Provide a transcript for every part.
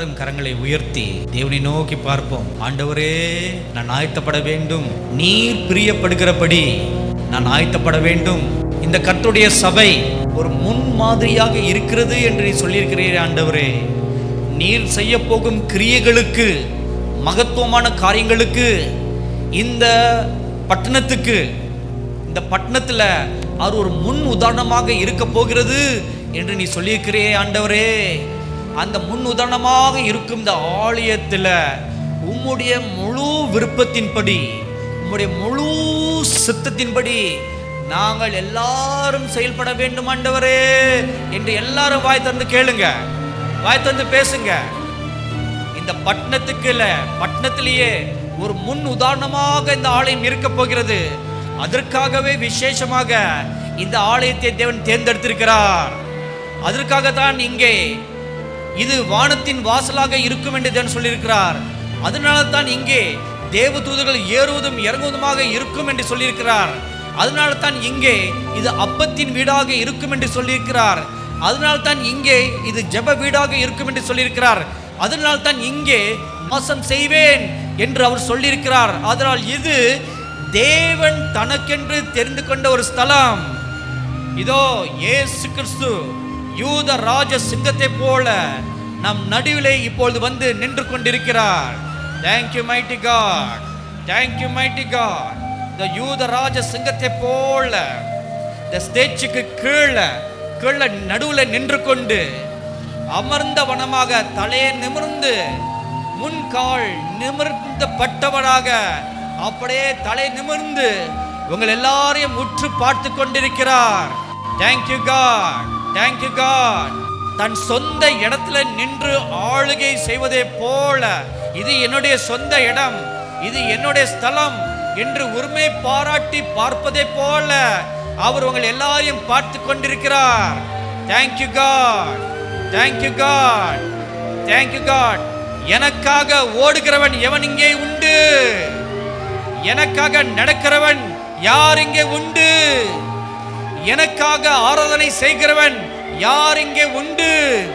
எல்லாரும் கரங்களை உயர்த்தி தேவனை நோக்கி பார்ப்போம் ஆண்டவரே நான் ஆயத்தப்பட வேண்டும் நீர் பிரியப்படுகிறபடி நான் ஆயத்தப்பட வேண்டும் இந்த கர்த்தருடைய சபை ஒரு முன் மாதிரியாக இருக்கிறது என்று நீ சொல்லியிருக்கிறீர் ஆண்டவரே நீர் செய்ய போகும் கிரியைகளுக்கு மகத்துவமான காரியங்களுக்கு இந்த பட்டணத்துக்கு இந்த பட்டணத்துல அவர் ஒரு முன் உதாரணமாக இருக்க போகிறது என்று நீ சொல்லியிருக்கிறே ஆண்டவரே அந்த முன் உதாரணமாக இருக்கும் இந்த ஆலயத்துல உம்முடைய முழு விருப்பத்தின்படி உம்முடைய முழு சித்தத்தின்படி நாங்கள் எல்லாரும் செயல்பட வேண்டும் ஆண்டவரே என்று எல்லாரும் வாய் திறந்து கேளுங்க வாய் திறந்து பேசுங்க இந்த பட்டணத்துக்கு இல்ல பட்டணத்திலேயே ஒரு முன் உதாரணமாக இந்த ஆலயம் இருக்க போகிறது அதற்காகவே விசேஷமாக இந்த ஆலயத்தை தேவன் தேர்ந்தெடுத்திருக்கிறார் அதற்காக தான் இங்கே இது வானத்தின் வாசலாக இருக்கும் என்று தேவன் சொல்லியிருக்கிறார் அதனால தான் இங்கே தேவ தூதர்கள் ஏறுவதும் இறங்குவதுமாக இருக்கும் என்று சொல்லியிருக்கிறார் அதனால தான் இங்கே இது அப்பத்தின் வீடாக இருக்கும் என்று சொல்லியிருக்கிறார் அதனால தான் இங்கே இது ஜெப வீடாக இருக்கும் என்று சொல்லியிருக்கிறார் அதனால் தான் இங்கே மோசம் செய்வேன் என்று அவர் சொல்லியிருக்கிறார் அதனால் இது தேவன் தனக்கென்று தெரிந்து கொண்ட ஒரு ஸ்தலம் இதோ இயேசு கிறிஸ்து யூத ராஜ சிங்கத்தை போல நம் நடுவிலே இப்பொழுது வந்து நின்று கொண்டிருக்கிறார் thank you mighty God thank you mighty God இந்த யூத ராஜ சிங்கத்தை போல இந்த ஸ்டேஜுக்கு கீழே கீழே நடுவுல நின்று கொண்டு அமர்ந்த வனமாக தலையை நிமிர்ந்து முன்கால் நிமிர்ந்த பட்டவனாக அப்படியே தலை நிமிர்ந்து உங்கள் எல்லாரையும் உற்று பார்த்து கொண்டிருக்கிறார் தேங்க்யூ காட் தேங்க்யூ காட் தன் சொந்த இடத்துல நின்று ஆளுகை செய்வதை போல இது என்னுடைய சொந்த இடம் இது என்னுடைய ஸ்தலம் என்று உரிமை பாராட்டி பார்ப்பதை போல அவர் உங்கள் எல்லாரையும் பார்த்து கொண்டிருக்கிறார் thank you God thank you God thank you God எனக்காக ஓடுகிறவன் எவன் இங்கே உண்டு எனக்காக நடக்கிறவன் யார் இங்கே உண்டு எனக்காக ஆராதனை செய்கிறவன் யார் இங்கே உண்டு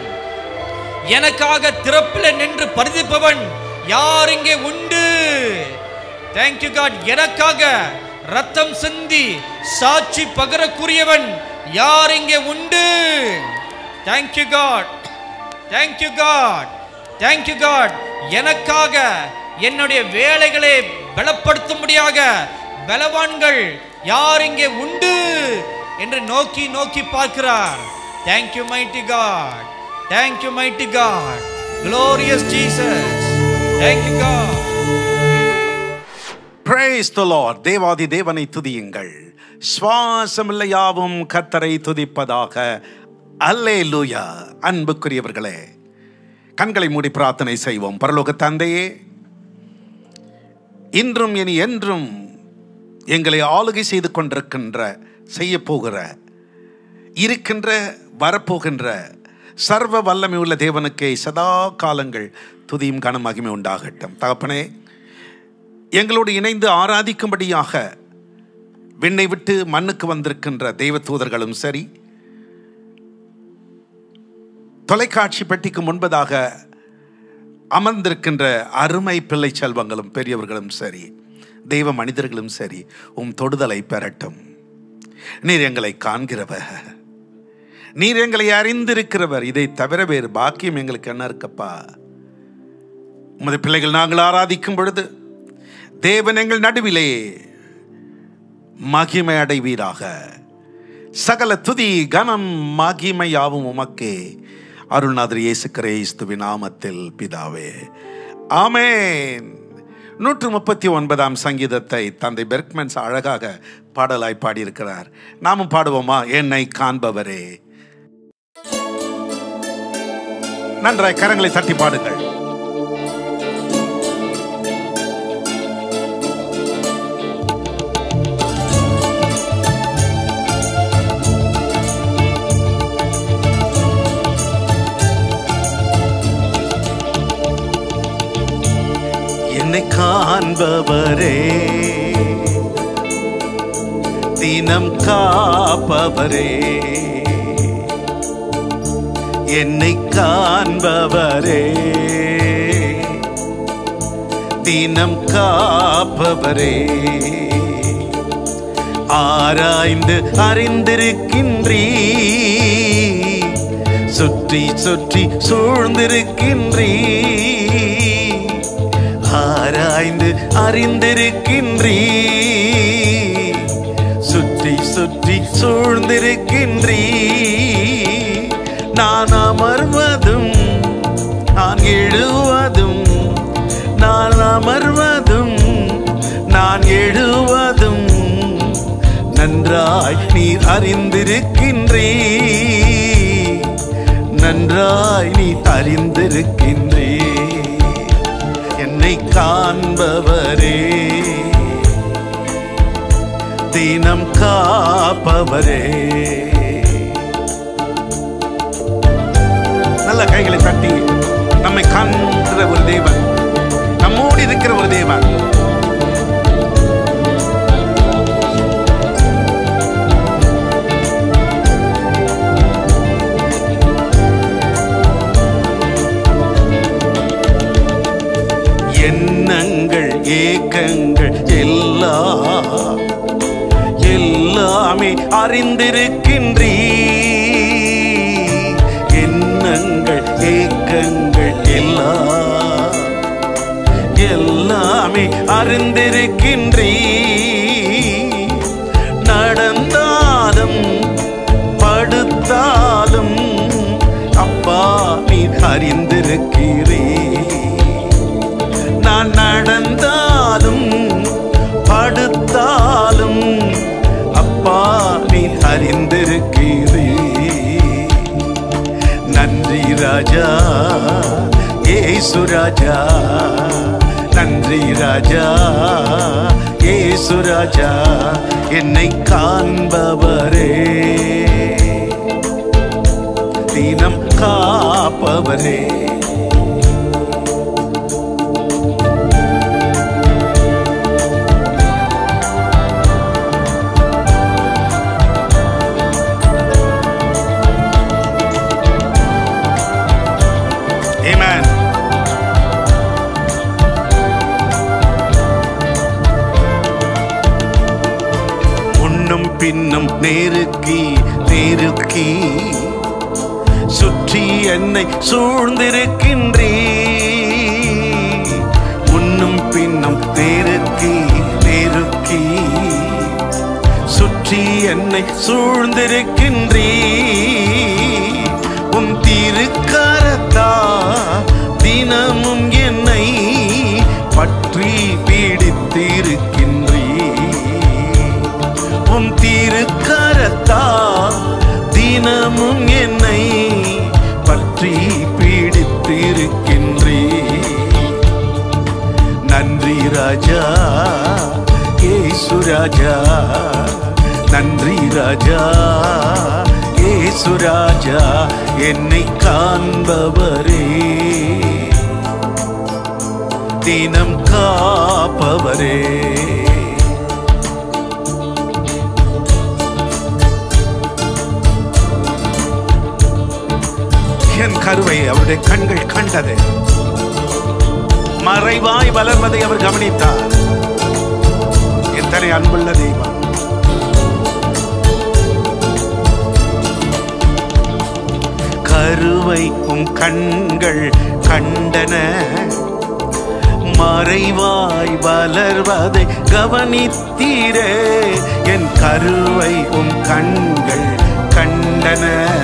எனக்காக திறப்பில் நின்று பரிதிப்பவன் யார் இங்கே உண்டு தேங்க்யூ காட் எனக்காக ரத்தம் சிந்தி சாட்சி பகரக்கூடியவன் யார் இங்கே உண்டு thank you God thank you God thank you God எனக்காக என்னுடைய வேலைகளை பலப்படுத்தும்படியாக பலவான்கள் யார் இங்கே உண்டு என்று நோக்கி நோக்கி பார்க்கிறார் thank you mighty God thank you mighty God glorious Jesus thank you God Praise the Lord. தேவாதி தேவனை துதியுங்கள் சுவாசமில்லை யாவும் கத்தரை துதிப்பதாக அல்லே லூயா அன்புக்குரியவர்களே கண்களை மூடி பிரார்த்தனை செய்வோம் பரலோக தந்தையே இன்றும் இனி என்றும் எங்களை ஆளுகை செய்து கொண்டிருக்கின்ற செய்ய போகிற இருக்கின்ற வரப்போகின்ற சர்வ வல்லமை உள்ள தேவனுக்கே சதா காலங்கள் துதியும் கன மகிமை உண்டாகட்டும் தகப்பனே எங்களோடு இணைந்து ஆராதிக்கும்படியாக விண்ணை விட்டு மண்ணுக்கு வந்திருக்கின்ற தெய்வ தூதர்களும் சரி தொலைக்காட்சி பெட்டிக்கு முன்பதாக அமர்ந்திருக்கின்ற அருமை பிள்ளை செல்வங்களும் பெரியவர்களும் சரி தெய்வ மனிதர்களும் சரி உம் தொடுதலை பெறட்டும் நீர் எங்களை காண்கிறவர் நீர் எங்களை அறிந்திருக்கிறவர் இதை தவிர வேறு பாக்கியம் எங்களுக்கு என்ன இருக்கப்பா உமது பிள்ளைகள் நாங்கள் ஆராதிக்கும் பொழுது தேவன் எங்கள் நடுவிலே மகிமை அடைவீராக சகல துதி கனம் மகிமையாவும் உமக்கே அருள்நாதர் இயேசு கிறிஸ்துவின் நாமத்தில் பிதாவே ஆமென் நூற்று முப்பத்தி ஒன்பதாம் சங்கீதத்தை தந்தை பெர்க்மென்ஸ் அழகாக பாடலாய் பாடியிருக்கிறார் நாமும் பாடுவோமா என்னை காண்பவரே நன்றாய் கரங்களை தட்டி பாடுங்கள் என்னை காண்பவரே தினம் காப்பவரே என்னை காண்பவரே தினம் காப்பவரே ஆராய்ந்து அறிந்திருக்கின்றீ சுற்றி சுற்றி சூழ்ந்திருக்கின்றீ ஆராய்ந்து அறிந்திருக்கின்றீ சுற்றி சுற்றி சூழ்ந்திருக்கின்றீ நான் அமர்வதும் நான் எழுவதும் நான் அமர்வதும் நான் எழுவதும் நன்றாய் நீர் அறிந்திருக்கின்றே நன்றாய் நீ அறிந்திருக்கின்றே என்னை காண்பவரே தினம் காப்பவரே நல்ல கைகளை தட்டி நம்மை காண்கிற ஒரு தேவன் நம்மோடு இருக்கிற ஒரு தேவன் எண்ணங்கள் ஏக்கங்கள் எல்லாம் எல்லாமே அறிந்திருக்கின்றீ எண்ணங்கள் ஏக்கங்கள் எல்லாம் எல்லாமே அறிந்திருக்கின்றீ நடந்தாலும் படுத்தாலும் அப்பா நீ அறிந்திருக்கிறீ நான் நடந்தாலும் படுத்தாலும் அப்பா நீ அறிந்திருக்கிறீ நன்றி ராஜா ஏசு ராஜா நன்றி ராஜா ஏசு ராஜா என்னை காண்பவரே தினம் காப்பவரே Amen. முன்னும் பின்னும் நேருக்கி நேருக்கி சுற்றி என்னை சூழ்ந்திருக்கின்றீ முன்னும் பின்னும் நேருக்கி நேருக்கி சுற்றி என்னை சூழ்ந்திருக்கின்றீ உன் திருக்கரத்தா தினமும் என்னை பற்றி பீடித்திருக்கின்றீ உன் திருக்கரத்தா தினமும் என்னை பற்றி பீடித்திருக்கின்றீ நன்றி ராஜா ஏசு ராஜா நன்றி ராஜா ஏசு ராஜா என்னை காண்பவரே தினம் காப்பவரே என் கருவை அவருடைய கண்கள் கண்டது மறைவாய் வளர்வதை அவர் கவனித்தார் எத்தனை அன்புள்ள தெய்வம் கருவை உம் கண்கள் கண்டன மறைவாய் வளர்வதை கவனித்தீரே என் கருவை உம் கண்கள் கண்டன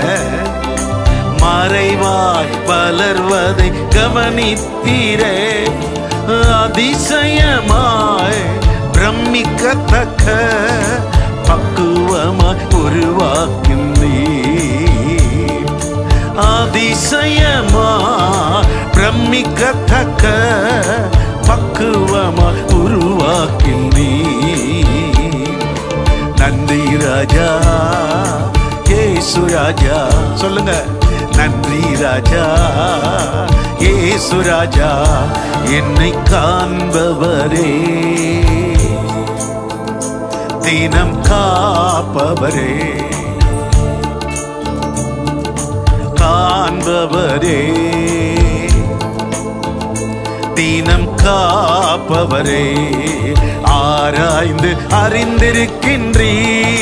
மறைவாய் வளர்வதை கவனித்தீரே அதிசயமாய் பிரமிக்கத்தக்க பக்குவமாய் உருவாக்கின்றீ அதிசயமா பிரமிக்கத்தக்க பக்குவமா உருவாக்கின்றீ நன்றி ராஜா ஏசு ராஜா சொல்லுங்க நன்றி ராஜா ஏசு ராஜா என்னை காண்பவரே தினம் காப்பவரே கா காண்பவரே தீனம் காப்பவரே ஆராய்ந்து அறிந்திருக்கின்றீ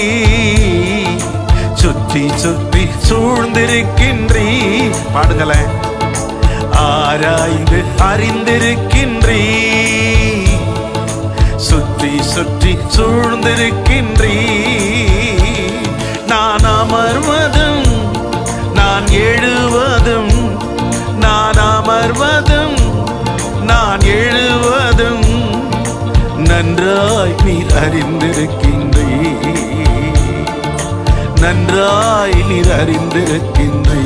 சுற்றி சுற்றி சூழ்ந்திருக்கின்றீ பாடுங்களேன் ஆராய்ந்து அறிந்திருக்கின்றீ சுற்றி சுற்றி சூழ்ந்திருக்கின்றீ நான் அமர்வதும் நான் எழுவதும் நான் அமர்வதும் நான் எழுவதும் நன்றாய் நீர் அறிந்திருக்கின்றீ நன்றாய் நீர் அறிந்திருக்கின்றீ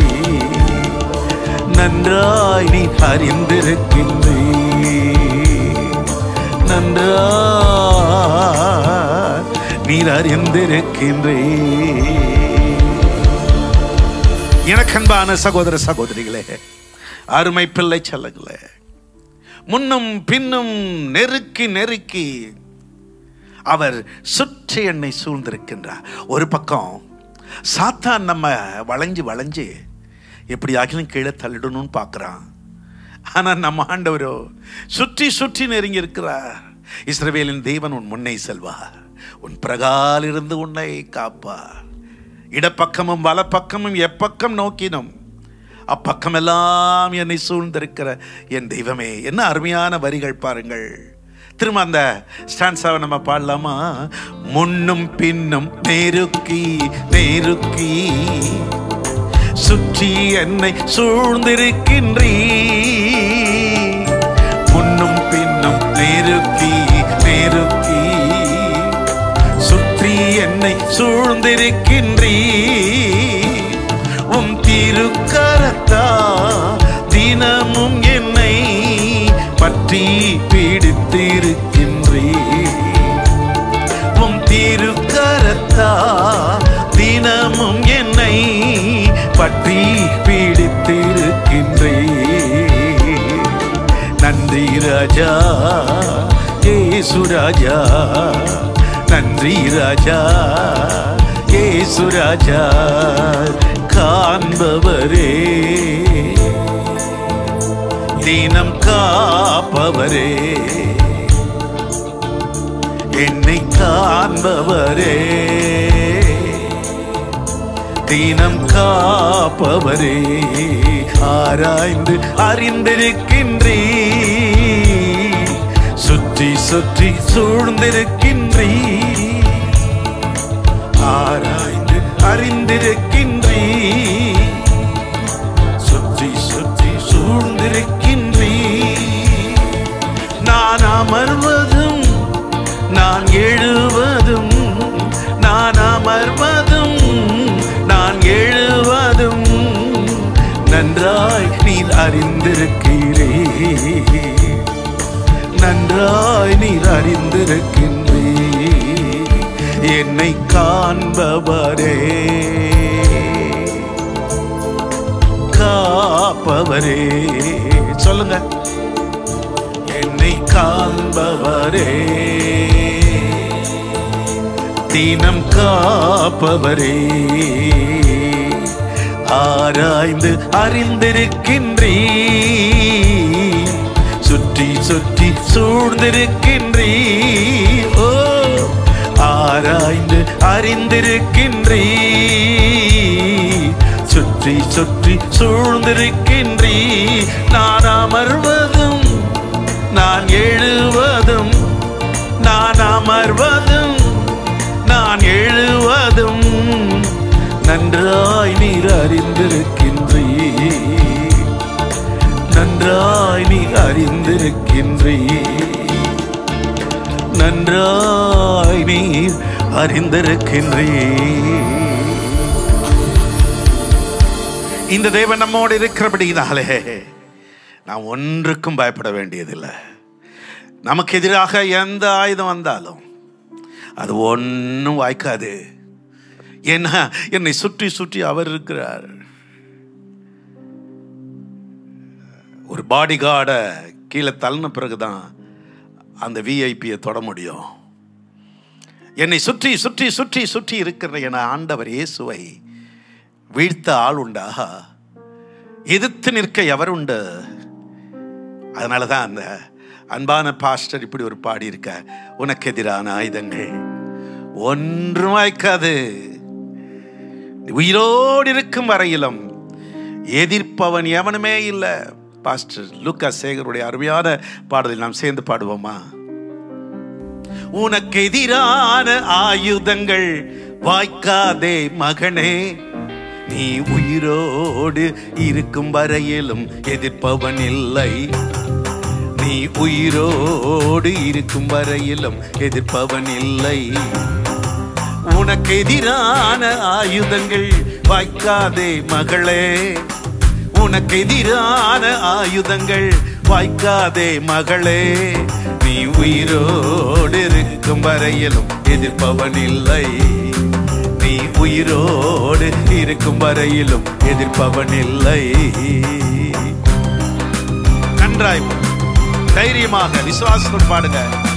நன்றாய் நீ அறிந்திருக்கின்றீ நன்றாய் நீர் அறிந்திருக்கின்றீ எனக்கன்பான சகோதர சகோதரிகளே அருமை பிள்ளை செல்லங்களே முன்னும் பின்னும் நெருக்கி நெருக்கி அவர் சுற்றி என்னை சூழ்ந்திருக்கின்றார் ஒரு பக்கம் சாத்தான் நம்ம வளைஞ்சு வளைஞ்சு எப்படி ஆகிலும் கீழே தள்ளிடணும்னு பார்க்குறான் ஆனால் நம்ம ஆண்டவரோ சுற்றி சுற்றி நெருங்கி இருக்கிறார் இஸ்ரவேலின் தேவன் உன் முன்னே செல்வார் உன் பிரகாலிருந்து உன்னை காப்பார் இடப்பக்கமும் வலப்பக்கமும் எப்பக்கம் நோக்கினும் அப்பக்கமெல்லாம் என்னை சூழ்ந்திருக்கிற என் தெய்வமே என்ன அருமையான வரிகள் பாருங்கள் திரும்ப அந்த ஸ்டான்ஸாவை நம்ம பாடலாமா முன்னும் பின்னும் நெருக்கி நெருக்கி சுற்றி என்னை சூழ்ந்திருக்கின்றீ முன்னும் பின்னும் நெருக்கி நெருக்கி சுற்றி என்னை சூழ்ந்திருக்கின்றீ உம் திருக்கரத்தா தினமும் என்னை பற்றி பிடித்திருக்கின்றீ உம் திருக்கரத்தா தினமும் என்னை பற்றி பிடித்திருக்கின்றே நன்றி ராஜா ஏசு ராஜா நன்றி ராஜா ஏசு ராஜா காண்பவரே தினம் காப்பவரே என்னை காண்பவரே தினம் காப்பவரே ஆராய்ந்து அறிந்திருக்கின்றீ சுற்றி சுற்றி சூழ்ந்திருக்கின்றீ ஆராய்ந்து அறிந்திருக்கின்றீ சுற்றி சுற்றி சூழ்ந்திருக்கின்றீ நான் அமர்வதும் நான் எழுவதும் நான் அமர்வதும் நான் எழுவதும் நன்றாய் நீர் அறிந்திருக்கிறே நன்றாய் நீர் அறிந்திருக்கின்றே என்னை காண்பவரே காப்பவரே சொல்லுங்க என்னை காண்பவரே தினம் காப்பவரே ஆராய்ந்து அறிந்திருக்கின்றீ சுற்றி சுற்றி சூழ்ந்திருக்கின்றீ ஓ ஆராய்ந்து அறிந்திருக்கின்றீ சுற்றி சுற்றி சூழ்ந்திருக்கின்றீ நான் அமர்வதும் நான் எழுவதும் நான் அமர்வதும் நான் எழுவதும் நன்றாய் நீர் அறிந்திருக்கின்றீ நன்றாய் நீ அறிந்திருக்கின்றீ நன்றாய் நீர் அறிந்திருக்கின்றீ இந்த தேவன் நம்மோடு இருக்கிறபடினாலே நாம் ஒன்றுக்கும் பயப்பட வேண்டியதில்லை நமக்கு எதிராக எந்த ஆயுதம் வந்தாலும் அது ஒன்றும் வாய்க்காது ஏன்னா என்னை சுற்றி சுற்றி அவர் இருக்கிறார் ஒரு பாடி கார்டை கீழே தள்ளின பிறகுதான் அந்த விஐபியை தொட முடியும் என்னை சுற்றி சுற்றி சுற்றி சுற்றி இருக்கிற என ஆண்டவர் இயேசுவை வீழ்த்த ஆள் உண்டா எதிர்த்து நிற்க எவர் உண்டு அதனால தான் அந்த அன்பான பாஸ்டர் இப்படி ஒரு பாடி இருக்க உனக்கு எதிரான ஆயுதங்கள் ஒன்றும் வாய்க்காது உயிரோடு இருக்கும் வரையிலும் எதிர்ப்பவன் எவனுமே இல்லை பாஸ்டர் லுக்கா சேகருடைய அருமையான பாடலில் நாம் சேர்ந்து பாடுவோமா உனக்கு எதிரான ஆயுதங்கள் வாய்க்காதே மகனே நீ உயிரோடு இருக்கும் வரையிலும் எதிர்ப்பவன் இல்லை நீ உயிரோடு இருக்கும் வரையிலும் எதிர்ப்பவன் இல்லை உனக்கு எதிரான ஆயுதங்கள் வாய்க்காதே மகளே உனக்கு எதிரான ஆயுதங்கள் வாய்க்காதே மகளே நீ உயிரோடு இருக்கும் வரையிலும் எதிர்ப்பவன் இல்லை நீ உயிரோடு இருக்கும் வரையிலும் எதிர்ப்பவன் இல்லை நன்றாய் தைரியமாக விசுவாசத்தோடு பாடுங்க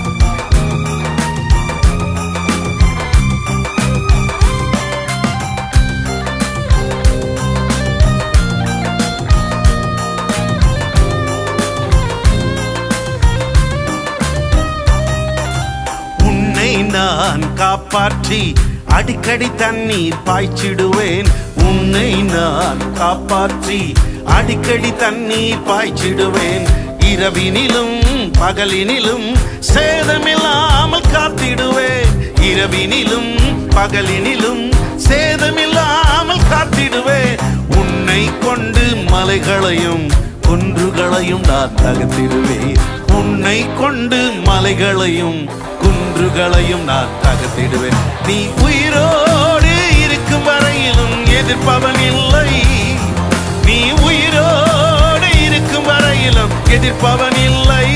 உன்னை நான் காப்பாற்றி அடிக்கடி தண்ணீர் பாய்ச்சிடுவேன் உன்னை நான் காப்பாற்றி அடிக்கடி தண்ணீர் பாய்ச்சிடுவேன் இரவினிலும் பகலினிலும் சேதமில்லாமல் காத்திடுவேன் இரவினிலும் பகலினிலும் சேதமில்லாமல் காத்திடுவேன் உன்னை கொண்டு மலைகளையும் குன்றுகளையும் நான் தகர்த்திடுவேன் உன்னை கொண்டு மலைகளையும் குன்றுகளையும் நான் தகர்த்திடுவேன் நீ உயிரோடு இருக்கும் வரையிலும் எதிர்ப்பவன் இல்லை நீ உயிரோடு இருக்கும் வரையிலும் எதிர்ப்பவன் இல்லை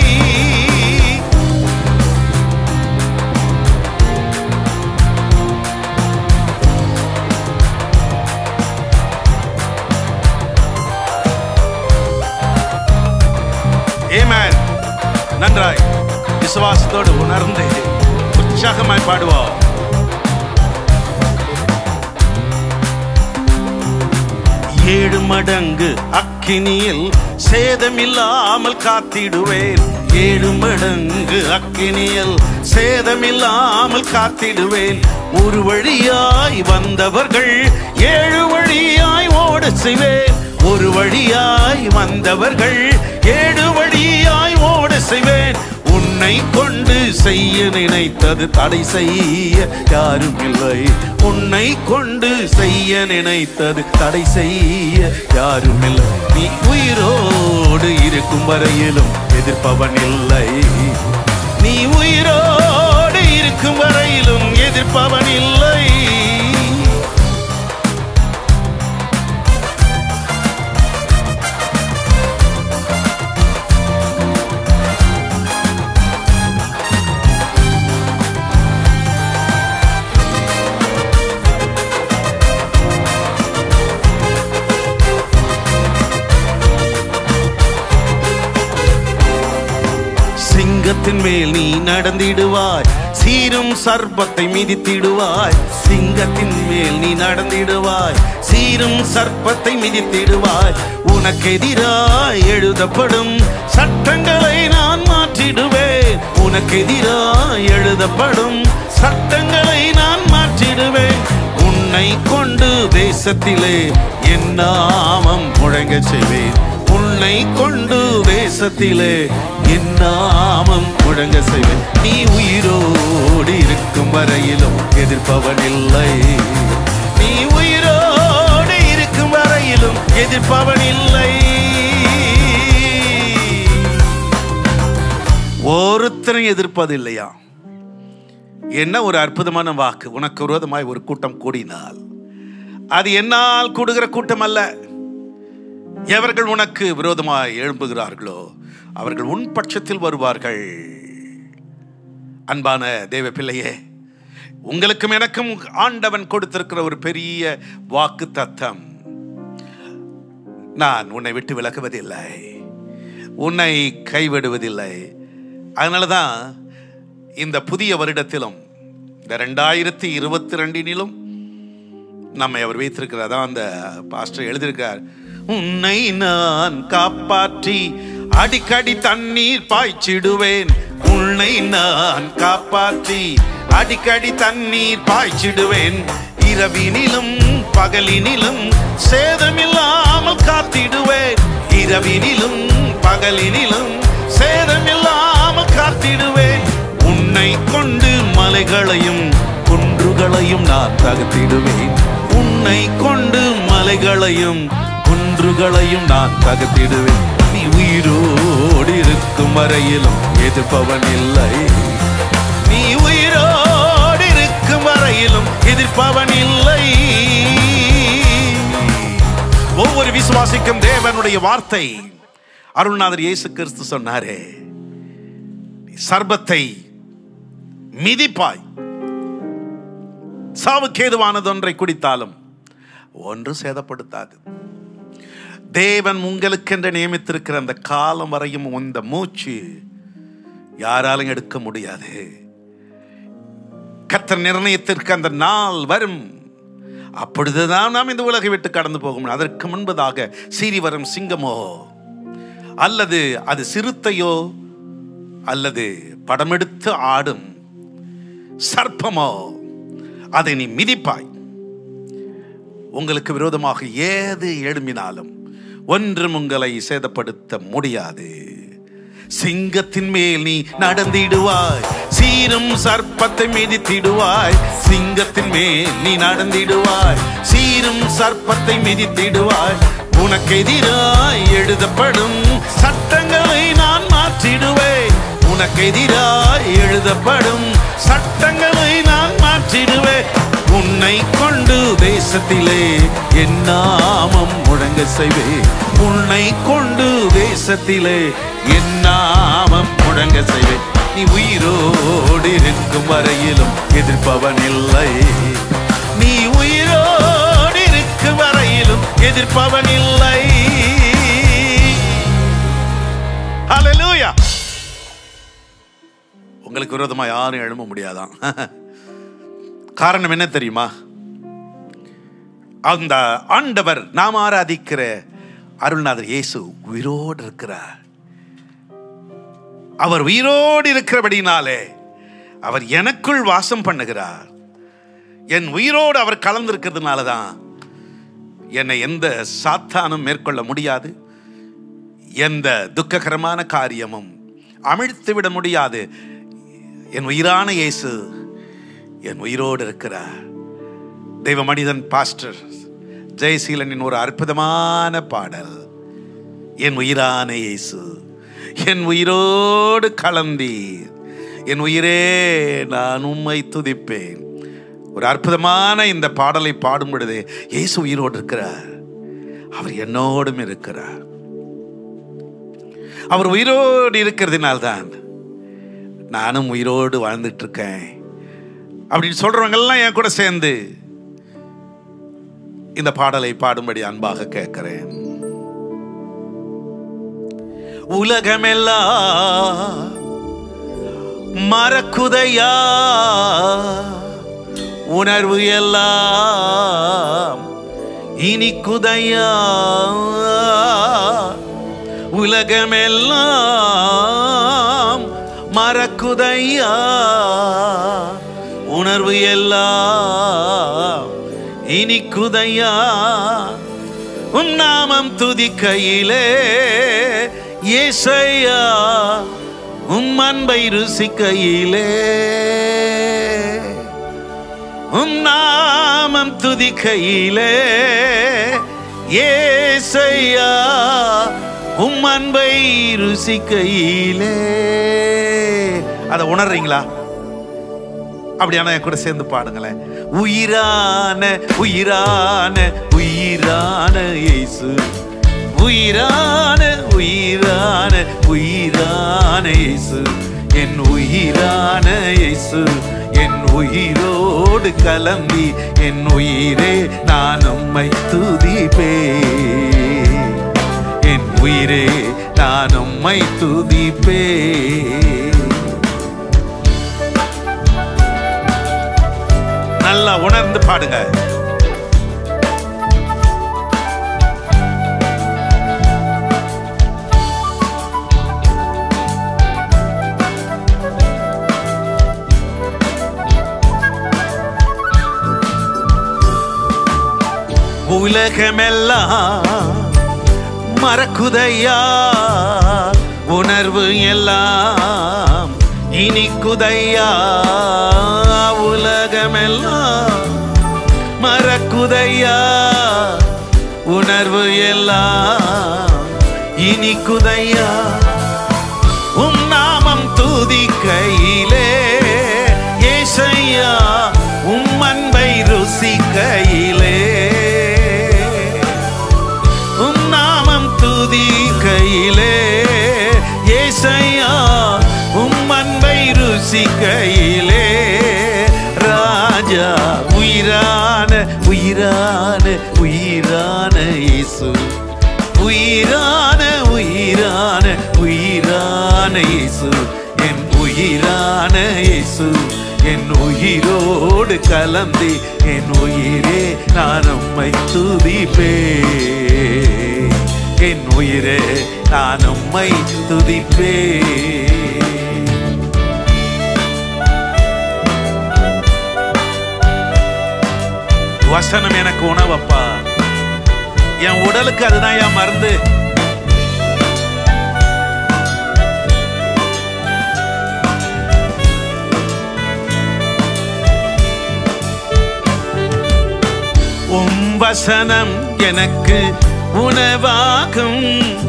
ஏமேன் நன்றாய் விசுவாசத்தோடு உணர்ந்து உற்சாகமாய் பாடுவோம் ஏழு மடங்கு அக்கினியில் சேதமில்லாமல் காத்திடுவேன் ஏழு மடங்கு அக்கினியில் சேதமில்லாமல் காத்திடுவேன் ஒரு வழியாய் வந்தவர்கள் ஏழு வழியாய் ஓட செய்வேன் ஒரு வழியாய் வந்தவர்கள் ஏழு வழியாய் ஓட செய்வேன் உன்னை கொண்டு செய்ய நினைத்தது தடை செய்ய யாரும் இல்லை உன்னை கொண்டு செய்ய நினைத்தது தடை செய்ய யாரும் இல்லை நீ உயிரோடு இருக்கும் வரையிலும் எதிர்ப்பவன் இல்லை நீ உயிரோடு இருக்கும் வரையிலும் எதிர்ப்பவன் இல்லை சிங்கத்தின் மேல் நீ நடந்திடுவாய் சீரும் சர்ப்பத்தை மிதித்திடுவாய் சிங்கத்தின் மேல் நீ நடந்திடுவாய் சீரும் சர்ப்பத்தை மிதித்திடுவாய் உனக்கு எதிராய் எழுதப்படும் சட்டங்களை நான் மாற்றிடுவேன் உனக்கு எதிராய் எழுதப்படும் சட்டங்களை நான் மாற்றிடுவேன் உன்னை கொண்டு தேசத்திலே என் நாமம் முழங்க செய்வேன் உன்னை கொண்டு தேசத்திலே என் நாமம் முழங்க செய்வேன் நீ உயிரோடு இருக்கும் வரையிலும் எதிர்ப்பவன் இல்லை நீ உயிரோடு இருக்கும் வரையிலும் எதிர்ப்பவன் இல்லை ஒருத்தரும் எதிர்ப்பது இல்லையா என்ன ஒரு அற்புதமான வாக்கு உனக்கு விரோதமாய் ஒரு கூட்டம் கூடினால் அது என்னால் கூடுகிற கூட்டம் அல்ல எவர்கள் உனக்கு விரோதமாய் எழும்புகிறார்களோ அவர்கள் உன் பட்சத்தில் வருவார்கள் அன்பான தேவ பிள்ளையே உங்களுக்கும் எனக்கும் ஆண்டவன் கொடுத்திருக்கிற ஒரு பெரிய வாக்கு தத்தம் நான் உன்னை விட்டு விலகுவதில்லை உன்னை கைவிடுவதில்லை அதனால தான் இந்த புதிய வருடத்திலும் இந்த ரெண்டாயிரத்தி இருபத்தி ரெண்டினிலும் நம்மை அவர் வைத்திருக்கிறார் அதான் அந்த பாஸ்டர் எழுதியிருக்கார் உன்னை நான் காப்பாற்றி அடிக்கடி தண்ணீர் பாய்ச்சிடுவேன் உன்னை நான் காப்பாற்றி அடிக்கடி தண்ணீர் பாய்ச்சிடுவேன் இரவினிலும் பகலினிலும் சேதமில்லாமல் காத்திடுவேன் இரவினிலும் பகலினிலும் சேதமில்லாமல் காத்திடுவேன் உன்னை கொண்டு மலைகளையும் குன்றுகளையும் நான் தகர்த்திடுவேன் உன்னை கொண்டு மலைகளையும் குன்றுகளையும் நான் தகர்த்திடுவேன் நீ உயிரோடு இருக்கும் வரையிலும் எதிர்ப்பவன் இல்லை நீ உயிரோடு இருக்கும் வரையிலும் எதிர்ப்பவன் இல்லை ஒவ்வொரு விசுவாசிக்கும் தேவனுடைய வார்த்தை அருள்நாதர் இயேசு கிறிஸ்து சொன்னாரே சர்பத்தை மிதிப்பாய் சாவுக்கேதுவானதொன்றை குடித்தாலும் ஒன்று சேதப்படுத்தாது தேவன் உங்களுக்கென்று நியமித்திருக்கிற அந்த காலம் வரையும் இந்த மூச்சு யாராலும் எடுக்க முடியாது கத்தர் நிர்ணயத்திற்கு அந்த நாள் வரும் அப்பொழுதுதான் நாம் இந்த உலகை விட்டு கடந்து போக முடியும் அதற்கு முன்பதாக சீறி வரும் சிங்கமோ அல்லது அது சிறுத்தையோ அல்லது படமெடுத்து ஆடும் சர்ப்பமோ அதை நீ மிதிப்பாய் உங்களுக்கு விரோதமாக ஏது எழும்பினாலும் ஒன்றும் உங்களை சேதப்படுத்த முடியாது சிங்கத்தின் மேல் நீ நடந்திடுவாய் சீரும் சர்ப்பத்தை மிதித்திடுவாய் சிங்கத்தின் மேல் நீ நடந்திடுவாய் சீரும் சர்ப்பத்தை மிதித்திடுவாய் உனக்கு எதிராய் எழுதப்படும் சட்டங்களை நான் மாற்றிடுவேன் உனக்கு எதிராய் எழுதப்படும் சட்டங்களை நான் மாற்றிடுவேன் உன்னை கொண்டு தேசத்திலே என் நாமம் முழங்க செய்வேன் உன்னை கொண்டு தேசத்திலே என் நாமம் முழங்க செய்வேன் நீ உயிரோடு இருக்கும் வரையிலும் எதிர்ப்பவன் இல்லை நீ உயிரோடு இருக்கும் வரையிலும் எதிர்ப்பவன் இல்லை ஹalleluya உங்களுக்கு விரோதமா யாரும் எழும்ப முடியாதான் காரணம் என்ன தெரியுமா அந்த ஆண்டவர் நாம் ஆராதிக்கிற அருள்நாதர் இயேசு உயிரோடு இருக்கிறார் அவர் உயிரோடு இருக்கிறபடினாலே அவர் எனக்குள் வாசம் பண்ணுகிறார் என் உயிரோடு அவர் கலந்திருக்கிறதுனால தான் என்னை எந்த சாத்தானும் மேற்கொள்ள முடியாது எந்த துக்ககரமான காரியமும் அமிழ்த்து விட முடியாது என் உயிரான இயேசு என் உயிரோடு இருக்கிறார் தெய்வ மனிதன் பாஸ்டர் ஜெயசீலனின் ஒரு அற்புதமான பாடல் என் உயிரான இயேசு என் உயிரோடு கலந்தீர் என் உயிரே நான் உம்மை துதிப்பேன் ஒரு அற்புதமான இந்த பாடலை பாடும் பொழுது இயேசு உயிரோடு இருக்கிறார் அவர் என்னோடும் இருக்கிறார் அவர் உயிரோடு இருக்கிறதுனால்தான் நானும் உயிரோடு வாழ்ந்துட்டு இருக்கேன் அப்படின்னு சொல்றவங்க எல்லாம் என் கூட சேர்ந்து இந்த பாடலை பாடும்படி அன்பாக கேட்கிறேன் உலகமெல்லாம் மறக்குதையா உணர்வு எல்லாம் இனிக்குதையா உலகமெல்லாம் மறக்குதையா உணர்வு எல்லாம் இனிக்குதையா உன் நாமம் துதிக்கையிலே ஏசையா உம் அன்பை ருசிக்கையிலே உம் நாமம் துதிக்கையிலே ஏசையா உம் அன்பை ருசிக்கையிலே அதை உணர்றீங்களா அப்படியானா என் கூட சேர்ந்து பாடுங்களேன் உயிரான உயிரான உயிரான இயேசு உயிரான உயிரான உயிரான இயேசு என் உயிரான இயேசு என் உயிரோடு கலந்தி என் உயிரே நான் உம்மை துதிப்பே என் உயிரே நான் உம்மை துதிப்பே நல்லா உணர்ந்து பாடுங்க உலகமெல்லாம் மறக்குதையா உணர்வு எல்லாம் இனிக்குதையா உலகமெல்லாம் மறக்குதையா உணர்வு எல்லாம் இனிக்குதையா உம் நாமம் துதிக்கையிலே ஏசையா உம் அன்பை ருசிக்கையிலே உம் நாமம் துதிக்கையிலே ஏசையா உம் அன்பை ருசிக்கையிலே ராஜா உயிரான உயிரான உயிரான இயேசு உயிரான உயிரான உயிரான இயேசு என் உயிரான இயேசு என் உயிரோடு கலந்து என் உயிரே நான் உம்மை துதிப்பே என் உயிரே நான் உம்மை துதிப்பே வசனம் எனக்கு உணவப்பா என் உடலுக்கு அதுதான் என் மருந்து உம் வசனம் எனக்கு உணவாகும்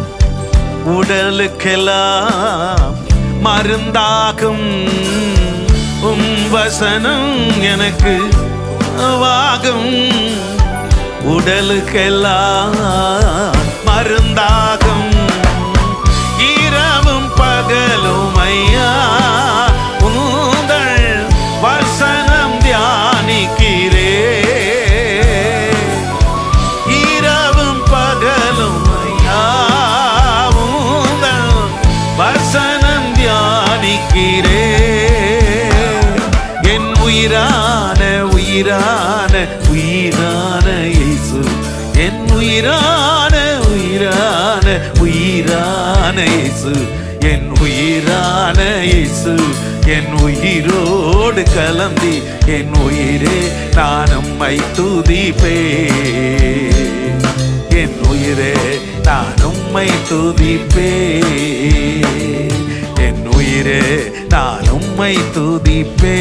உடலுக்கெல்லாம் மருந்தாகும் உம் வசனம் எனக்கு உணவாகும் உடலுக்கெல்லாம் மருந்தாகும் இரவும் பகலும் ஐயா உங்கள் வசனம் தியானிக்கிறே இரவும் பகலும் ஐயா உங்கள் வசனம் தியானிக்கிறே என் உயிரான உயிரான உயிரான இயேசு என் உயிரான உயிரான உயிரான இயேசு என் உயிரான இயேசு என் உயிரோடு கலந்தி என் உயிரே நான் உம்மை துதிப்பே என் உயிரே நான் உம்மை துதிப்பே என் உயிரே நான் உம்மை துதிப்பே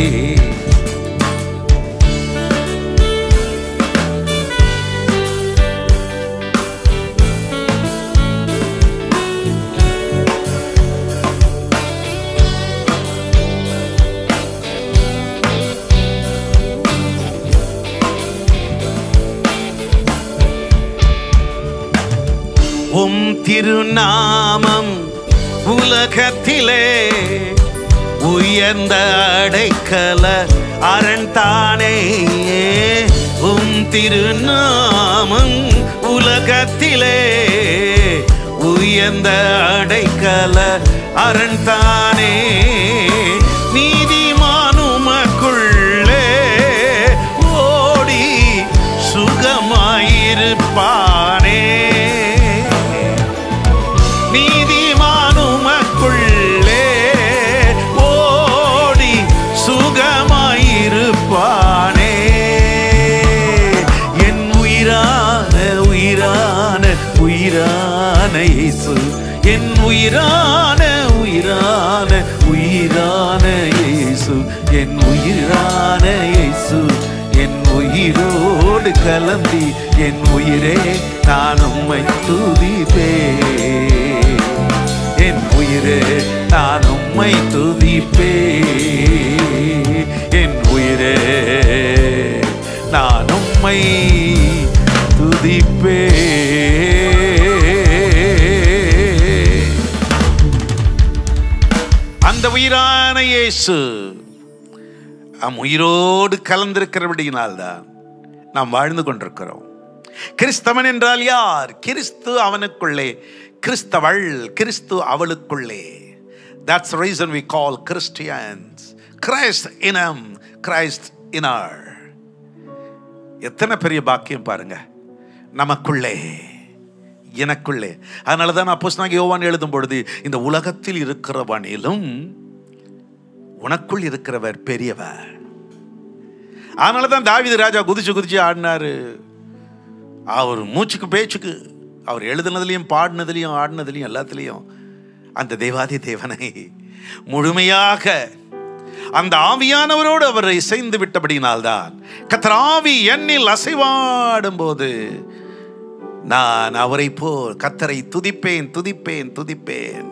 உம் திருநாமம் உலகத்திலே உயர்ந்த அடைக்கல அரண் தானே உம் திருநாமம் உலகத்திலே உயர்ந்த அடைக்கல அரண் தானே நீதிமானுமக்குள்ளே ஓடி சுகமாயிருப்பானே நீதிமானுமக்குள்ளே ஓடி சுகமாயிருப்பானே என் உயிரான உயிரான உயிரான இயேசு என் உயிரான உயிரான உயிரான இயேசு என் உயிரான இயேசு என் உயிரோடு கலந்தி என் உயிரே நான் உம்மை துதிப்பே என் உயிரே நான் உம்மை துதிப்பே என் உயிரே நான் உம்மை துதிப்பே அந்த உயிரான இயேசு நம் உயிரோடு கலந்திருக்கிறபடியினால்தான் நாம் வாழ்ந்து கொண்டிருக்கிறோம் கிறிஸ்தவன் என்றால் யார் கிறிஸ்து அவனுக்குள்ளே கிறிஸ்தவள் கிறிஸ்து அவளுக்குள்ளே That's the reason we call Christians. Christ in him, Christ in her. எத்தனை பெரிய பாக்கியம் பாருங்க நமக்குள்ளே எனக்குள்ளே அதனால தான் அப்போஸ்தலனாகிய யோவான் எழுதும் பொழுது இந்த உலகத்தில் இருக்கிறவனிலும் உனக்குள் இருக்கிறவர் பெரியவர் அதனால தான் தாவீது ராஜா குதிச்சு குதிச்சு ஆடினாரு அவர் மூச்சுக்கு பேச்சுக்கு அவர் எழுதுனதுலையும் பாடினதுலையும் ஆடினதுலையும் எல்லாத்துலேயும் அந்த தேவாதி தேவனை முழுமையாக அந்த ஆவியானவரோடு அவர் இசைந்து விட்டபடியினால்தான் கத்தர் ஆவி எண்ணில் அசைவாடும் போது நான் அவரை போல் கத்தரை துதிப்பேன் துதிப்பேன் துதிப்பேன்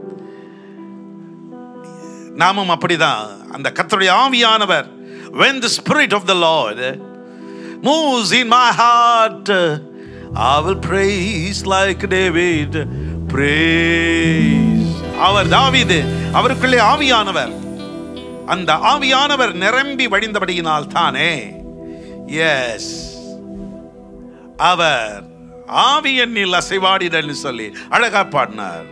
நாமும் அப்படிதான் அந்த கத்தருடைய ஆவியானவர் when the spirit of the lord moves in my heart i will praise like david praise அவர் தாவீது அவருக்குள்ளே ஆவியானவர் அந்த ஆவியானவர் நிரம்பி வழிந்தபடியினால் தானே எஸ் அவர் ஆவி எண்ணில் அசைவாடிடன்னு சொல்லி அழகா பாடினார்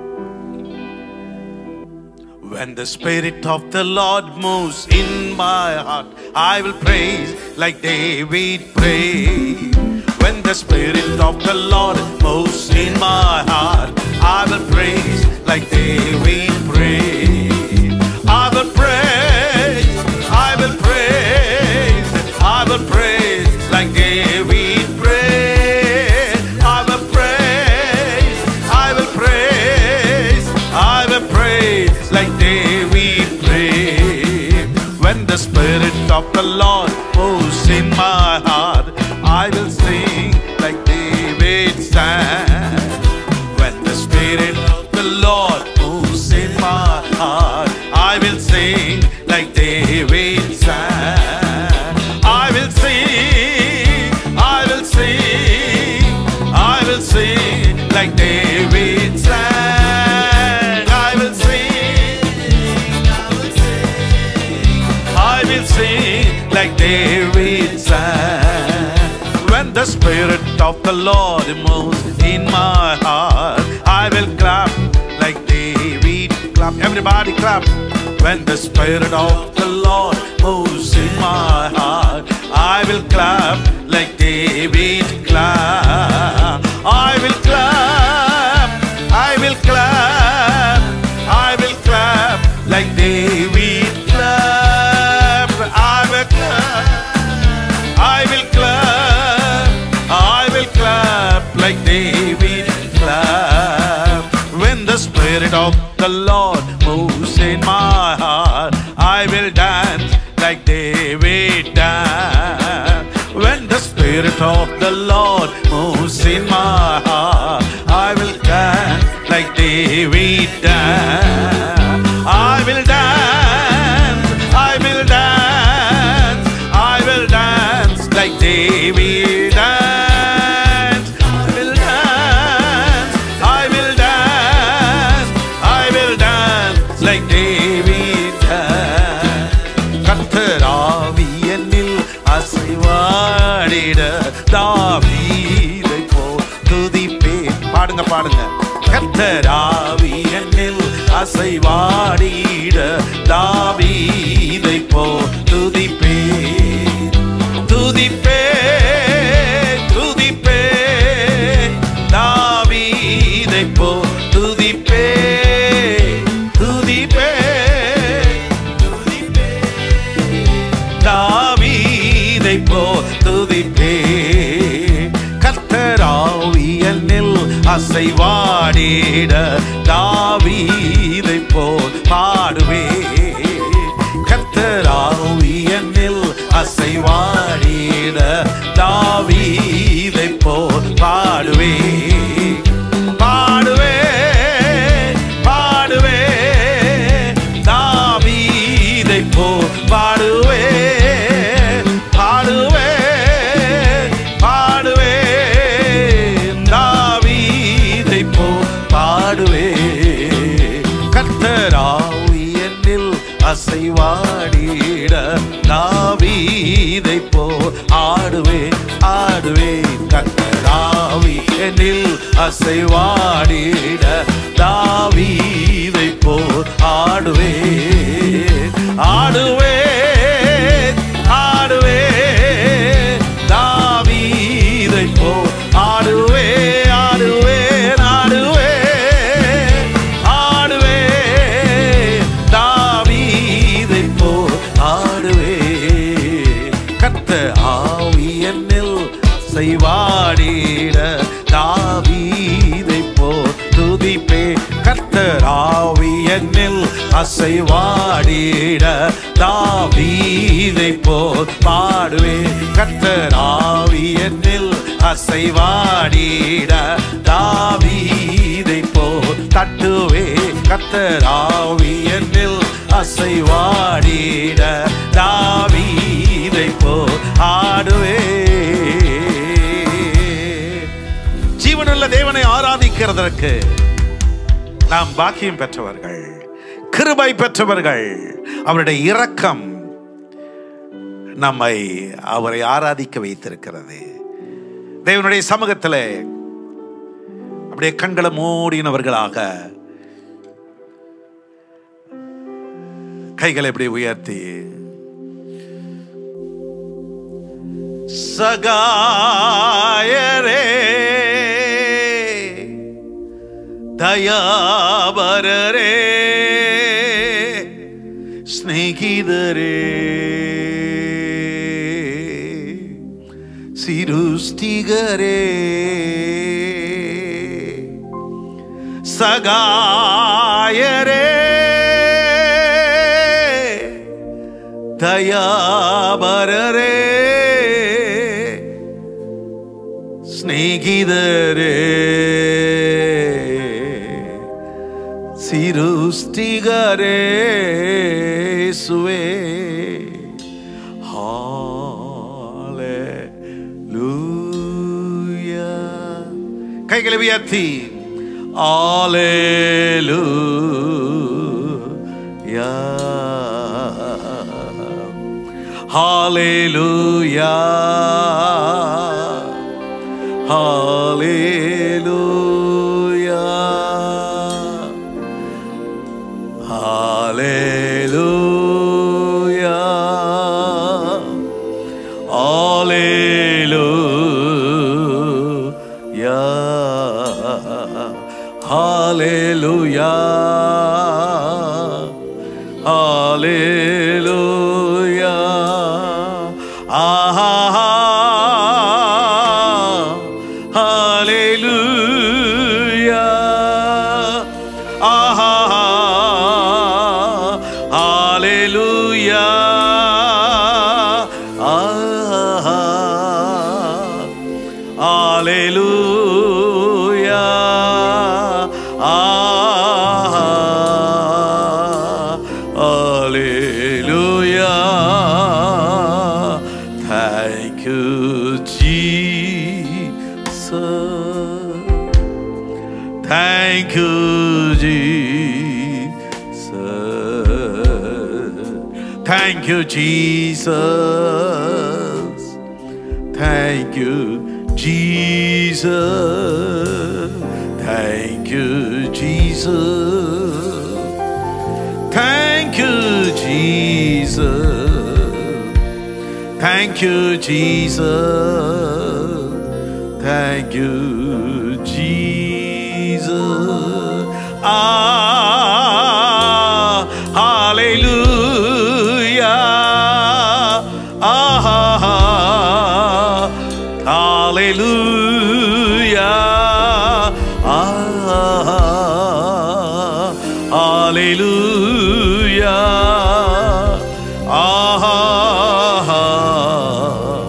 When the Spirit of the Lord moves in my heart, I will praise like David prayed. When the Spirit of the Lord moves in my heart, I will praise like David prayed. I will praise, I will praise, I will praise like David prayed. I will praise, I will praise, I will praise like David prayed. When the Spirit of the Lord moves in my heart, I will sing like David sang. When the Spirit of the Lord moves in my heart, I will sing like David sang. I will sing, I will sing, I will sing like David sang. I will sing, I will sing like David sang. When the Spirit of the Lord moves in my heart, I will clap like David clap. Everybody clap. When the Spirit of the Lord moves in my heart, I will clap like David clap. I will clap. I will clap. I will clap like David clap. I will clap. I will clap. I will clap like David clap. When the Spirit of the Lord moves in my heart, I will dance like David dance. When the Spirit of the Lord moves in my heart, I will dance like David dance. I will dance. I will dance. I will dance like David dance. I will dance. I will dance. I will dance like David dance. கர்த்தராவி என்னில் அசைவாடிட தாவீதை போல் துதிப்பேன் பாடுங்க பாடுங்க கர்த்தராவி என்னில் அசைவாடிட தாவீதை போல் துதிப்பேன் துதிப்பேன் துதிப்பேன் தாவீதை போல் துதிப்பேன் துதிப்பேன் தாவீதை போ துதிப்பே கர்த்தராவியனில் அசைவாடிட தாவீதை போல் பாடுவே கர்த்தராவியனில் அசைவாடிட தாவீதை போல் பாடுவே பாடுவே பாடுவே தாவீதை போ பாடுவே பாடுவே பாடுவே தாவீதை போ பாடுவே கர்த்தராவி என்னில் அசைவாடிட தாவீதை போ ஆடுவே ஆடுவே கர்த்தராவி என்னில் அசைவாடிட தாவீதை போ ஆடுவே ஆடுவே ஆடுவே தாவீதை போ ஆடுவே ஆடுவே ஆடுவே ஆடுவே தாவீதை போ ஆடுவே கத்த ஆவி என்னில் செய்வாடிட அசைவாடிட தாவீதை போல் பாடுவே கத்தராவியனில் அசைவாடிட தாவீதை போல் தட்டுவே கத்தராவியனில் அசைவாடிட தாவீதை போல் ஆடுவே ஜீவனுள்ள தேவனை ஆராதிக்கிறதற்கு நாம் பாக்கியம் பெற்றவர்கள் கிருபை பெற்றவர்கள் அவருடைய இரக்கம் நம்மை அவரை ஆராதிக்க வைத்திருக்கிறது தேவனுடைய சமூகத்தில் அப்படியே கண்களை மூடினவர்களாக கைகளை இப்படி உயர்த்தி சகாயரே ದಯಾಬರರೇ ಸ್ನೇಹಿತರೇ ಸಿರುಸ್ತಿಗರೇ ಸಗಾಯರೇ ದಯಾಬರರೇ ಸ್ನೇಹಿತರೇ ಸಿರುಸ್ತಿಗರೇ ಸುವೆ hallelujah ಕೈகளை ಉಯರ್ತಿ hallelujah Hallelujah. Hallelujah. Hallelujah. Hallelujah. Ah, Hallelujah. Ah, Hallelujah. Ah, Hallelujah. Ah, Hallelujah. Thank you, Jesus. Thank you, Jesus. Thank you, Jesus. Thank you, Jesus. Thank you, Jesus. Thank you, Jesus. Thank you, Jesus. Thank you, Jesus. Ah, hallelujah. Ah, hallelujah. Ah, hallelujah. Ah,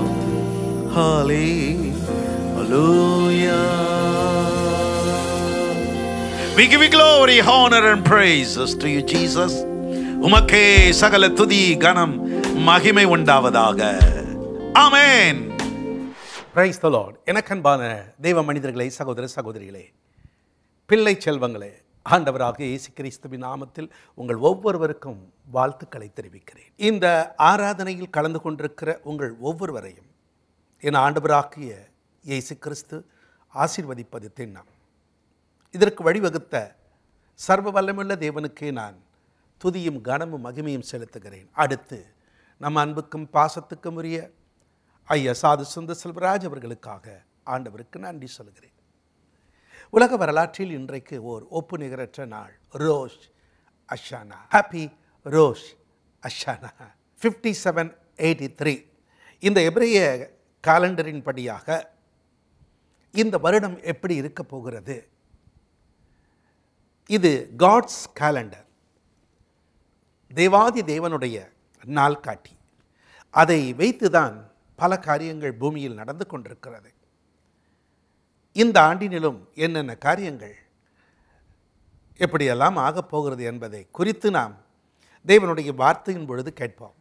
Hallelujah. We give you glory, honor, and praises to you, Jesus. உமக்கே சகல துதி கனம் மகிமை உண்டாவதாக ஆமென் praise the Lord எனக்கன்பான தெய்வ மனிதர்களே சகோதர சகோதரிகளே பிள்ளை செல்வங்களே ஆண்டவராக இயேசு கிறிஸ்துவின் நாமத்தில் உங்கள் ஒவ்வொருவருக்கும் வாழ்த்துக்களை தெரிவிக்கிறேன் இந்த ஆராதனையில் கலந்து கொண்டிருக்கிற உங்கள் ஒவ்வொருவரையும் என் ஆண்டவராகிய இயேசு கிறிஸ்து ஆசீர்வதிப்பது திண்ணம் இதற்கு வழிவகுத்த சர்வ வல்லமுள்ள தேவனுக்கே நான் துதியும் கனமும் மகிமையும் செலுத்துகிறேன் அடுத்து நம் அன்புக்கும் பாசத்துக்கும் உரிய ஐயா சாது சுந்த செல்வராஜ் அவர்களுக்காக ஆண்டவருக்கு நன்றி சொல்கிறேன் உலக வரலாற்றில் இன்றைக்கு ஓர் ஒப்பு நிகரற்ற நாள் Rosh Hashanah happy Rosh Hashanah fifty seven eighty three இந்த எபிரேய காலண்டரின் படியாக இந்த வருடம் எப்படி இருக்க போகிறது இது காட்ஸ் கேலண்டர் தேவாதி தேவனுடைய நாள் காட்டி அதை வைத்துதான் பல காரியங்கள் பூமியில் நடந்து கொண்டிருக்கிறது இந்த ஆண்டினிலும் என்னென்ன காரியங்கள் எப்படியெல்லாம் ஆகப் போகிறது என்பதை குறித்து நாம் தேவனுடைய வார்த்தையின் பொழுது கேட்போம்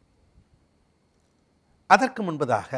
அதற்கு முன்பதாக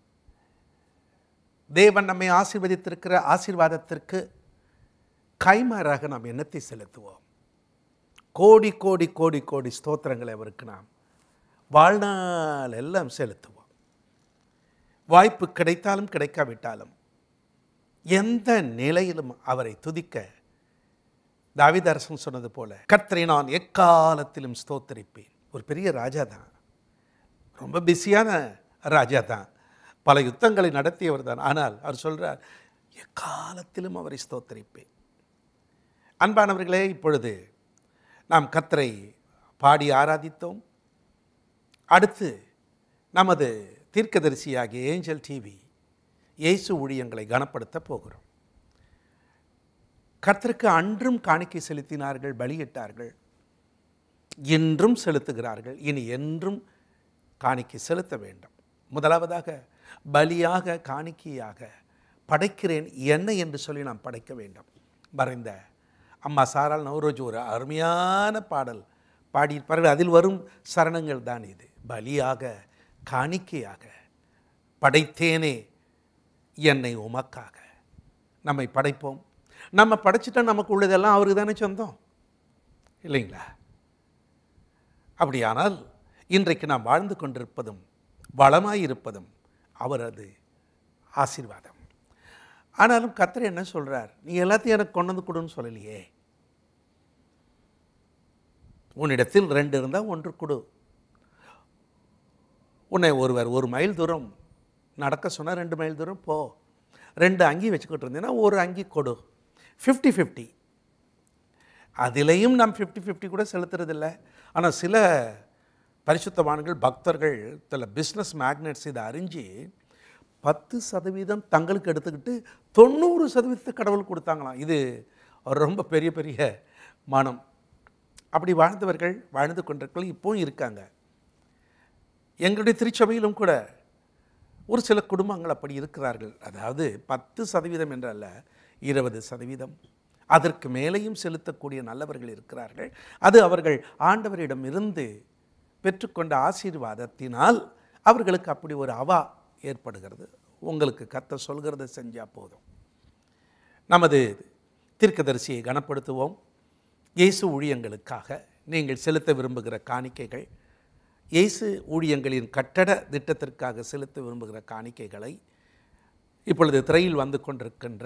தேவன் நம்மை ஆசீர்வதித்திருக்கிற ஆசீர்வாதத்திற்கு கைமாறாக நாம் எண்ணத்தை செலுத்துவோம் கோடி கோடி கோடி கோடி ஸ்தோத்திரங்களை அவருக்கு நாம் வாழ்நாள் எல்லாம் செலுத்துவோம் வாய்ப்பு கிடைத்தாலும் கிடைக்காவிட்டாலும் எந்த நிலையிலும் அவரை துதிக்க தாவிதரசன் சொன்னது போல கர்த்தரை நான் எக்காலத்திலும் ஸ்தோத்தரிப்பேன் ஒரு பெரிய ராஜா தான் ரொம்ப பிஸியான ராஜா தான் பல யுத்தங்களை நடத்தியவர் தான் ஆனால் அவர் சொல்றார் எக்காலத்திலும் அவரை ஸ்தோத்தரிப்பேன் அன்பானவர்களே இப்பொழுது நாம் கர்த்தரை பாடி ஆராதித்தோம் அடுத்து நமது தீர்க்கதரிசியாகிய ஏஞ்சல் டிவி இயேசு ஊழியங்களை கனப்படுத்த போகிறோம் கர்த்தருக்கு அன்றும் காணிக்கை செலுத்தினார்கள் பலியிட்டார்கள் இன்றும் செலுத்துகிறார்கள் இனி என்றும் காணிக்கை செலுத்த வேண்டும் முதலாவதாக பலியாக காணிக்கையாக படைக்கிறேன் என்ன என்று சொல்லி நாம் படைக்க வேண்டும் மறைந்த அம்மா சாரால் நவரோஜ் ஒரு அருமையான பாடல் பாடியிருப்பார்கள் அதில் வரும் சரணங்கள் தான் இது பலியாக காணிக்கையாக படைத்தேனே என்னை உமக்காக நம்மை படைப்போம் நம்ம படைச்சிட்டா நமக்கு உள்ளதெல்லாம் அவருக்கு தானே சொந்தம் இல்லைங்களா அப்படியானால் இன்றைக்கு நாம் வாழ்ந்து கொண்டிருப்பதும் வளமாயிருப்பதும் அவரது ஆசீர்வாதம் ஆனாலும் கர்த்தர் என்ன சொல்றார் நீ எல்லாத்தையும் எனக்கு கொண்டு வந்து கொடுன்னு சொல்லலையே உன்னிடத்தில் ரெண்டு இருந்தால் ஒன்று கொடு உன்னை ஒருவர் ஒரு மைல் தூரம் நடக்க சொன்னால் ரெண்டு மைல் தூரம் போ ரெண்டு அங்கி வச்சுக்கிட்டு இருந்தீங்கன்னா ஒரு அங்கி கொடு ஃபிஃப்டி ஃபிஃப்டி அதிலையும் நாம் ஃபிஃப்டி ஃபிஃப்டி கூட செலுத்துறதில்ல ஆனால் சில பரிசுத்தவான்கள் பக்தர்கள் சில பிஸ்னஸ் மேக்னெட்ஸ் இதை அறிஞ்சு பத்து சதவீதம் தங்களுக்கு எடுத்துக்கிட்டு தொண்ணூறு சதவீதத்தை கடவுள் கொடுத்தாங்களாம் இது ஒரு ரொம்ப பெரிய பெரிய மனம் அப்படி வாழ்ந்தவர்கள் வாழ்ந்து கொண்டிருக்கள் இப்போவும் இருக்காங்க எங்களுடைய திருச்சபையிலும் கூட ஒரு சில குடும்பங்கள் அப்படி இருக்கிறார்கள் அதாவது பத்து சதவீதம் என்றல்ல இருபது சதவீதம் அதற்கு மேலேயும் செலுத்தக்கூடிய நல்லவர்கள் இருக்கிறார்கள் அது அவர்கள் ஆண்டவரிடம் இருந்து பெற்றுக்கொண்ட ஆசீர்வாதத்தினால் அவர்களுக்கு அப்படி ஒரு அவா ஏற்படுகிறது உங்களுக்கு கத்த சொல்கிறத செஞ்சால் போதும் நமது தீர்க்கதரிசியை கனப்படுத்துவோம் இயேசு ஊழியங்களுக்காக நீங்கள் செலுத்த விரும்புகிற காணிக்கைகள் இயேசு ஊழியங்களின் கட்டட திட்டத்திற்காக செலுத்த விரும்புகிற காணிக்கைகளை இப்பொழுது திரையில் வந்து கொண்டிருக்கின்ற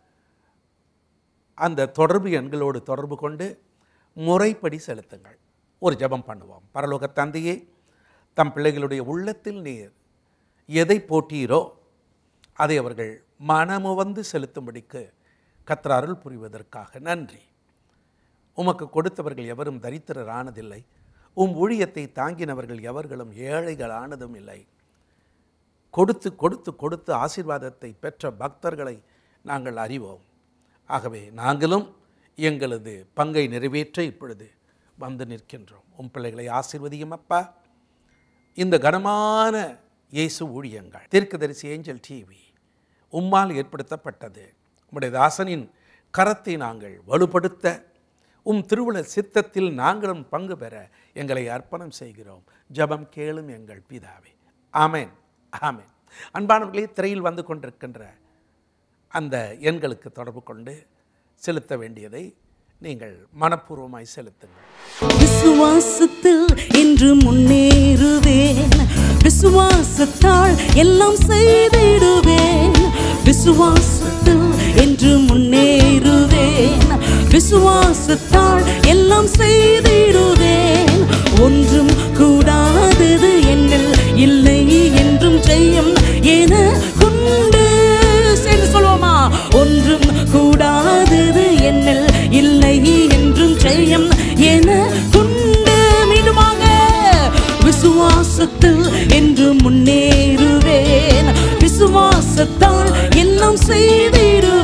அந்த தொடர்பு எண்களோடு தொடர்பு கொண்டு முறைப்படி செலுத்துங்கள் ஒரு ஜெபம் பண்ணுவோம் பரலோக தந்தையே தம் பிள்ளைகளுடைய உள்ளத்தில் நீர் எதை போட்டீரோ அதை அவர்கள் மனமுவந்து செலுத்தும்படிக்கு கர்த்தர் அருள் புரிவதற்காக நன்றி உமக்கு கொடுத்தவர்கள் எவரும் தரித்திரர் ஆனதில்லை உம் ஊழியத்தை தாங்கினவர்கள் எவர்களும் ஏழைகள் ஆனதும் இல்லை கொடுத்து கொடுத்து கொடுத்து ஆசீர்வாதத்தை பெற்ற பக்தர்களை நாங்கள் அறிவோம் ஆகவே நாங்களும் எங்களது பங்கை நிறைவேற்ற இப்பொழுது வந்து நிற்கின்றோம் உம் பிள்ளைகளை ஆசீர்வதியும் அப்பா இந்த கனமான இயேசு ஊழியங்கள் தீர்க்கதரிசி ஏஞ்சல் டிவி உம்மால் ஏற்படுத்தப்பட்டது உம்முடைய தாசனின் கரத்தை நாங்கள் வலுப்படுத்த உம் திருவுள சித்தத்தில் நாங்களும் பங்கு பெற எங்களை அர்ப்பணம் செய்கிறோம் ஜெபம் கேளும் எங்கள் பிதாவே ஆமென் ஆமென் அன்பானவர்களே திரையில் வந்து கொண்டிருக்கின்ற அந்த எண்களுக்கு தொடர்பு கொண்டு செலுத்த வேண்டியதை நீங்கள் மனப்பூர்வமாய் செலுத்துங்கள் விசுவாசத்தில் இன்று முன்னேறுவேன் விசுவாசத்தால் எல்லாம் செய்திடுவேன் விசுவாசத்தில் என்று முன்னேறுவேன் விசுவாசத்தால் எல்லாம் செய்திடுவேன் ஒன்றும் கூடாதது என்னில் இல்லை என்றும் செய்யும் என கொண்டு சேர்ந்து சொல்வோமா ஒன்றும் கூடாதது என்னில் இல்லை என்றும் செய்யும் என கொண்டு மீண்டுமாக விசுவாசத்தில் என்று முன்னேறுவேன் விசுவாசத்தால் எல்லாம்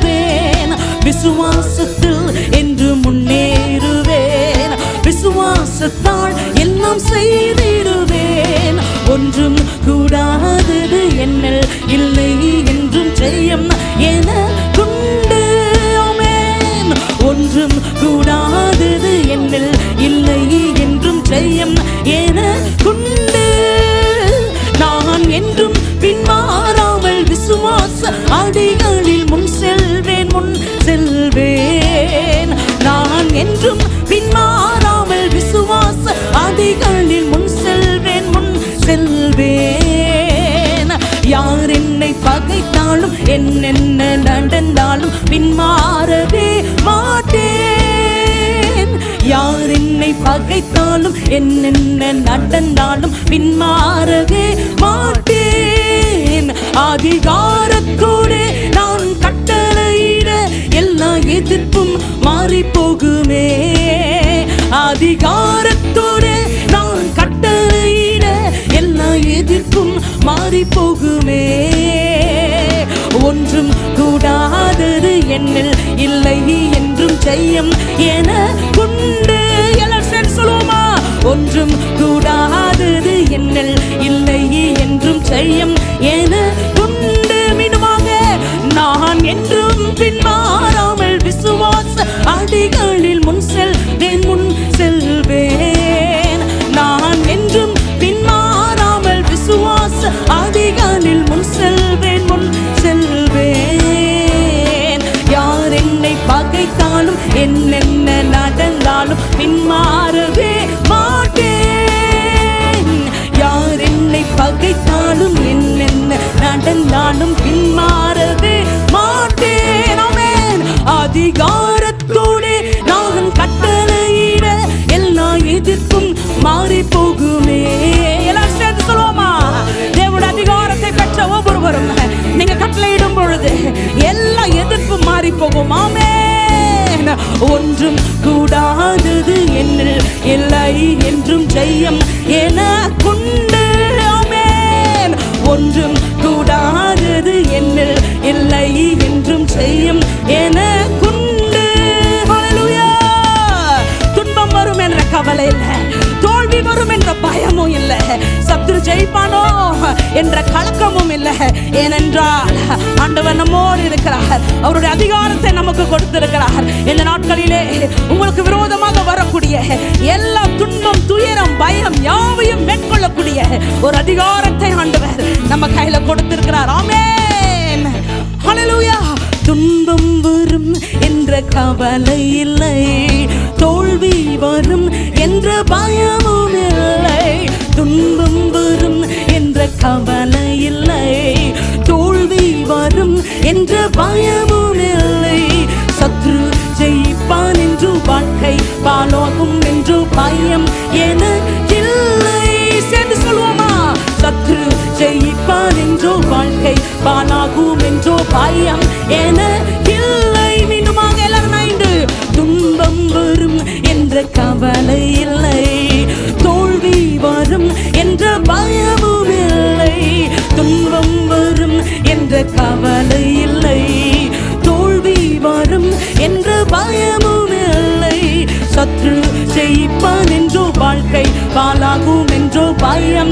செய்திடுவேன் விசுவாசத்தில் என்று முன்னேறுவேன் விசுவாச விசுவாசத்தால் எல்லாம் செய்திடுவேன் ஒன்றும் கூடாதது என்னில் இல்லை என்றும் செய்யும் என கொண்டு ஆமென். ஒன்றும் கூடாதது என்னில் இல்லை என்றும் செய்யும் என கொண்டு நான் என்றும் பின்மாறாமல் விசுவாச அடிகளில் முன் செல்வேன் முன் செல்வேன் நான் என்றும் பின்மாறாமல் விசுவாச அடிகளில் முன் செல்வேன் முன் செல்வேன் யார் என்னை பகைத்தாலும் என்னென்ன நடந்தாலும் பின்மாறவே மாட்டேன் யார் என்னை பகைத்தாலும் என்னென்ன நடந்தாலும் பின்மாறவே மாட்டேன் அதிகாரத்தோடு நான் கட்டளையிட எல்லா எதிர்ப்பும் மாறி போகுமே அதிகாரத்தோடு நான் கட்டளையிட எல்லா எதிர்ப்பும் மாறி போகுமே ஒன்றும் கூடாதது என்னில் இல்லை என்றும் செய்யும் என கொண்டு எல்லாரும் சேர்ந்து சொல்லுவோமா ஒன்றும் கூடாதது என்னில் இல்லை என்றும் செய்யும் என கொண்டு மீண்டுமாக நான் என்றும் பின்மாறாமல் விசுவாச அடிகளில் முன் செல்வேன் முன் செல்வேன் நான் என்றும் பின்மாறாமல் விசுவாச அடிகளில் முன் செல்வேன் முன் செல்வேன் யார் என்னை பகைத்தாலும் என்னென்ன நடந்தாலும் பின்மாறவே மாட்டேன் யார் என்னை பகைத்தாலும் என்னென்ன நடந்தாலும் பின்மாறவே மாட்டேன் ஆமென் அதிகாரத்தோடு நான் கட்டளையிட எல்லா எதிர்ப்பும் மாறி போகுமே எல்லாரும் சேர்ந்து சொல்லுவோமா தேவனுடைய அதிகாரத்தை பெற்ற ஒவ்வொருவரும் நீங்க கட்டளையிடும் பொழுது எல்லா எதிர்ப்பும் மாறி போகும் ஆமென் ஒன்றும் கூடாதது என்னில் இல்லை என்றும் செய்யும் என கொண்டு ஆமென் ஒன்றும் கூடாதது என்னில் இல்லை என்றும் செய்யும் என கொண்டு ஹalleluya துன்பம் வரும் என்ற கவலை இல்லை தோல்வி வரும் என்ற பயமும் இல்லை சத்துரு ஜெயிப்பானோ என்ற கலக்கமும் இல்லை ஏனென்றால் ஆண்டவர் நம்மோடு இருக்கிறார் அவருடைய அதிகாரத்தை நமக்கு கொடுத்திருக்கிறார் இந்த நாட்களிலே உங்களுக்கு விரோதமாக வரக்கூடிய எல்லா துன்பம் துயரம் பயம் யாவையும் மேற்கொள்ளக்கூடிய ஒரு அதிகாரத்தை ஆண்டவர் நம்ம கையில கொடுத்திருக்கிறார் ஆமென் ஹalleluya துன்பம் வரும் என்ற கவலை இல்லை தோல்வி வரும் என்ற பயமும் இல்லை துன்பம் வரும் என்ற கவலை இல்லை தோல்வி வரும் என்ற பயமும் இல்லை சத்ரு ஜெயிப்பான் என்று வாழ்க்கை பாலோகும் என்று பயம் என இல்லை சேர்ந்து சொல்லுவோமா சத்ரு ஜெயிப்பான் என்றோ வாழ்க்கை பாலாகும் என்றோ பயம் என இல்லை மீண்டுமாக எல்லாரும் நைண்டு துன்பம் வரும் என்ற கவலை இல்லை தோல்வி வரும் என்ற பயமும் இல்லை துன்பம் வரும் என்ற கவலை இல்லை தோல்வி வரும் என்ற பயமும் இல்லை சத்ரு ஜெயிப்பான் என்றோ வாழ்க்கை பாலாகும் என்றோ பயம்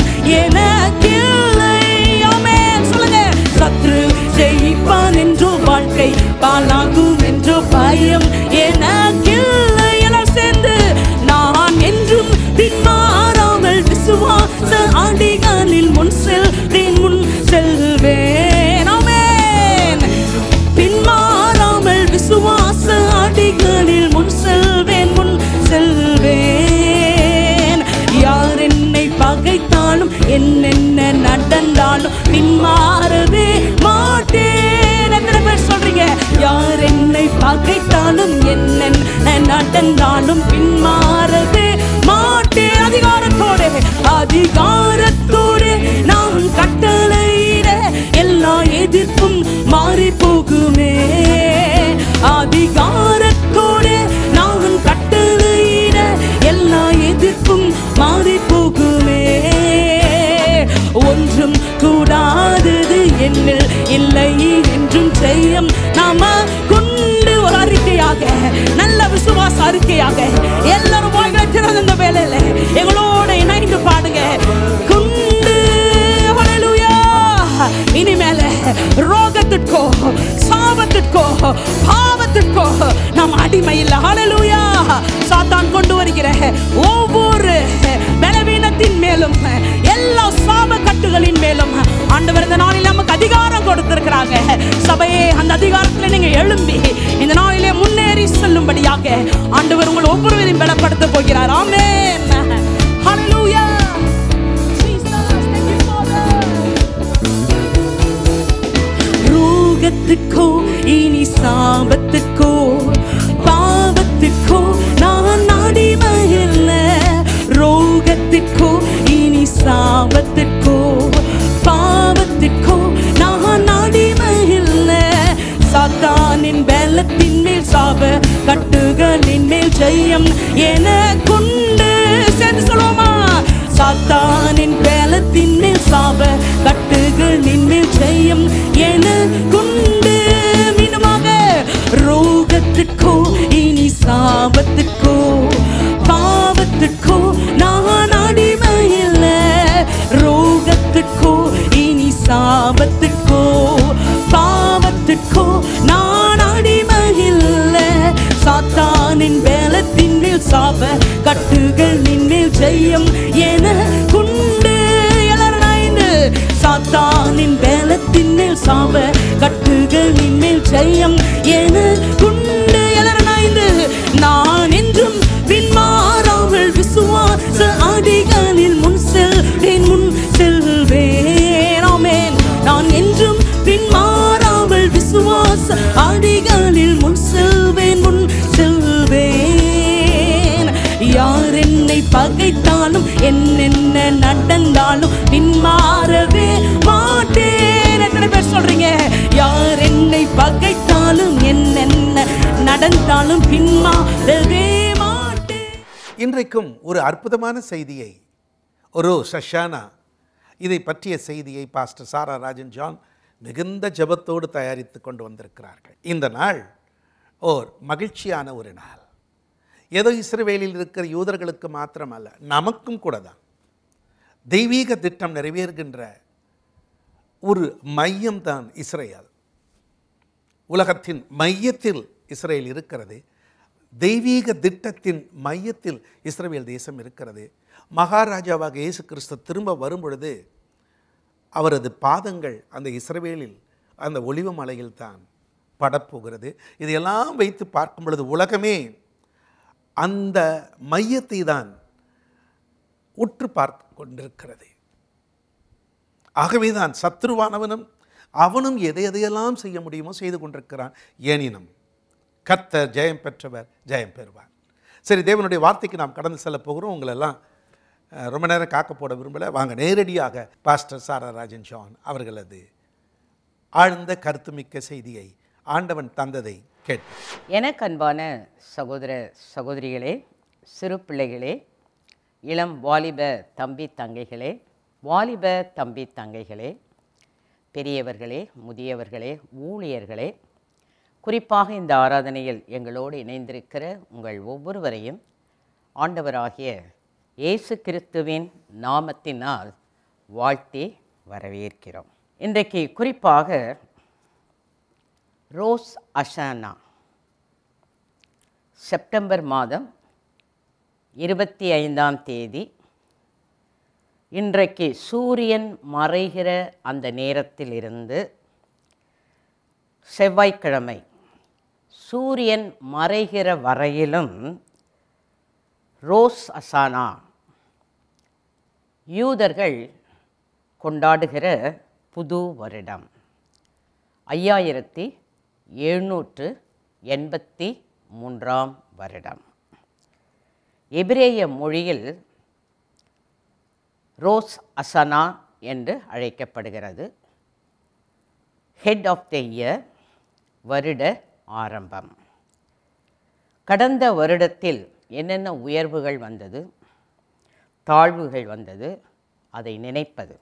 எனக்கில்லை ஆமென் சொல்லுங்க சத்ரு ஜெயிப்பான் என்றோ வாழ்க்கை பாலாகும் என்றோ பயம் எனக்கில்லை எல்லாம் சேர்ந்து நான் என்றும் பின்மாறாமல் விசுவாச ஆண்டிகளில் முன் செல்வேன் முன் செல்வேன் ஆமென் பின்மாறாமல் விசுவாச அடிகளில் முன் செல்வேன் முன் செல்வேன் யார் என்னை பகைத்தாலும் என்னென்ன நடந்தாலும் பின்மாறவே மாட்டேன் எத்தனை பேர் சொல்றீங்க யார் என்னை பகைத்தாலும் என்னென்ன நடந்தாலும் பின்மாறவே மாட்டேன் அதிகாரத்தோடு அதிகாரத்தோடு நான் கட்டளையிட எல்லா எதிர்ப்பும் மாறி போகுமே அதிகாரத்தோடு நான் கட்டளையிட எல்லா எதிர்ப்பும் மாறி போகுமே ஒன்றும் கூடாதது என்னில் இல்லை என்றும் செய்யும் நாம கொண்டு ஒரு அறிக்கையாக நல்ல விசுவாச அறிக்கையாக எல்லாரும் வாய்களை திறந்த இந்த வேலையில எங்களோட இணைந்து பாடுங்க குண்டு ஹalleluya இனிமேல ரோகத்திற்கோ சாபத்திற்கோ பாவத்திற்கோ நாம் அடிமை இல்லை ஹalleluya சாத்தான் கொண்டு வருகிற ஒவ்வொரு பலவீனத்தின் மேலும் எல்லா சாப கட்டுகளின் மேலும் ஆண்டவர் இந்த நாளில் நமக்கு அதிகாரம் கொடுத்திருக்கிறாங்க சபையே அந்த அதிகாரத்தில் நீங்க எழும்பி இந்த நாளிலே முன்னேறி செல்லும்படியாக ஆண்டவர் உங்களை ஒவ்வொருவரையும் பலப்படுத்த போகிறார் ஆமென் ஹalleluya Jesus thank you father ரோகத்துக்கோ இனி சாபத்துக்கோ பாவத்துக்கோ நான் அடிமையில்ல ரோகத்துக்கோ இனி சாபத்துக்கோ பாவத்துக்கோ நான் அடிமையில்ல சாத்தானின் பலத்தின் மேல் சாப கட்டுகளின் மேல் ஜெயம் என கொண்டு சேர்ந்து சொல்லுவோமா சாத்தானின் பலத்தின் மேல் சாப கட்டுகளின் மேல் ஜெயம் என கொண்டு மீண்டுமாக ரோகத்துக்கோ இனி சாபத்துக்கோ பாவத்துக்கோ நான் அடிமையில்ல ரோகத்துக்கோ இனி சாபத்துக்கோ பாவத்துக்கோ நான் அடிமையில்ல சாத்தானின் பலத்தின் மேல் சாப கட்டுகளின் மேல் ஜெயம் என கொண்டு எழறாய்ந்து சாத்தானின் பலத்தின் மேல் சாப கட்டுகளின் மேல் ஜெயம் என கொண்டு எழறாய்ந்து நான் என்றும் பின்மாறாமல் விசுவாச அடிகளில் முன் செல்வேன் முன் செல்வேன் ஆமென் நான் என்றும் பின்மாறாமல் விசுவாச அடிகளில் முன் செல்வேன் முன் செல்வேன் யார் என்னை பகைத்தாலும் என்னென்ன நடந்தாலும் பின்மாறவே மாட்டேன் எத்தனை பேர் சொல்றீங்க யார் என்னை பகைத்தாலும் என்னென்ன நடந்தாலும் பின்மாறவே மாட்டேன் இன்றைக்கும் ஒரு அற்புதமான செய்தியை ஒரு சஷானா இதை பற்றிய செய்தியை பாஸ்டர் சாரா ராஜன் ஜான் மிகுந்த ஜெபத்தோடு தயாரித்து கொண்டு வந்திருக்கிறார்கள் இந்த நாள் ஓர் மகிழ்ச்சியான ஒரு நாள் ஏதோ இஸ்ரவேலில் இருக்கிற யூதர்களுக்கு மாத்திரமல்ல நமக்கும் கூட தான் தெய்வீக திட்டம் நிறைவேறுகின்ற ஒரு மையம்தான் இஸ்ரேல் உலகத்தின் மையத்தில் இஸ்ரேல் இருக்கிறது தெய்வீக திட்டத்தின் மையத்தில் இஸ்ரவேல் தேசம் இருக்கிறது மகாராஜாவாக இயேசு கிறிஸ்து திரும்ப வரும் பொழுது அவரது பாதங்கள் அந்த இஸ்ரவேலில் அந்த ஒளிவ மலையில் தான் படப்போகிறது இதையெல்லாம் வைத்து பார்க்கும் பொழுது உலகமே அந்த மையத்தை தான் உற்று பார்த்து கொண்டிருக்கிறது ஆகவே தான் சத்ருவானவனும் அவனும் எதை எதையெல்லாம் செய்ய முடியுமோ செய்து கொண்டிருக்கிறான் ஏனினும் கர்த்தர் ஜெயம் பெற்றவர் ஜெயம் பெறுவார் சரி தேவனுடைய வார்த்தைக்கு நாம் கடந்து செல்ல போகிறோம் உங்களெல்லாம் அஹ், ரொம்ப நேரம் காக்க போட விரும்பல வாங்க நேரடியாக பாஸ்டர் சாரா ராஜன் ஜான் அவர்களது ஆழ்ந்த கருத்துமிக்க செய்தியை ஆண்டவன் தந்ததை கேட்டு எனக்கு அன்பான சகோதர சகோதரிகளே சிறு பிள்ளைகளே இளம் வாலிப தம்பி தங்கைகளே வாலிப தம்பி தங்கைகளே பெரியவர்களே முதியவர்களே ஊழியர்களே குறிப்பாக இந்த ஆராதனையில் எங்களோடு இணைந்திருக்கிற உங்கள் ஒவ்வொருவரையும் ஆண்டவராகிய இயேசு கிறிஸ்துவின் நாமத்தினால் வாழ்த்தி வரவேற்கிறோம் இன்றைக்கு குறிப்பாக ரோஸ் அஷானா செப்டம்பர் மாதம் இருபத்தி ஐந்தாம் தேதி இன்றைக்கு சூரியன் மறைகிற அந்த நேரத்திலிருந்து செவ்வாய்க்கிழமை சூரியன் மறைகிற வரையிலும் ரோஸ் அசானா யூதர்கள் கொண்டாடுகிற புது வருடம் ஐயாயிரத்தி எழுநூற்று எண்பத்தி மூன்றாம் வருடம் எபிரேய மொழியில் ரோஸ் அசனா என்று அழைக்கப்படுகிறது ஹெட் ஆஃப் த இயர் வருட ஆரம்பம் கடந்த வருடத்தில் என்னென்ன உயர்வுகள் வந்தது தாழ்வுகள் வந்தது அதை நினைப்பது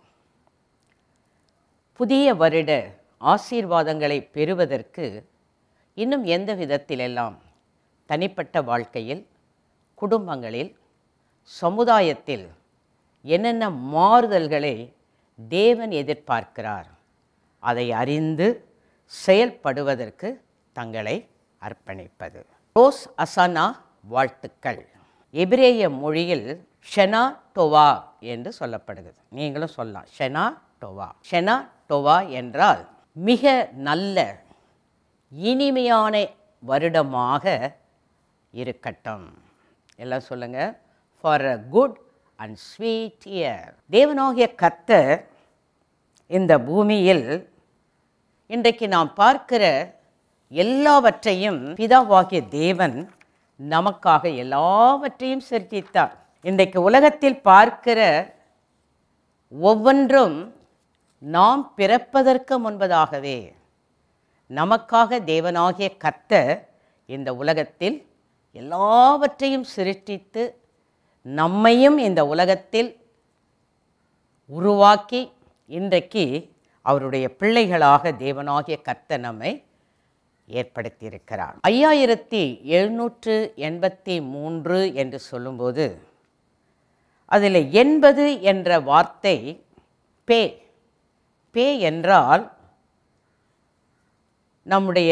புதிய வருட ஆசீர்வாதங்களை பெறுவதற்கு இன்னும் எந்த விதத்திலெல்லாம் தனிப்பட்ட வாழ்க்கையில் குடும்பங்களில் சமுதாயத்தில் என்னென்ன மாறுதல்களை தேவன் எதிர்பார்க்கிறார் அதை அறிந்து செயல்படுவதற்கு தங்களை அர்ப்பணிப்பது ரோஸ் அசானா வாழ்த்துக்கள் எபிரேய மொழியில் ஷெனா டோவா என்று சொல்லப்படுகிறது நீங்களும் சொல்லலாம் ஷெனா டோவா ஷெனா டோவா என்றால் மிக நல்ல இனிமையான வருடமாக இருக்கட்டும் எல்லாம் சொல்லுங்க for a good and sweet year தேவனாகிய கர்த்தர் இந்த பூமியில் இன்றைக்கு நாம் பார்க்கிற எல்லாவற்றையும் பிதாவாகிய தேவன் நமக்காக எல்லாவற்றையும் சிருஷ்டித்தார் இன்றைக்கு உலகத்தில் பார்க்கிற ஒவ்வொன்றும் நாம் பிறப்பதற்கு முன்பதாகவே நமக்காக தேவனாகிய கர்த்தர் இந்த உலகத்தில் எல்லாவற்றையும் சிருஷ்டித்து நம்மையும் இந்த உலகத்தில் உருவாக்கி இன்றைக்கு அவருடைய பிள்ளைகளாக தேவனாகிய கர்த்தர் நம்மை ஏற்படுத்தியிருக்கிறார் ஐயாயிரத்தி எழுநூற்று எண்பத்தி மூன்று என்று சொல்லும்போது அதில் எண்பது என்ற வார்த்தை பே பே என்றால் நம்முடைய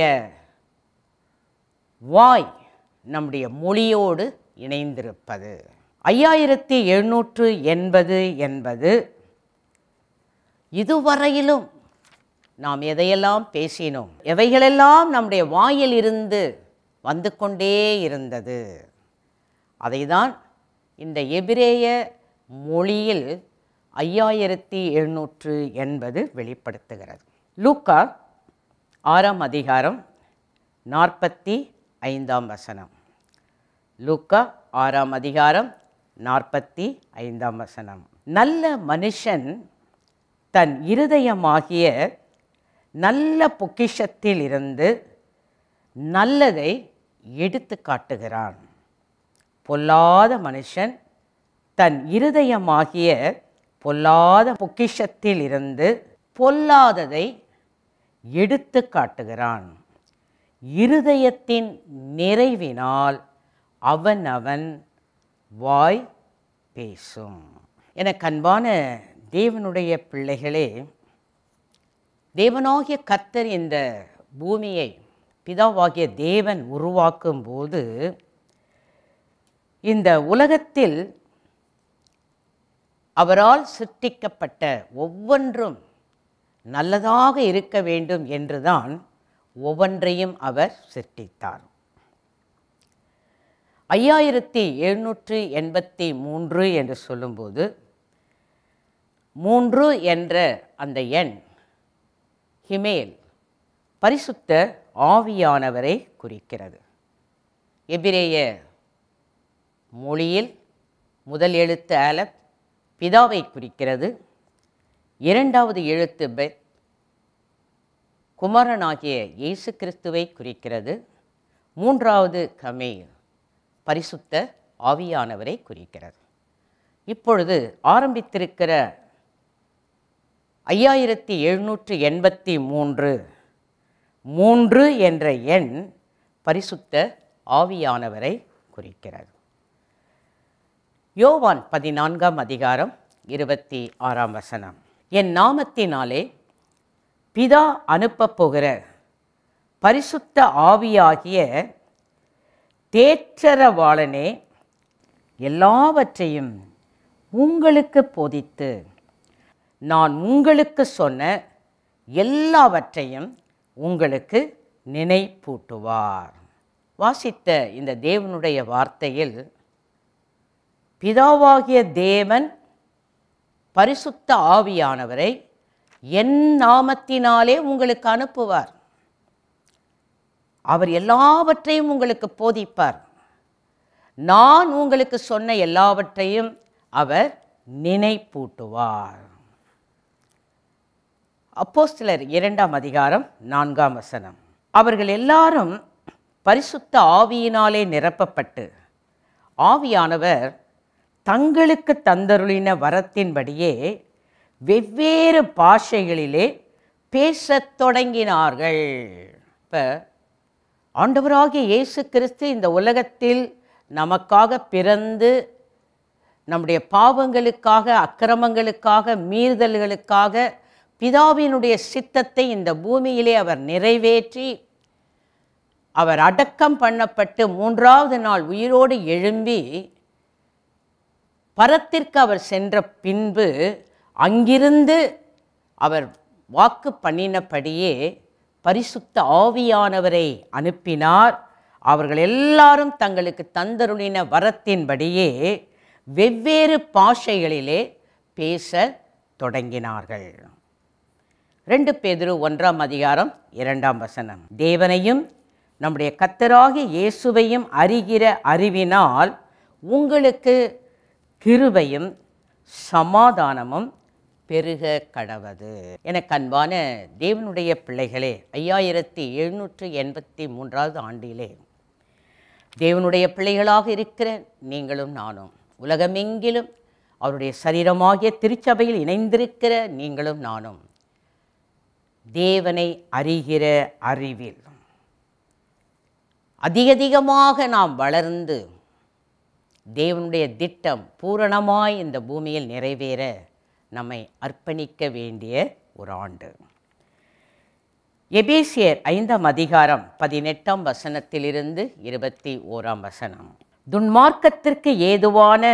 வாய் நம்முடைய மொழியோடு இணைந்திருப்பது ஐயாயிரத்தி எழுநூற்று எண்பது என்பது இதுவரையிலும் நாம் எதையெல்லாம் பேசினோம் எவைகளெல்லாம் நம்முடைய வாயில் இருந்து வந்து கொண்டே இருந்தது அதைதான் இந்த எபிரேய மொழியில் ஐயாயிரத்தி எழுநூற்று எண்பது வெளிப்படுத்துகிறது லூக்கா ஆறாம் அதிகாரம் நாற்பத்தி ஐந்தாம் வசனம் லூக்கா ஆறாம் அதிகாரம் நாற்பத்தி ஐந்தாம் வசனம் நல்ல மனுஷன் தன் இருதயமாகிய நல்ல பொக்கிஷத்தில் இருந்து நல்லதை எடுத்து காட்டுகிறான் பொல்லாத மனுஷன் தன் இருதயமாகிய பொல்லாத பொக்கிஷத்தில் இருந்து பொல்லாததை எடுத்து காட்டுகிறான் இருதயத்தின் நிறைவினால் அவன் அவன் வாய் பேசும் எனக்கு அன்பான தேவனுடைய பிள்ளைகளே தேவனாகிய கர்த்தர் இந்த பூமியை பிதாவாகிய தேவன் உருவாக்கும் போது இந்த உலகத்தில் அவரால் சிருஷ்டிக்கப்பட்ட ஒவ்வொன்றும் நல்லதாக இருக்க வேண்டும் என்றுதான் ஒவ்வொன்றையும் அவர் சிருஷ்டித்தார் ஐயாயிரத்தி எழுநூற்று எண்பத்தி மூன்று என்று சொல்லும்போது மூன்று என்ற அந்த எண் ஹிமேல் பரிசுத்த ஆவியானவரை குறிக்கிறது எபிரேய மொழியில் முதல் எழுத்து ஆலப் பிதாவை குறிக்கிறது இரண்டாவது எழுத்து பெத் குமாரனாகிய இயேசு கிறிஸ்துவை குறிக்கிறது மூன்றாவது கமேல் பரிசுத்த ஆவியானவரை குறிக்கிறது இப்பொழுது ஆரம்பித்திருக்கிற ஐயாயிரத்தி எழுநூற்று எண்பத்தி மூன்று மூன்று என்ற எண் பரிசுத்த ஆவியானவரை குறிக்கிறது யோவான் பதினான்காம் அதிகாரம் இருபத்தி ஆறாம் வசனம் என் நாமத்தினாலே பிதா அனுப்பப் போகிற பரிசுத்த ஆவியாகிய தேற்றரவாளனே எல்லாவற்றையும் உங்களுக்கு போதித்து நான் உங்களுக்கு சொன்ன எல்லாவற்றையும் உங்களுக்கு நினைப்பூட்டுவார் வாசித்த இந்த தேவனுடைய வார்த்தையில் பிதாவாகிய தேவன் பரிசுத்த ஆவியானவரை என் நாமத்தினாலே உங்களுக்கு அனுப்புவார் அவர் எல்லாவற்றையும் உங்களுக்கு போதிப்பார் நான் உங்களுக்கு சொன்ன எல்லாவற்றையும் அவர் நினைப்பூட்டுவார் அப்போஸ்தலர் இரண்டாம் அதிகாரம் நான்காம் வசனம் அவர்கள் எல்லாரும் பரிசுத்த ஆவியினாலே நிரப்பப்பட்டு ஆவியானவர் தங்களுக்கு தந்தருளின வரத்தின்படியே வெவ்வேறு பாஷைகளிலே பேசத் தொடங்கினார்கள் இப்போ ஆண்டவராகிய இயேசு கிறிஸ்து இந்த உலகத்தில் நமக்காக பிறந்து நம்முடைய பாவங்களுக்காக அக்கிரமங்களுக்காக மீறுதல்களுக்காக பிதாவினுடைய சித்தத்தை இந்த பூமியிலே அவர் நிறைவேற்றி அவர் அடக்கம் பண்ணப்பட்டு மூன்றாவது நாள் உயிரோடு எழும்பி பரத்திற்கு அவர் சென்ற பின்பு அங்கிருந்து அவர் வாக்கு பண்ணினபடியே பரிசுத்த ஆவியானவரை அனுப்பினார் அவர்கள் எல்லாரும் தங்களுக்கு தந்தருளின வரத்தின்படியே வெவ்வேறு பாஷைகளிலே பேச தொடங்கினார்கள் ரெண்டு பேதுரு ஒன்றாம் அதிகாரம் இரண்டாம் வசனம் தேவனையும் நம்முடைய கத்தராகிய இயேசுவையும் அறிகிற அறிவினால் உங்களுக்கு கிருபையும் சமாதானமும் பெருக கடவது எனக்கு அன்பான தேவனுடைய பிள்ளைகளே ஐயாயிரத்தி எழுநூற்று எண்பத்தி மூன்றாவது ஆண்டிலே தேவனுடைய பிள்ளைகளாக இருக்கிற நீங்களும் நானும் உலகமெங்கிலும் அவருடைய சரீரமாகிய திருச்சபையில் இணைந்திருக்கிற நீங்களும் நானும் தேவனை அறிகிற அறிவில் அதிகதிகமாக நாம் வளர்ந்து தேவனுடைய திட்டம் பூரணமாய் இந்த பூமியில் நிறைவேற நம்மை அர்ப்பணிக்க வேண்டிய ஒரு ஆண்டு எபேசியர் ஐந்தாம் அதிகாரம் பதினெட்டாம் வசனத்திலிருந்து இருபத்தி ஓராம் வசனம் துன்மார்க்கத்திற்கு ஏதுவான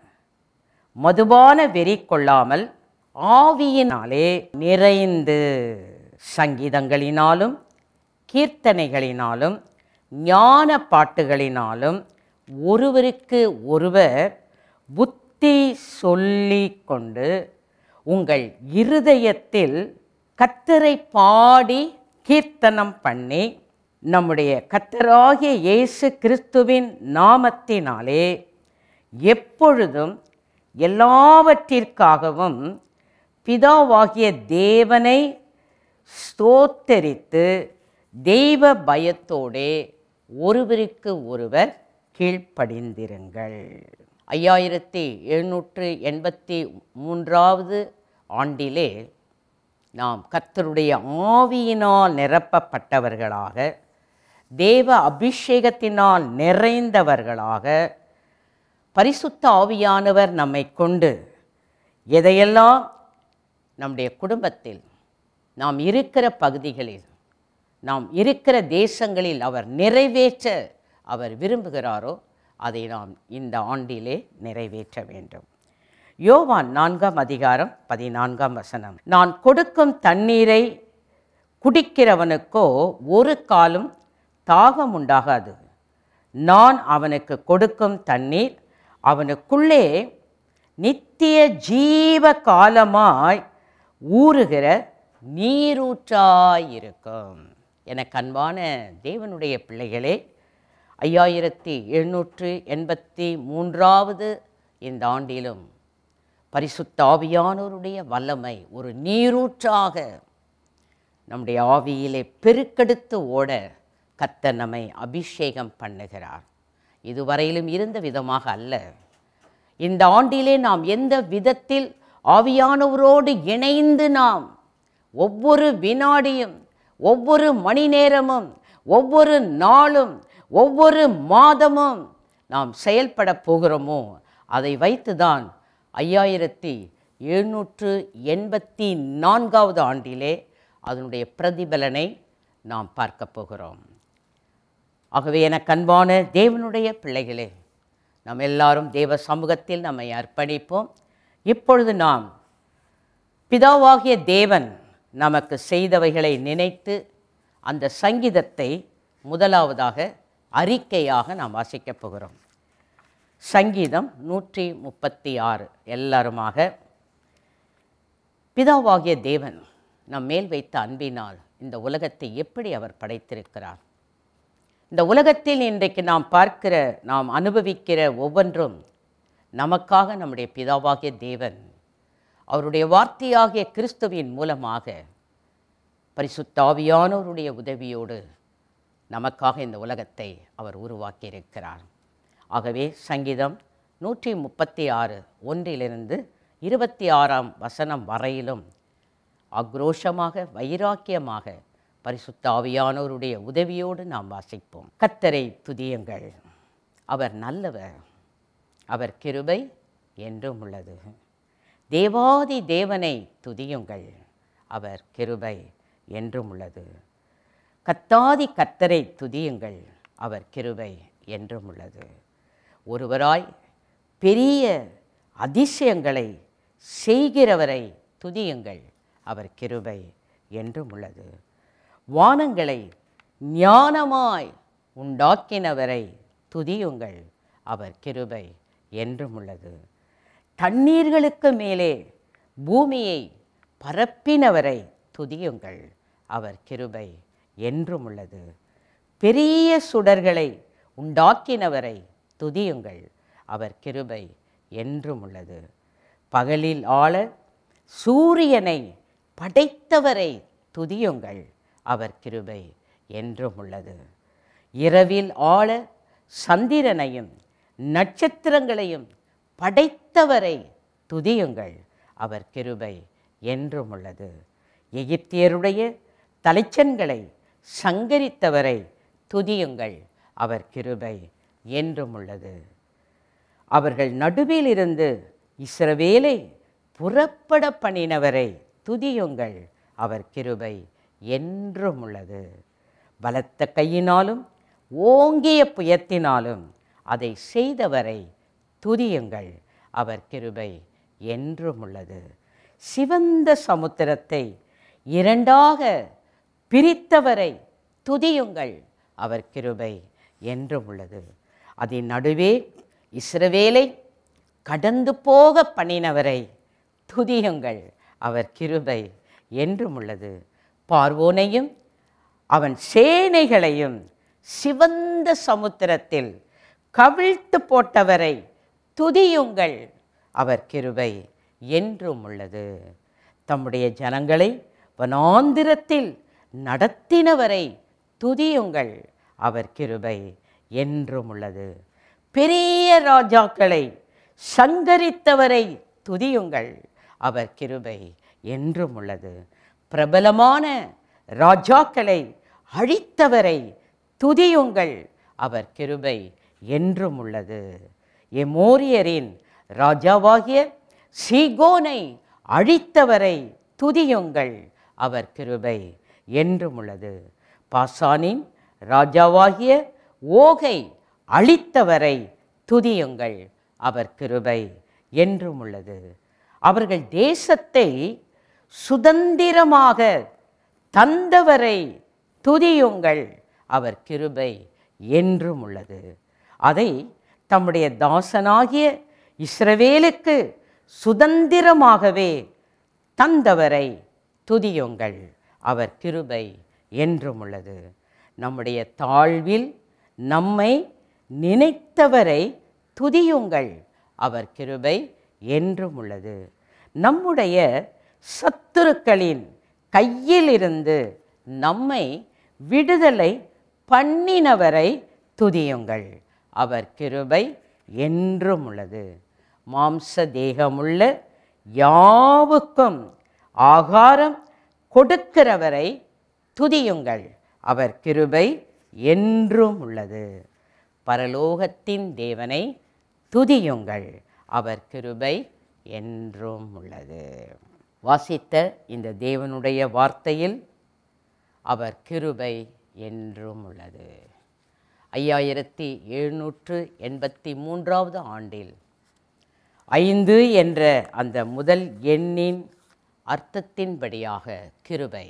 மதுபான வெறி கொள்ளாமல் ஆவியினாலே நிறைந்து சங்கீதங்களினாலும் கீர்த்தனைகளினாலும் ஞான பாட்டுகளினாலும் ஒருவருக்கு ஒருவர் புத்தி சொல்லிக் கொண்டு உங்கள் இருதயத்தில் கத்தரை பாடி கீர்த்தனம் பண்ணி நம்முடைய கத்தராகிய இயேசு கிறிஸ்துவின் நாமத்தினாலே எப்பொழுதும் எல்லாவற்றிற்காகவும் பிதாவாகிய தேவனை ஸ்தோத்தரித்து தெய்வ பயத்தோடே ஒருவருக்கு ஒருவர் கீழ்ப்படிந்திருங்கள் ஐயாயிரத்தி எழுநூற்று எண்பத்தி மூன்றாவது ஆண்டிலே நாம் கர்த்தருடைய ஆவியினால் நிரப்பப்பட்டவர்களாக தேவ அபிஷேகத்தினால் நிறைந்தவர்களாக பரிசுத்த ஆவியானவர் நம்மை கொண்டு எதையெல்லாம் நம்முடைய குடும்பத்தில் நாம் இருக்கிற பகுதிகளில் நாம் இருக்கிற தேசங்களில் அவர் நிறைவேற்ற அவர் விரும்புகிறாரோ அதை நாம் இந்த ஆண்டிலே நிறைவேற்ற வேண்டும் யோவான் நான்காம் அதிகாரம் பதினான்காம் வசனம் நான் கொடுக்கும் தண்ணீரை குடிக்கிறவனுக்கோ ஒரு காலும் தாகம் உண்டாகாது நான் அவனுக்கு கொடுக்கும் தண்ணீர் அவனுக்குள்ளே நித்திய ஜீவ காலமாய் ஊறுகிற நீரூற்றாயிருக்கும் எனக்கு அன்பான தேவனுடைய பிள்ளைகளே ஐயாயிரத்தி எழுநூற்று எண்பத்தி மூன்றாவது இந்த ஆண்டிலும் பரிசுத்த ஆவியானோருடைய வல்லமை ஒரு நீரூற்றாக நம்முடைய ஆவியிலே பெருக்கெடுத்து ஓட கர்த்தர் நம்மை அபிஷேகம் பண்ணுகிறார் இதுவரையிலும் இருந்த விதமாக அல்ல இந்த ஆண்டிலே நாம் எந்த விதத்தில் ஆவியானவரோடு இணைந்து நாம் ஒவ்வொரு வினாடியும் ஒவ்வொரு மணி நேரமும் ஒவ்வொரு நாளும் ஒவ்வொரு மாதமும் நாம் செயல்பட போகிறோமோ அதை வைத்துதான் ஐயாயிரத்தி எழுநூற்று எண்பத்தி நான்காவது ஆண்டிலே அதனுடைய பிரதிபலனை நாம் பார்க்க போகிறோம் ஆகவே எனக்கு அன்பான தேவனுடைய பிள்ளைகளே நாம் எல்லாரும் தேவ சமூகத்தில் நம்மை அர்ப்பணிப்போம் இப்பொழுது நாம் பிதாவாகிய தேவன் நமக்கு செய்தவைகளை நினைத்து அந்த சங்கீதத்தை முதலாவதாக அறிக்கையாக நாம் வாசிக்கப் போகிறோம் சங்கீதம் நூற்றி முப்பத்தி ஆறு எல்லாருமாக பிதாவாகிய தேவன் நம் மேல் வைத்த அன்பினால் இந்த உலகத்தை எப்படி அவர் படைத்திருக்கிறார் இந்த உலகத்தில் இன்றைக்கு நாம் பார்க்கிற நாம் அனுபவிக்கிற ஒவ்வொன்றும் நமக்காக நம்முடைய பிதாவாகிய தேவன் அவருடைய வார்த்தையாகிய கிறிஸ்துவின் மூலமாக பரிசுத்த ஆவியானோருடைய உதவியோடு நமக்காக இந்த உலகத்தை அவர் உருவாக்கியிருக்கிறார் ஆகவே சங்கீதம் நூற்றி முப்பத்தி ஆறு ஒன்றிலிருந்து இருபத்தி ஆறாம் வசனம் வரையிலும் ஆக்ரோஷமாக வைராக்கியமாக பரிசுத்த ஆவியானோருடைய உதவியோடு நாம் வாசிப்போம் கத்தரை துதியுங்கள் அவர் நல்லவர் அவர் கிருபை என்றும் உள்ளது தேவாதி தேவனை துதியுங்கள் அவர் கிருபை என்றும் உள்ளது கத்தாதி கத்தரை துதியுங்கள் அவர் கிருபை என்றும் உள்ளது ஒருவராய் பெரிய அதிசயங்களை செய்கிறவரை துதியுங்கள் அவர் கிருபை என்றும் உள்ளது வானங்களை ஞானமாய் உண்டாக்கினவரை துதியுங்கள் அவர் கிருபை என்றும் உள்ளது தண்ணீர்களுக்கு மேலே பூமியை பரப்பினவரை துதியுங்கள் அவர் கிருபை என்றும் உள்ளது பெரிய சுடர்களை உண்டாக்கினவரை துதியுங்கள் அவர் கிருபை என்றும் உள்ளது பகலில் ஆள சூரியனை படைத்தவரை துதியுங்கள் அவர் கிருபை என்றும் உள்ளது இரவில் ஆள சந்திரனையும் நட்சத்திரங்களையும் படைத்தவரை துதியுங்கள் அவர் கிருபை என்றும் உள்ளது எகிப்தியருடைய தலைச்சன்களை சங்கரித்தவரை துதியுங்கள் அவர் கிருபை என்றும் உள்ளது அவர்கள் நடுவில் இருந்து இஸ்ரவேலை புறப்பட பண்ணினவரை துதியுங்கள் அவர் கிருபை என்றும் உள்ளது பலத்த கையினாலும் ஓங்கிய புயத்தினாலும் அதை செய்தவரை துதியுங்கள் அவர் கிருபை என்றும் உள்ளது சிவந்த சமுத்திரத்தை இரண்டாக பிரித்தவரை துதியுங்கள் அவர் கிருபை என்றும் உள்ளது அதன் நடுவே இஸ்ரவேலை கடந்து போக பண்ணினவரை துதியுங்கள் அவர் கிருபை என்றும் உள்ளது பார்வோனையும் அவன் சேனைகளையும் சிவந்த சமுத்திரத்தில் கவிழ்த்து போட்டவரை துதியுங்கள் அவர் கிருபை என்றும் உள்ளது தம்முடைய ஜனங்களை வனாந்திரத்தில் நடத்தினவரை துதியுங்கள் அவர் கிருபை என்றும் உள்ளது பெரிய ராஜாக்களை சங்கரித்தவரை துதியுங்கள் அவர் கிருபை என்றும் உள்ளது பிரபலமான ராஜாக்களை அழித்தவரை துதியுங்கள் அவர் கிருபை என்றும் உள்ளது எமோரியரின் ராஜாவாகிய சீகோனை அழித்தவரை துதியுங்கள் அவர் கிருபை என்றும் உள்ளது பாசானின் ராஜாவாகிய ஓகை அழித்தவரை துதியுங்கள் அவர் கிருபை என்றும் உள்ளது அவர்கள் தேசத்தை சுதந்திரமாக தந்தவரை துதியுங்கள் அவர் கிருபை என்றும் உள்ளது அதை தம்முடைய தாசனாகிய இஸ்ரவேலுக்கு சுதந்திரமாகவே தந்தவரை துதியுங்கள் அவர் கிருபை என்றும் உள்ளது நம்முடைய தாழ்வில் நம்மை நினைத்தவரை துதியுங்கள் அவர் கிருபை என்றும் உள்ளது நம்முடைய சத்துருக்களின் கையிலிருந்து நம்மை விடுதலை பண்ணினவரை துதியுங்கள் அவர் கிருபை என்றும் உள்ளது மாம்ச தேகமுள்ள யாவுக்கும் ஆகாரம் கொடுக்கிறவரை துதியுங்கள் அவர் கிருபை என்றும் உள்ளது பரலோகத்தின் தேவனை துதியுங்கள் அவர் கிருபை என்றும் உள்ளது வாசித்த இந்த தேவனுடைய வார்த்தையில் அவர் கிருபை என்றும் உள்ளது ஐயாயிரத்தி எழுநூற்று எண்பத்தி மூன்றாவது ஆண்டில் ஐந்து என்ற அந்த முதல் எண்ணின் அர்த்தத்தின்படியாக கிருபை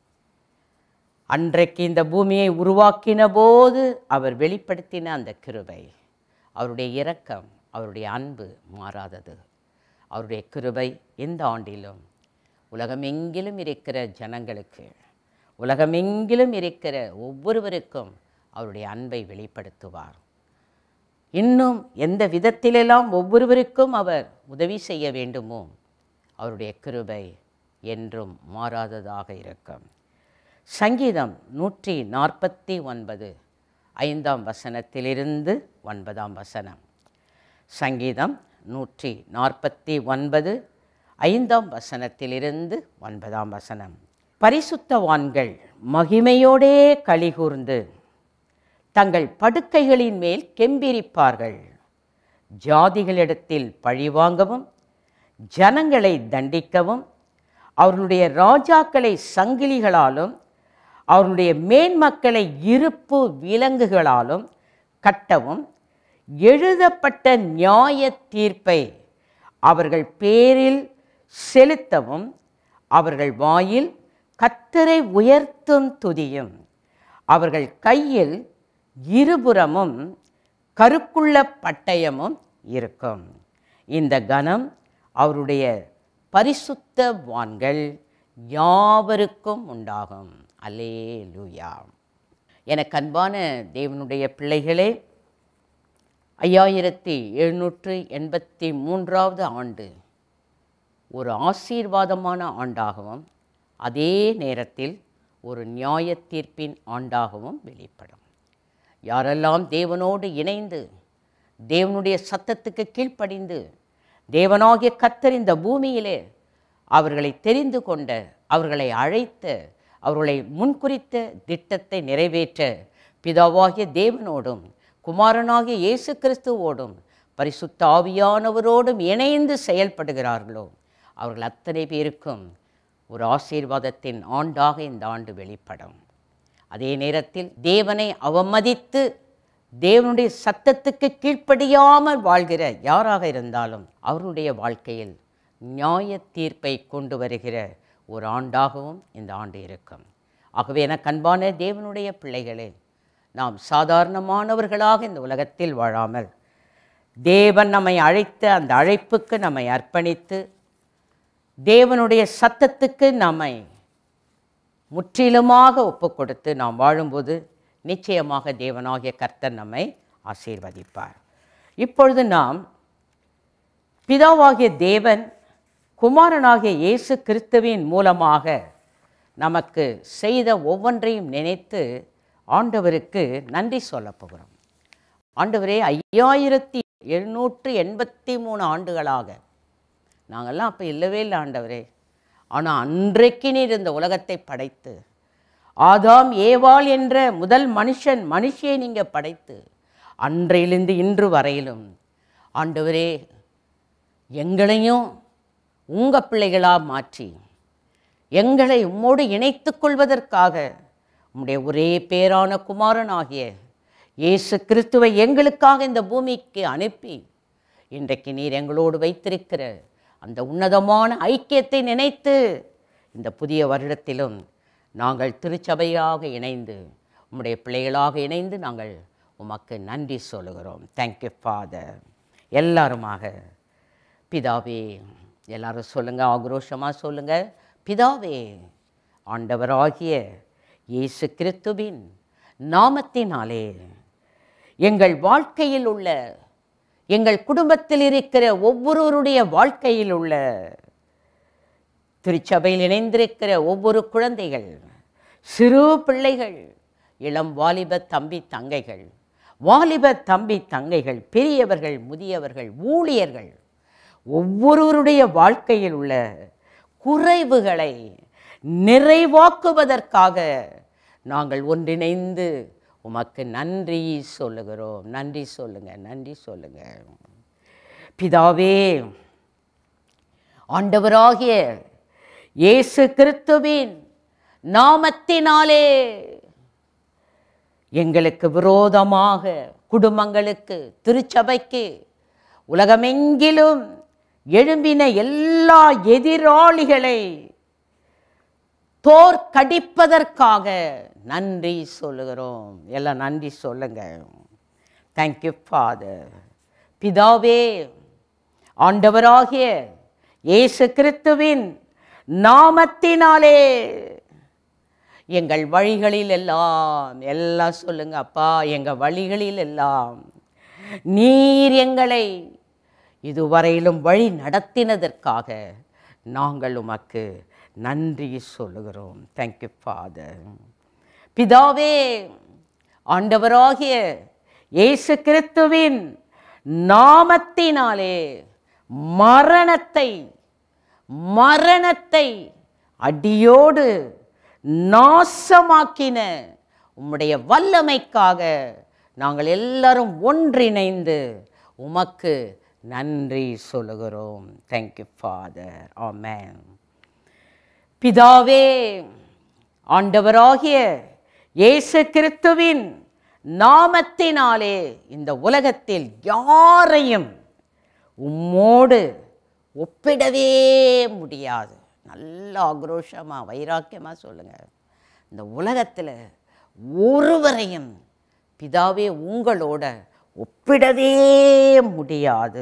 அன்றைக்கு இந்த பூமியை உருவாக்கின போது அவர் வெளிப்படுத்தின அந்த கிருபை அவருடைய இரக்கம் அவருடைய அன்பு மாறாதது அவருடைய கிருபை இந்த ஆண்டிலும் உலகமெங்கிலும் இருக்கிற ஜனங்களுக்கு உலகமெங்கிலும் இருக்கிற ஒவ்வொருவருக்கும் அவருடைய அன்பை வெளிப்படுத்துவார் இன்னும் எந்த விதத்திலெல்லாம் ஒவ்வொருவருக்கும் அவர் உதவி செய்ய வேண்டுமோ அவருடைய கிருபை என்றும் மாறாததாக இருக்கும் சங்கீதம் நூற்றி நாற்பத்தி ஒன்பது ஐந்தாம் வசனத்திலிருந்து ஒன்பதாம் வசனம் சங்கீதம் நூற்றி நாற்பத்தி ஒன்பது ஐந்தாம் வசனத்திலிருந்து ஒன்பதாம் வசனம் பரிசுத்தவான்கள் மகிமையோடே கலிகூர்ந்து தங்கள் படுக்கைகளின் மேல் கெம்பிரிப்பார்கள் ஜாதிகளிடத்தில் பழிவாங்கவும் ஜனங்களை தண்டிக்கவும் அவர்களுடைய ராஜாக்களை சங்கிலிகளாலும் அவர்களுடைய மேன்மக்களை இருப்பு விலங்குகளாலும் கட்டவும் எழுதப்பட்ட நியாய தீர்ப்பை அவர்கள் பேரில் செலுத்தவும் அவர்கள் வாயில் கத்தரை உயர்த்தும் துதியும் அவர்கள் கையில் இருபுறமும் கருக்குள்ள பட்டயமும் இருக்கும் இந்த கணம் அவருடைய பரிசுத்த வான்கள் யாவருக்கும் உண்டாகும் அல்லேலூயா எனக்கு அன்பான தேவனுடைய பிள்ளைகளே ஐயாயிரத்தி எழுநூற்று எண்பத்தி மூன்றாவது ஆண்டு ஒரு ஆசீர்வாதமான ஆண்டாகவும் அதே நேரத்தில் ஒரு நியாய தீர்ப்பின் ஆண்டாகவும் வெளிப்படும் யாரெல்லாம் தேவனோடு இணைந்து தேவனுடைய சத்தத்துக்கு கீழ்ப்படிந்து தேவனாகிய கத்தர் இந்த பூமியிலே அவர்களை தெரிந்து கொண்ட அவர்களை அழைத்த அவர்களை முன்குறித்த திட்டத்தை நிறைவேற்ற பிதாவாகிய தேவனோடும் குமாரனாகிய இயேசு கிறிஸ்துவோடும் பரிசுத்த ஆவியானவரோடும் இணைந்து செயல்படுகிறார்களோ அவர்கள் அத்தனை பேருக்கும் ஒரு ஆசீர்வாதத்தின் ஆண்டாக இந்த ஆண்டு வெளிப்படும் அதே நேரத்தில் தேவனை அவமதித்து தேவனுடைய சத்தத்துக்கு கீழ்ப்படியாமல் வாழ்கிற யாராக இருந்தாலும் அவருடைய வாழ்க்கையில் நியாய தீர்ப்பை கொண்டு வருகிற ஒரு ஆண்டாகவும் இந்த ஆண்டு இருக்கும் ஆகவே எனக்கு அன்பான தேவனுடைய பிள்ளைகளே நாம் சாதாரணமானவர்களாக இந்த உலகத்தில் வாழாமல் தேவன் நம்மை அழைத்த அந்த அழைப்புக்கு நம்மை அர்ப்பணித்து தேவனுடைய சத்தத்துக்கு நம்மை முற்றிலுமாக ஒப்பு கொடுத்து நாம் வாழும்போது நிச்சயமாக தேவனாகிய கர்த்தர் நம்மை ஆசீர்வதிப்பார் இப்பொழுது நாம் பிதாவாகிய தேவன் குமாரனாகிய இயேசு கிறிஸ்துவின் மூலமாக நமக்கு செய்த ஒவ்வொன்றையும் நினைத்து ஆண்டவருக்கு நன்றி சொல்லப் போகிறோம் ஆண்டவரே ஐயாயிரத்தி எழுநூற்று எண்பத்தி மூணு ஆண்டுகளாக நாங்கள்லாம் அப்போ இல்லவே இல்லை ஆண்டவரே ஆனால் அன்றைக்கு நீர் இந்த உலகத்தை படைத்து ஆதாம் ஏவாள் என்ற முதல் மனுஷன் மனுஷியை நீங்கள் படைத்து அன்றையிலிருந்து இன்று வரையிலும் ஆண்டவரே எங்களையும் உங்கள் பிள்ளைகளாக மாற்றி எங்களை உம்மோடு இணைத்துக் கொள்வதற்காக உம்முடைய ஒரே பேரான குமாரனாகிய இயேசு கிறிஸ்துவை எங்களுக்காக இந்த பூமிக்கு அனுப்பி இன்றைக்கு நீர் எங்களோடு வைத்திருக்கிற அந்த உன்னதமான ஐக்கியத்தை நினைத்து இந்த புதிய வருடத்திலும் நாங்கள் திருச்சபையாக இணைந்து உம்முடைய பிள்ளைகளாக இணைந்து நாங்கள் உமக்கு நன்றி சொல்லுகிறோம் தேங்க்யூ ஃபாதர் எல்லாருமாக பிதாவே எல்லாரும் சொல்லுங்க ஆக்ரோஷமாக சொல்லுங்க பிதாவே ஆண்டவராகிய இயேசு கிறிஸ்துவின் நாமத்தினாலே எங்கள் வாழ்க்கையில் உள்ள எங்கள் குடும்பத்தில் இருக்கிற ஒவ்வொருவருடைய வாழ்க்கையில் உள்ள திருச்சபையில் இணைந்திருக்கிற ஒவ்வொரு குழந்தைகள் சிறு பிள்ளைகள் இளம் வாலிப தம்பி தங்கைகள் வாலிப தம்பி தங்கைகள் பெரியவர்கள் முதியவர்கள் ஊழியர்கள் ஒவ்வொருவருடைய வாழ்க்கையில் உள்ள குறைவுகளை நிறைவாக்குவதற்காக நாங்கள் ஒன்றிணைந்து உமக்கு நன்றி சொல்லுகிறோம் நன்றி சொல்லுங்க நன்றி சொல்லுங்க பிதாவே ஆண்டவராகிய இயேசு கிறிஸ்துவின் நாமத்தினாலே எங்களுக்கு விரோதமாக குடும்பங்களுக்கு திருச்சபைக்கு உலகமெங்கிலும் எழும்பின எல்லா எதிராளிகளை தோற்கடிப்பதற்காக நன்றி சொல்லுகிறோம் எல்லாம் நன்றி சொல்லுங்க தேங்க்யூ ஃபாதர் பிதாவே ஆண்டவராகிய இயேசு கிறிஸ்துவின் நாமத்தினாலே எங்கள் வழிகளில் எல்லாம் எல்லாம் சொல்லுங்க அப்பா எங்கள் வழிகளில் எல்லாம் நீர் எங்களை இதுவரையிலும் வழி நடத்தினதற்காக நாங்கள் உமக்கு நன்றி சொல்லுகிறோம் தேங்க்யூ ஃபாதர் பிதாவே ஆண்டவராகிய இயேசு கிறிஸ்துவின் நாமத்தினாலே மரணத்தை மரணத்தை அடியோடு நாசமாக்கின உம்முடைய வல்லமைக்காக நாங்கள் எல்லாரும் ஒன்றிணைந்து உமக்கு நன்றி சொல்லுகிறோம் தேங்க்யூ ஃபாதர் ஆமென் பிதாவே ஆண்டவராகிய இயேசு கிறிஸ்துவின் நாமத்தினாலே இந்த உலகத்தில் யாரையும் உம்மோடு ஒப்பிடவே முடியாது நல்ல ஆக்ரோஷமாக வைராக்கியமாக சொல்லுங்கள் இந்த உலகத்தில் ஒருவரையும் பிதாவே உங்களோட ஒப்பிடவே முடியாது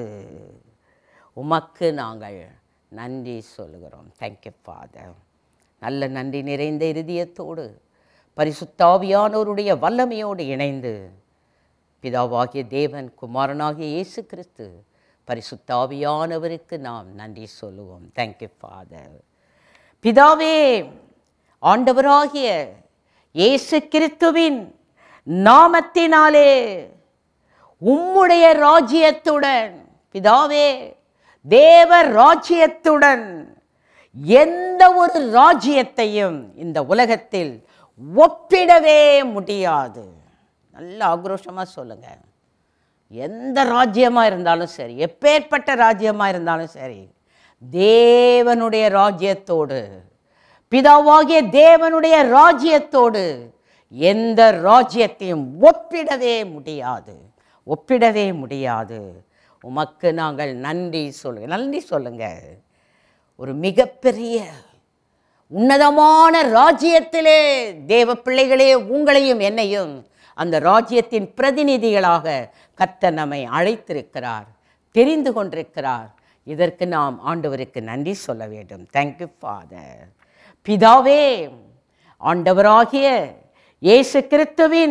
உமக்கு நாங்கள் நன்றி சொல்லுகிறோம் தேங்க்யூ ஃபாதர் நல்ல நன்றி நிறைந்த இருதயத்தோடு பரிசுத்தாவியானோருடைய வல்லமையோடு இணைந்து பிதாவாகிய தேவன் குமாரனாகிய இயேசு கிறிஸ்து பரிசுத்தாவியானவருக்கு நாம் நன்றி சொல்லுவோம் தேங்க்யூ ஃபாதர் பிதாவே ஆண்டவராகிய இயேசு கிறிஸ்துவின் நாமத்தினாலே உம்முடைய ராஜ்யத்துடன் பிதாவே தேவ ராஜ்யத்துடன் எந்த ஒரு ராஜ்யத்தையும் இந்த உலகத்தில் ஒப்பிடவே முடியாது நல்ல ஆக்ரோஷமாக சொல்லுங்க எந்த ராஜ்யமாக இருந்தாலும் சரி எப்பேற்பட்ட ராஜ்யமாக இருந்தாலும் சரி தேவனுடைய ராஜ்யத்தோடு பிதாவாகிய தேவனுடைய ராஜ்யத்தோடு எந்த ராஜ்யத்தையும் ஒப்பிடவே முடியாது ஒப்பிடவே முடியாது உமக்கு நாங்கள் நன்றி சொல்லுங்க நன்றி சொல்லுங்க ஒரு மிகப்பெரிய உன்னதமான ராஜ்யத்திலே தேவ பிள்ளைகளே உங்களையும் என்னையும் அந்த ராஜ்யத்தின் பிரதிநிதிகளாக கர்த்தர் நம்மை அழைத்திருக்கிறார் தெரிந்து கொண்டிருக்கிறார் இதற்கு நாம் ஆண்டவருக்கு நன்றி சொல்ல வேண்டும் தேங்க்யூ ஃபாதர் பிதாவே ஆண்டவராகிய இயேசு கிறிஸ்துவின்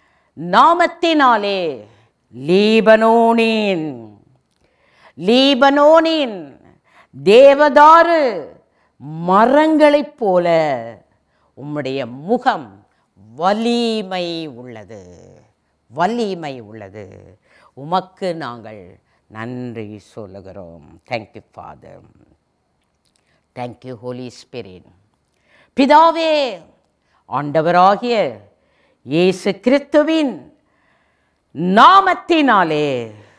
நாமத்தினாலே லீபனோனின் லீபனோனின் தேவதாரு மரங்களைப் போல உம்முடைய முகம் வலிமை உள்ளது வலிமை உள்ளது உமக்கு நாங்கள் நன்றி சொல்லுகிறோம் thank you Father thank you Holy Spirit பிதாவே ஆண்டவராகிய இயேசு கிறிஸ்துவின் நாமத்தினாலே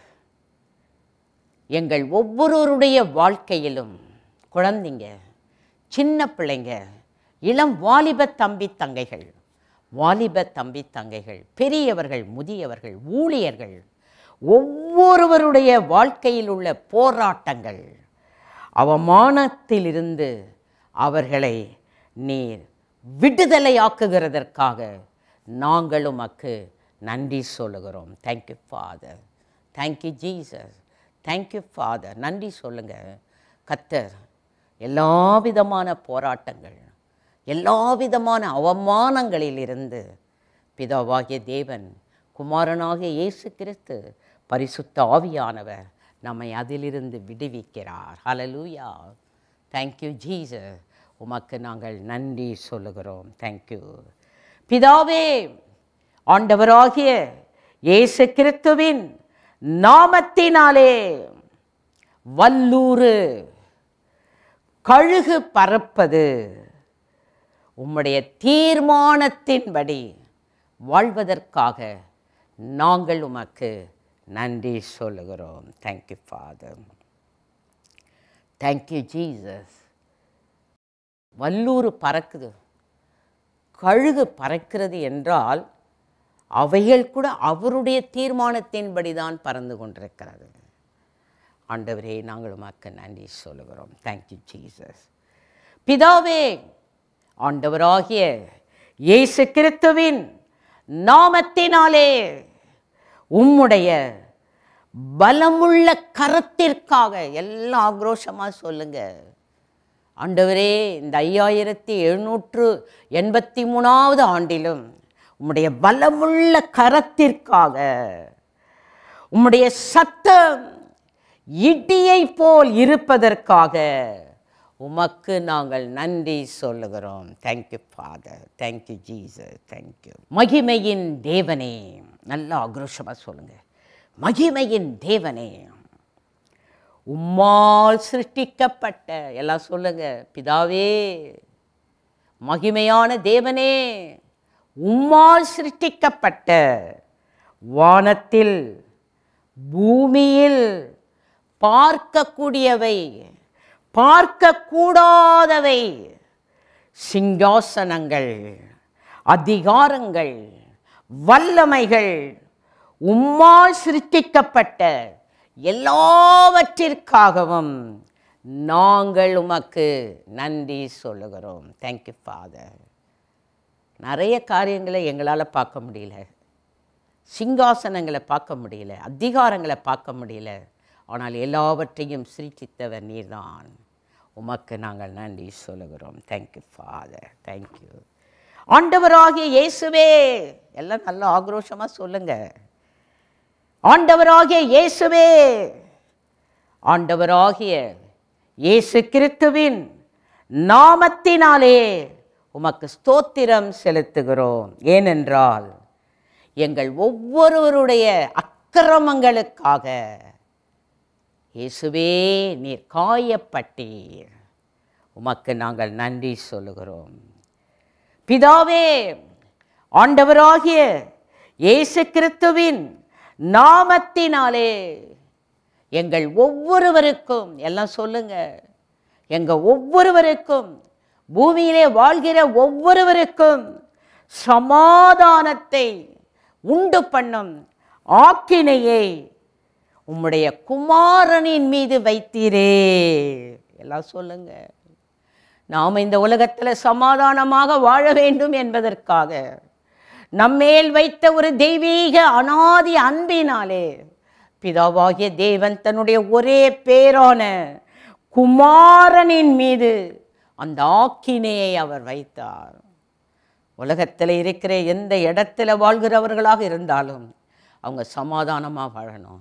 எங்கள் ஒவ்வொருவருடைய வாழ்க்கையிலும் குழந்தைங்க சின்ன பிள்ளைங்க இளம் வாலிப தம்பி தங்கைகள் வாலிப தம்பி தங்கைகள் பெரியவர்கள் முதியவர்கள் ஊழியர்கள் ஒவ்வொருவருடைய வாழ்க்கையில் உள்ள போராட்டங்கள் அவமானத்திலிருந்து அவர்களை நீர் விடுதலையாக்குகிறதற்காக நாங்கள் உமக்கு நன்றி சொல்லுகிறோம் thank you Father thank you Jesus thank you Father நன்றி சொல்லுங்க கத்தர் எல்லா விதமான போராட்டங்கள் எல்லா விதமான அவமானங்களிலிருந்து பிதாவாகிய தேவன் குமாரனாகிய இயேசு கிறிஸ்து பரிசுத்த ஆவியானவர் நம்மை அதிலிருந்து விடுவிக்கிறார் ஹalleluya தேங்க்யூ ஜீசஸ் உமக்கு நாங்கள் நன்றி சொல்லுகிறோம் தேங்க்யூ பிதாவே ஆண்டவராகிய இயேசு கிறிஸ்துவின் நாமத்தினாலே வல்லூறு கழுகு பறப்பது உம்முடைய தீர்மானத்தின்படி வாழ்வதற்காக நாங்கள் உமக்கு நன்றி சொல்லுகிறோம் தேங்க்யூ ஃபாதர் தேங்க்யூ ஜீசஸ் வல்லூறு பறக்குது கழுகு பறக்கிறது என்றால் அவைகள் கூட அவருடைய தீர்மானத்தின்படி தான் பறந்து கொண்டிருக்கிறது ஆண்டவரே நாங்கள் உமக்கு நன்றி சொல்லுகிறோம் தேங்க்யூ ஜீசஸ் பிதாவே ஆண்டவராகிய இயேசு கிறிஸ்துவின் நாமத்தினாலே உம்முடைய பலமுள்ள கரத்திற்காக எல்லாம் ஆக்ரோஷமாக சொல்லுங்க ஆண்டவரே இந்த ஐயாயிரத்தி எழுநூற்று எண்பத்தி மூணாவது ஆண்டிலும் உம்முடைய பலமுள்ள கரத்திற்காக உம்முடைய சத்தம் இடியை போல் இருப்பதற்காக உமக்கு நாங்கள் நன்றி சொல்லுகிறோம் thank you Father thank you Jesus thank you மகிமையின் தேவனே நல்ல ஆக்ரோஷமாக சொல்லுங்க மகிமையின் தேவனே உம்மால் சிருஷ்டிக்கப்பட்ட எல்லாம் சொல்லுங்க பிதாவே மகிமையான தேவனே உம்மால் சிருஷ்டிக்கப்பட்ட வானத்தில் பூமியில் பார்க்கக்கூடியவை பார்க்கக்கூடாதவை சிங்காசனங்கள் அதிகாரங்கள் வல்லமைகள் உம்மால் சிருஷ்டிக்கப்பட்ட எல்லாவற்றிற்காகவும் நாங்கள் உமக்கு நன்றி சொல்லுகிறோம் தேங்க்யூ ஃபாதர் நிறைய காரியங்களை எங்களால் பார்க்க முடியல சிங்காசனங்களை பார்க்க முடியல அதிகாரங்களை பார்க்க முடியல ஆனால் எல்லாவற்றையும் சிரிச்சித்தவர் நீர்தான் உமக்கு நாங்கள் நன்றி சொல்லுகிறோம் தேங்க்யூ ஃபாதர் தேங்க்யூ ஆண்டவராகிய இயேசுவே எல்லாம் நல்ல ஆக்ரோஷமாக சொல்லுங்க ஆண்டவராகிய இயேசுவே ஆண்டவராகிய இயேசு கிறிஸ்துவின் நாமத்தினாலே உமக்கு ஸ்தோத்திரம் செலுத்துகிறோம் ஏனென்றால் எங்கள் ஒவ்வொருவருடைய அக்கிரமங்களுக்காக இயேசுவே நீர் காயப்பட்டீர் உமக்கு நாங்கள் நன்றி சொல்லுகிறோம் பிதாவே ஆண்டவராகிய இயேசு கிறிஸ்துவின் நாமத்தினாலே எங்கள் ஒவ்வொருவருக்கும் எல்லாம் சொல்லுங்க எங்க ஒவ்வொருவருக்கும் பூமியிலே வாழ்கிற ஒவ்வொருவருக்கும் சமாதானத்தை உண்டு பண்ணும் ஆக்கினையை உம்முடைய குமாரனின் மீது வைத்தீரே எல்லாம் சொல்லுங்க நாம் இந்த உலகத்தில் சமாதானமாக வாழ வேண்டும் என்பதற்காக நம்மேல் வைத்த ஒரு தெய்வீக அனாதி அன்பினாலே பிதாவாகிய தேவன் தன்னுடைய ஒரே பேரான குமாரனின் மீது அந்த ஆக்கினையை அவர் வைத்தார் உலகத்தில் இருக்கிற எந்த இடத்துல வாழ்கிறவர்களாக இருந்தாலும் அவங்க சமாதானமாக வாழணும்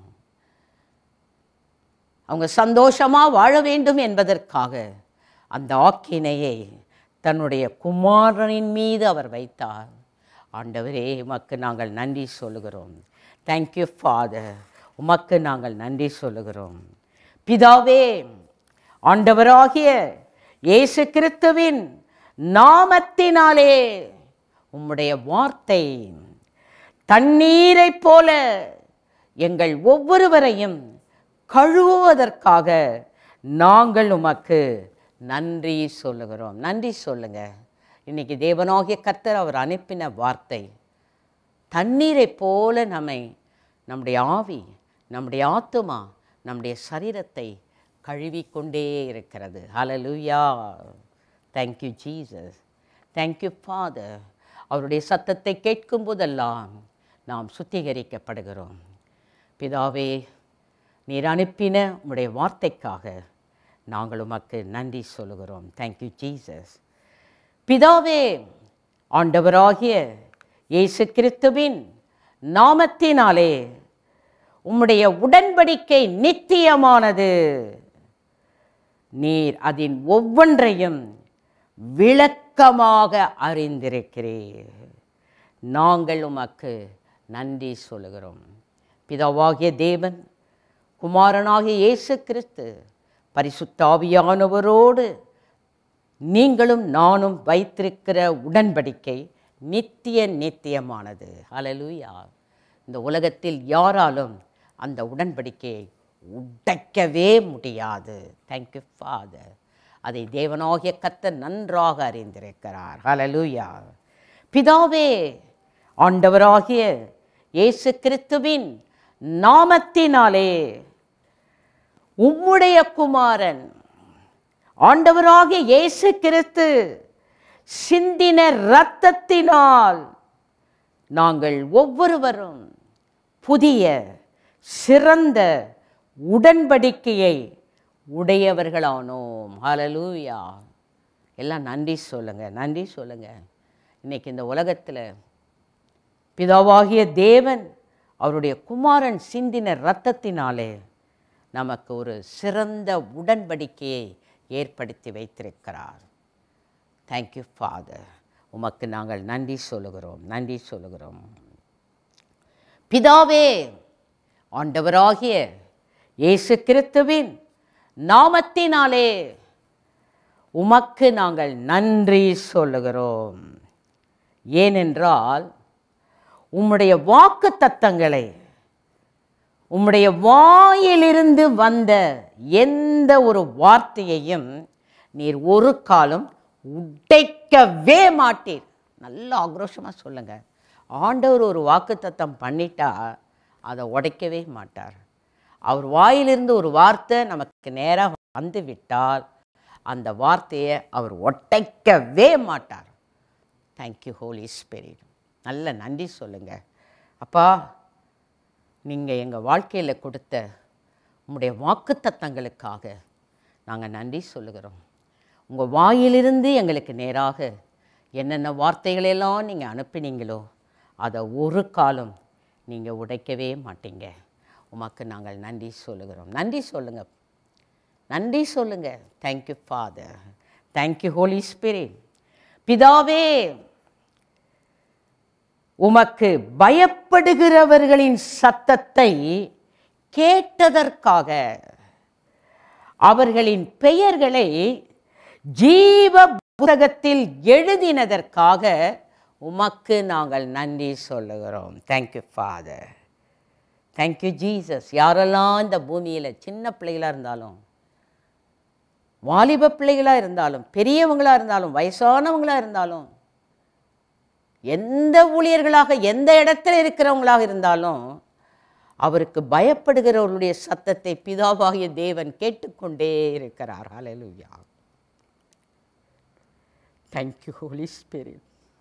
அவங்க சந்தோஷமாக வாழ வேண்டும் என்பதற்காக அந்த ஆக்கினையை தன்னுடைய குமாரனின் மீது அவர் வைத்தார் ஆண்டவரே உமக்கு நாங்கள் நன்றி சொல்லுகிறோம் தேங்க்யூ ஃபாதர் உமக்கு நாங்கள் நன்றி சொல்லுகிறோம் பிதாவே ஆண்டவராகிய இயேசு கிறிஸ்துவின் நாமத்தினாலே உம்முடைய வார்த்தை தண்ணீரைப் போல எங்கள் ஒவ்வொருவரையும் கழுவுவதற்காக நாங்கள் உமக்கு நன்றி சொல்லுகிறோம் நன்றி சொல்லுங்க இன்னைக்கு தேவனாகிய கர்த்தர் அவர் அனுப்பின வார்த்தை தண்ணீரைப் போல நம்மை நம்முடைய ஆவி நம்முடைய ஆத்துமா நம்முடைய சரீரத்தை கழுவிக்கொண்டே இருக்கிறது ஹalleluya thank you Jesus thank you Father அவருடைய சத்தத்தை கேட்கும் போதெல்லாம் நாம் சுத்திகரிக்கப்படுகிறோம் பிதாவே நீர் அனுப்பின உம்முடைய வார்த்தைக்காக நாங்கள் உமக்கு நன்றி சொல்லுகிறோம் thank you ஜீசஸ் பிதாவே ஆண்டவராகிய இயேசு கிறிஸ்துவின் நாமத்தினாலே உம்முடைய உடன்படிக்கை நித்தியமானது நீர் அதின் ஒவ்வொன்றையும் விளக்கமாக அறிந்திருக்கிறீர் நாங்கள் உமக்கு நன்றி சொல்லுகிறோம் பிதாவாகிய தேவன் குமாரனாகிய இயேசு கிறிஸ்து பரிசுத்தாவியானவரோடு நீங்களும் நானும் வைத்திருக்கிற உடன்படிக்கை நித்திய நித்தியமானது ஹalleluya இந்த உலகத்தில் யாராலும் அந்த உடன்படிக்கையை உடைக்கவே முடியாது தேங்க்யூ ஃபாதர் அதை தேவனாகிய கர்த்தர் நன்றாக அறிந்திருக்கிறார் ஹalleluya பிதாவே ஆண்டவராகிய இயேசு கிறிஸ்துவின் நாமத்தினாலே உம்முடைய குமாரன் ஆண்டவராகிய இயேசு கிறிஸ்து சிந்தின இரத்தத்தினால் நாங்கள் ஒவ்வொருவரும் புதிய சிறந்த உடன்படிக்கையை உடையவர்களானோம் ஹalleluya எல்லாம் நன்றி சொல்லுங்க நன்றி சொல்லுங்க இன்னைக்கு இந்த உலகத்தில் பிதாவாகிய தேவன் அவருடைய குமாரன் சிந்தின இரத்தத்தினாலே நமக்கு ஒரு சிறந்த உடன்படிக்கையை ஏற்படுத்தி வைத்திருக்கிறார் தேங்க்யூ ஃபாதர் உமக்கு நாங்கள் நன்றி சொல்லுகிறோம் நன்றி சொல்லுகிறோம் பிதாவே ஆண்டவராகிய இயேசு கிறிஸ்துவின் நாமத்தினாலே உமக்கு நாங்கள் நன்றி சொல்லுகிறோம் ஏனென்றால் உம்முடைய வாக்கு தத்தங்களை உம்முடைய வாயிலிருந்து வந்த எந்த ஒரு வார்த்தையையும் நீர் ஒரு காலம் உடைக்கவே மாட்டீர் நல்ல ஆக்ரோஷமாக சொல்லுங்க ஆண்டவர் ஒரு வாக்குத்தத்தம் பண்ணிட்டா அதை உடைக்கவே மாட்டார் அவர் வாயிலிருந்து ஒரு வார்த்தை நமக்கு நேராக வந்து விட்டால் அந்த வார்த்தையை அவர் உடைக்கவே மாட்டார் தேங்க்யூ ஹோலி ஸ்பிரிட் நல்ல நன்றி சொல்லுங்க அப்பா நீங்கள் எங்கள் வாழ்க்கையில் கொடுத்த உங்களுடைய வாக்குத்தத்தங்களுக்காக நாங்கள் நன்றி சொல்லுகிறோம் உங்கள் வாயிலிருந்து எங்களுக்கு நேராக என்னென்ன வார்த்தைகளெல்லாம் நீங்கள் அனுப்பினீங்களோ அதை ஒரு காலம் நீங்கள் உடைக்கவே மாட்டீங்க உமக்கு நாங்கள் நன்றி சொல்லுகிறோம் நன்றி சொல்லுங்க நன்றி சொல்லுங்க thank you Father thank you Holy Spirit பிதாவே உமக்கு பயப்படுகிறவர்களின் சத்தத்தை கேட்டதற்காக அவர்களின் பெயர்களை ஜீவ புத்தகத்தில் எழுதினதற்காக உமக்கு நாங்கள் நன்றி சொல்லுகிறோம் தேங்க்யூ ஃபாதர் தேங்க்யூ ஜீசஸ் யாரெல்லாம் இந்த பூமியில் சின்ன பிள்ளைகளாக இருந்தாலும் வாலிப பிள்ளைகளாக இருந்தாலும் பெரியவங்களாக இருந்தாலும் வயசானவங்களாக இருந்தாலும் எந்த ஊழியர்களாக எந்த இடத்துல இருக்கிறவங்களாக இருந்தாலும் அவருக்கு பயப்படுகிறவர்களுடைய சத்தத்தை பிதாவாகிய தேவன் கேட்டுக்கொண்டே இருக்கிறார் ஹalleluya தேங்க்யூ ஹோலி ஸ்பிரிட்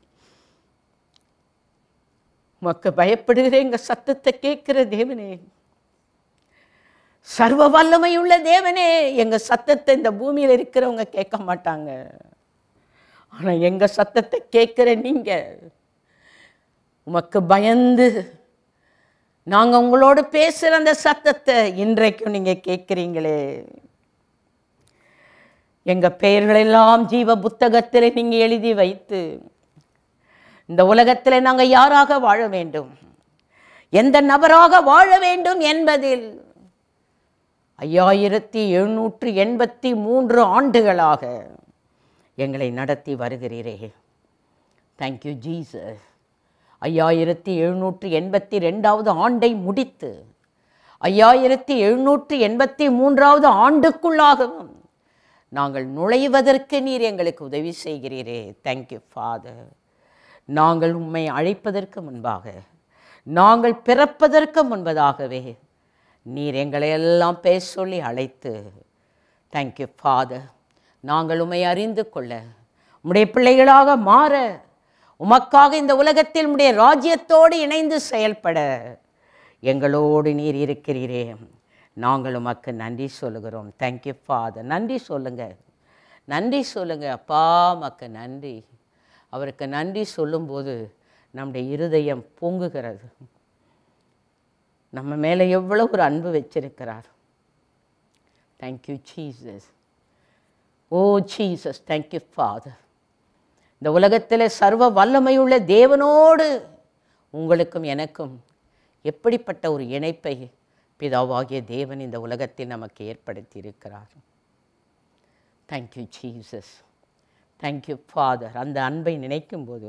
உமக்கு பயப்படுகிற எங்க சத்தத்தை கேட்கிற தேவனே சர்வ வல்லமையுள்ள தேவனே எங்க சத்தத்தை இந்த பூமியில் இருக்கிறவங்க கேட்க மாட்டாங்க ஆனா எங்க சத்தத்தை கேட்கிற நீங்க உமக்கு பயந்து நாங்க உங்களோடு பேசுற அந்த சத்தத்தை இன்றைக்கும் நீங்க கேட்குறீங்களே எங்க பெயர்களெல்லாம் ஜீவ புத்தகத்தில் நீங்க எழுதி வைத்து இந்த உலகத்தில் நாங்க யாராக வாழ வேண்டும் எந்த நபராக வாழ வேண்டும் என்பதில் ஐயாயிரத்தி எழுநூற்று எண்பத்தி மூன்று ஆண்டுகளாக எங்களை நடத்தி வருகிறீரே தேங்க்யூ ஜீசஸ் ஐயாயிரத்தி எழுநூற்று எண்பத்தி ரெண்டாவது ஆண்டை முடித்து ஐயாயிரத்தி எழுநூற்று எண்பத்தி மூன்றாவது ஆண்டுக்குள்ளாகவும் நாங்கள் நுழைவதற்கு நீர் எங்களுக்கு உதவி செய்கிறீரே தேங்க்யூ ஃபாதர் நாங்கள் உம்மை அழைப்பதற்கு முன்பாக நாங்கள் பிறப்பதற்கு முன்பதாகவே நீர் எங்களை எல்லாம் பேச சொல்லி அழைத்து தேங்க்யூ ஃபாதர் நாங்கள் உம்மை அறிந்து கொள்ள உம்முடைய பிள்ளைகளாக மாற உமக்காக இந்த உலகத்தில் உம்முடைய ராஜ்யத்தோடு இணைந்து செயல்பட எங்களோடு நீர் இருக்கிறீரே நாங்கள் உமக்கு நன்றி சொல்லுகிறோம் தேங்க்யூ ஃபாதர் நன்றி சொல்லுங்க நன்றி சொல்லுங்க அப்பா உமக்கு நன்றி அவருக்கு நன்றி சொல்லும்போது நம்முடைய இருதயம் பொங்குகிறது நம்ம மேலே எவ்வளோ ஒரு அன்பு வச்சிருக்கிறார் thank you Jesus oh Jesus thank you Father இந்த உலகத்தில் சர்வ வல்லமையுள்ள தேவனோடு உங்களுக்கும் எனக்கும் எப்படிப்பட்ட ஒரு இணைப்பை பிதாவாகிய தேவன் இந்த உலகத்தில் நமக்கு ஏற்படுத்தி இருக்கிறார் தேங்க்யூ ஜீசஸ் தேங்க்யூ ஃபாதர் அந்த அன்பை நினைக்கும் போது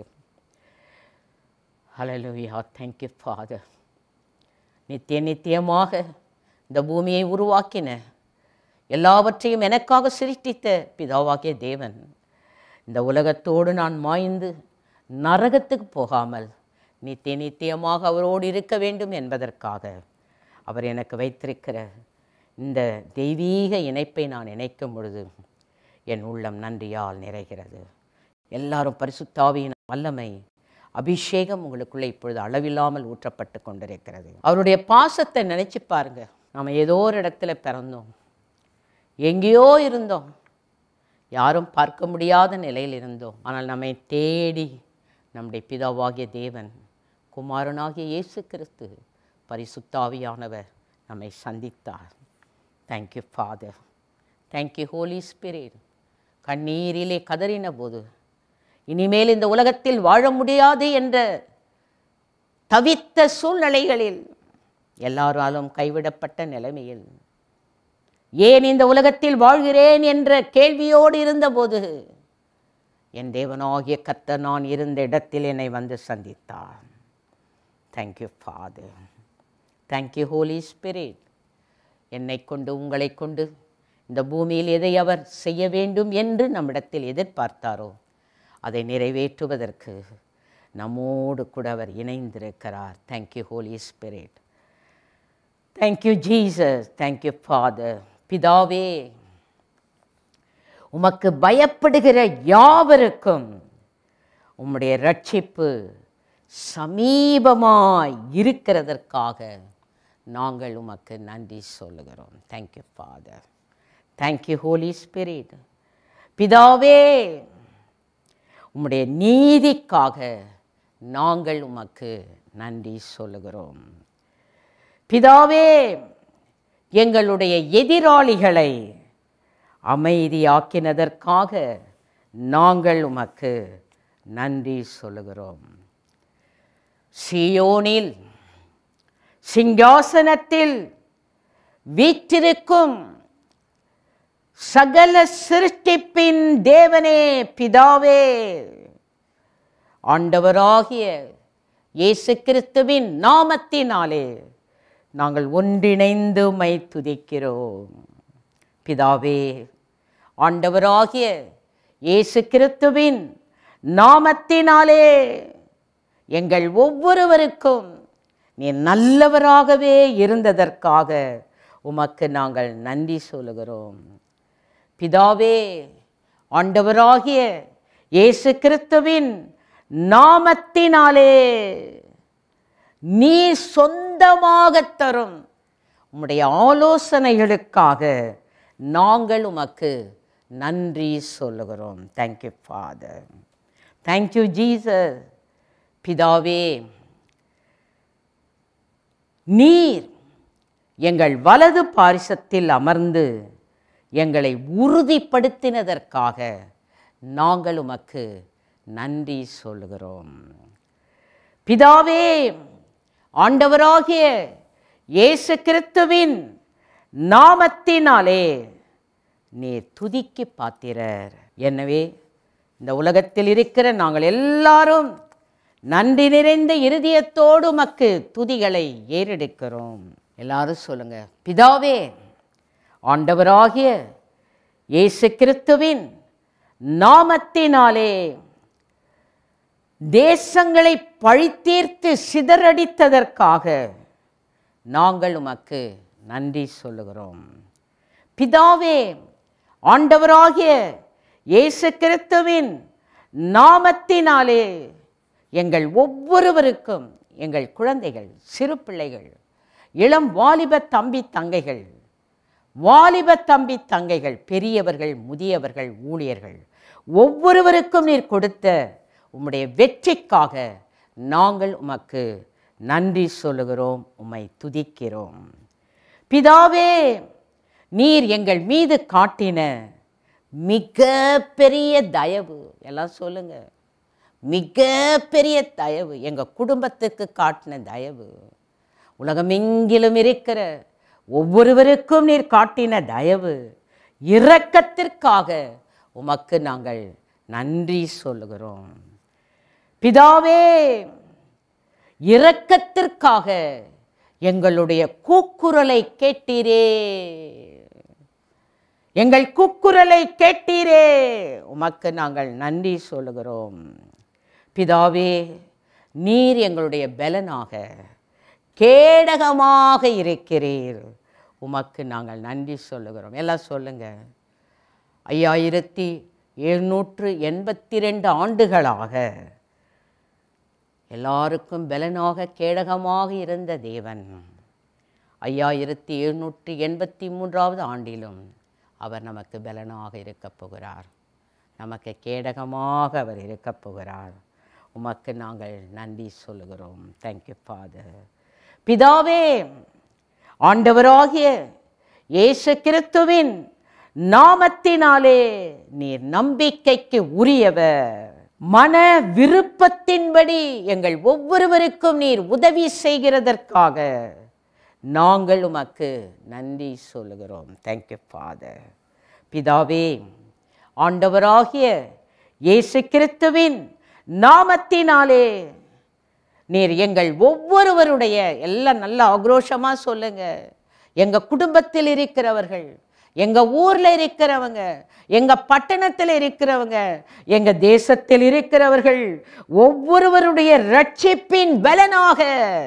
ஹலலுயா தேங்க்யூ ஃபாதர் நித்திய நித்தியமாக இந்த பூமியை உருவாக்கின எல்லாவற்றையும் எனக்காக சிருஷ்டித்த பிதாவாகிய தேவன் இந்த உலகத்தோடு நான் மாய்ந்து நரகத்துக்கு போகாமல் நித்திய நித்தியமாக அவரோடு இருக்க வேண்டும் என்பதற்காக அவர் எனக்கு வைத்திருக்கிற இந்த தெய்வீக இணைப்பை நான் இணைக்கும் பொழுது என் உள்ளம் நன்றியால் நிறைகிறது எல்லாரும் பரிசுத்தாவியின் வல்லமை அபிஷேகம் உங்களுக்குள்ளே இப்பொழுது அளவில்லாமல் ஊற்றப்பட்டு கொண்டிருக்கிறது அவருடைய பாசத்தை நினைச்சு பாருங்க நம்ம ஏதோ ஒரு இடத்துல பிறந்தோம் எங்கேயோ இருந்தோம் யாரும் பார்க்க முடியாத நிலையில் இருந்தோம் ஆனால் நம்மை தேடி நம்முடைய பிதாவாகிய தேவன் குமாரனாகிய இயேசு கிறிஸ்து பரிசுத்தாவியானவர் நம்மை சந்தித்தார் thank you Father thank you Holy Spirit கண்ணீரிலே கதறின போது இனிமேல் இந்த உலகத்தில் வாழ முடியாது என்ற தவித்த சூழ்நிலைகளில் எல்லாராலும் கைவிடப்பட்ட நிலைமையில் ஏன் இந்த உலகத்தில் வாழ்கிறேன் என்ற கேள்வியோடு இருந்தபோது என் தேவனாகிய கர்த்தர் நான் இருந்த இடத்தில் என்னை வந்து சந்தித்தார் thank you Father thank you Holy Spirit என்னை கொண்டு உங்களை கொண்டு இந்த பூமியில் எதை அவர் செய்ய வேண்டும் என்று நம்மிடத்தில் எதிர்பார்த்தாரோ அதை நிறைவேற்றுவதற்கு நம்மோடு கூட அவர் இணைந்திருக்கிறார் thank you Holy Spirit thank you Jesus thank you Father பிதாவே உமக்கு பயப்படுகிற யாவருக்கும் உம்முடைய ரட்சிப்பு சமீபமாய் இருக்கிறதற்காக நாங்கள் உமக்கு நன்றி சொல்லுகிறோம் thank you Father thank you Holy Spirit பிதாவே உம்முடைய நீதிக்காக நாங்கள் உமக்கு நன்றி சொல்லுகிறோம் பிதாவே எங்களுடைய எதிராளிகளை அமைதியாக்கினதற்காக நாங்கள் உமக்கு நன்றி சொல்லுகிறோம் சியோனில் சிங்காசனத்தில் வீற்றிருக்கும் சகல சிருஷ்டிப்பின் தேவனே பிதாவே ஆண்டவராகிய இயேசு கிறிஸ்துவின் நாமத்தினாலே நாங்கள் ஒன்றிணைந்து மை துதிக்கிறோம் பிதாவே ஆண்டவராகிய இயேசு கிறிஸ்துவின் நாமத்தினாலே எங்கள் ஒவ்வொருவருக்கும் நீ நல்லவராகவே இருந்ததற்காக உமக்கு நாங்கள் நன்றி சொல்லுகிறோம் பிதாவே ஆண்டவராகிய இயேசு கிறிஸ்துவின் நாமத்தினாலே நீ சொந்தமாக தரும் உம்முடைய ஆலோசனைகளுக்காக நாங்கள் உமக்கு நன்றி சொல்லுகிறோம் தேங்க்யூ ஃபாதர் தேங்க்யூ ஜீசஸ் பிதாவே நீர் எங்கள் வலது பாரிசத்தில் அமர்ந்து எங்களை உறுதிப்படுத்தினதற்காக நாங்கள் உமக்கு நன்றி சொல்லுகிறோம் பிதாவே ஆண்டவராகிய இயேசு கிறிஸ்துவின் நாமத்தினாலே நீர் துதிக்கு பாத்திரர் எனவே இந்த உலகத்தில் இருக்கிற நாங்கள் எல்லாரும் நன்றி நிறைந்த இருதயத்தோடு உமக்கு துதிகளை ஏறெடுக்கிறோம் எல்லாரும் சொல்லுங்க பிதாவே ஆண்டவராகிய இயேசு கிறிஸ்துவின் நாமத்தினாலே தேசங்களை பழித்தீர்த்து சிதறடித்ததற்காக நாங்கள் உமக்கு நன்றி சொல்லுகிறோம் பிதாவே ஆண்டவராகிய இயேசு கிறிஸ்துவின் நாமத்தினாலே எங்கள் ஒவ்வொருவருக்கும் எங்கள் குழந்தைகள் சிறு பிள்ளைகள் இளம் வாலிப தம்பி தங்கைகள் வாலிப தம்பி தங்கைகள் பெரியவர்கள் முதியவர்கள் ஊழியர்கள் ஒவ்வொருவருக்கும் நீர் கொடுத்த உம்முடைய வெற்றிக்காக நாங்கள் உமக்கு நன்றி சொல்லுகிறோம் உம்மை துதிக்கிறோம் பிதாவே நீர் எங்கள் மீது காட்டின மிக பெரிய தயவு எல்லாம் சொல்லுங்க மிக பெரிய தயவு எங்கள் குடும்பத்துக்கு காட்டின தயவு உலகமெங்கிலும் இருக்கிற ஒவ்வொருவருக்கும் நீர் காட்டின தயவு இரக்கத்திற்காக உமக்கு நாங்கள் நன்றி சொல்லுகிறோம் பிதாவே இரக்கத்திற்காக எங்களுடைய கூக்குரலை கேட்டீரே எங்கள் கூக்குரலை கேட்டீரே உமக்கு நாங்கள் நன்றி சொல்லுகிறோம் பிதாவே நீர் எங்களுடைய பலனாக கேடகமாக இருக்கிறீர் உமக்கு நாங்கள் நன்றி சொல்லுகிறோம் எல்லாம் சொல்லுங்க ஐயாயிரத்தி எழுநூற்று எண்பத்தி ரெண்டு ஆண்டுகளாக எல்லாருக்கும் பலனாக கேடகமாக இருந்த தேவன் ஐயாயிரத்தி எழுநூற்றி எண்பத்தி மூன்றாவது ஆண்டிலும் அவர் நமக்கு பலனாக இருக்கப் போகிறார் நமக்கு கேடகமாக அவர் இருக்கப் போகிறார் உமக்கு நாங்கள் நன்றி சொல்லுகிறோம் தேங்க்யூ ஃபாதர் பிதாவே ஆண்டவராகிய இயேசு கிறிஸ்துவின் நாமத்தினாலே நீர் நம்பிக்கைக்கு உரியவர் மன விருப்பத்தின்படி எங்கள் ஒவ்வொருவருக்கும் நீர் உதவி செய்கிறதற்காக நாங்கள் உமக்கு நன்றி சொல்லுகிறோம் தேங்க்யூ ஃபாதர் பிதாவே ஆண்டவராகிய இயேசு கிறிஸ்துவின் நாமத்தினாலே நீர் எங்கள் ஒவ்வொருவருடைய எல்லாம் நல்ல ஆக்ரோஷமா சொல்லுங்க எங்க குடும்பத்தில் இருக்கிறவர்கள் எங்க ஊர்ல இருக்கிறவங்க எங்க பட்டணத்தில் இருக்கிறவங்க எங்க தேசத்தில் இருக்கிறவர்கள் ஒவ்வொருவருடைய ரட்சிப்பின் பலனாக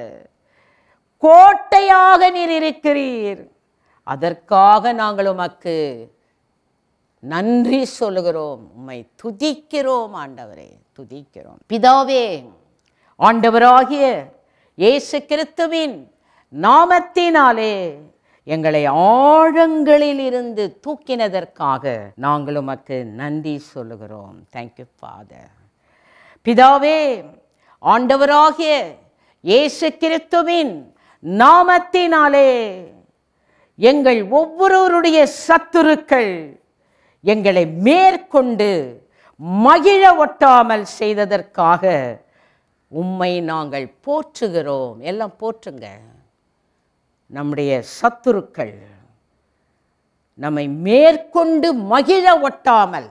கோட்டையாக நீர் இருக்கிறீர் அதற்காக நாங்கள் உமக்கு நன்றி சொல்லுகிறோம் உம்மை துதிக்கிறோம் ஆண்டவரே துதிக்கிறோம் பிதாவே ஆண்டவராகிய இயேசு கிறிஸ்துவின் நாமத்தினாலே எங்களை ஆழங்களில் இருந்து தூக்கினதற்காக நாங்கள் உமக்கு நன்றி சொல்லுகிறோம் தேங்க்யூ ஃபாதர் பிதாவே ஆண்டவராகிய இயேசு கிறிஸ்துவின் நாமத்தினாலே எங்கள் ஒவ்வொருவருடைய சத்துருக்கள் எங்களை மேற்கொண்டு மகிழ ஒட்டாமல் செய்ததற்காக உம்மை நாங்கள் போற்றுகிறோம் எல்லாம் போற்றுங்க நம்முடைய சத்துருக்கள் நம்மை மேற்கொண்டு மகிழ ஒட்டாமல்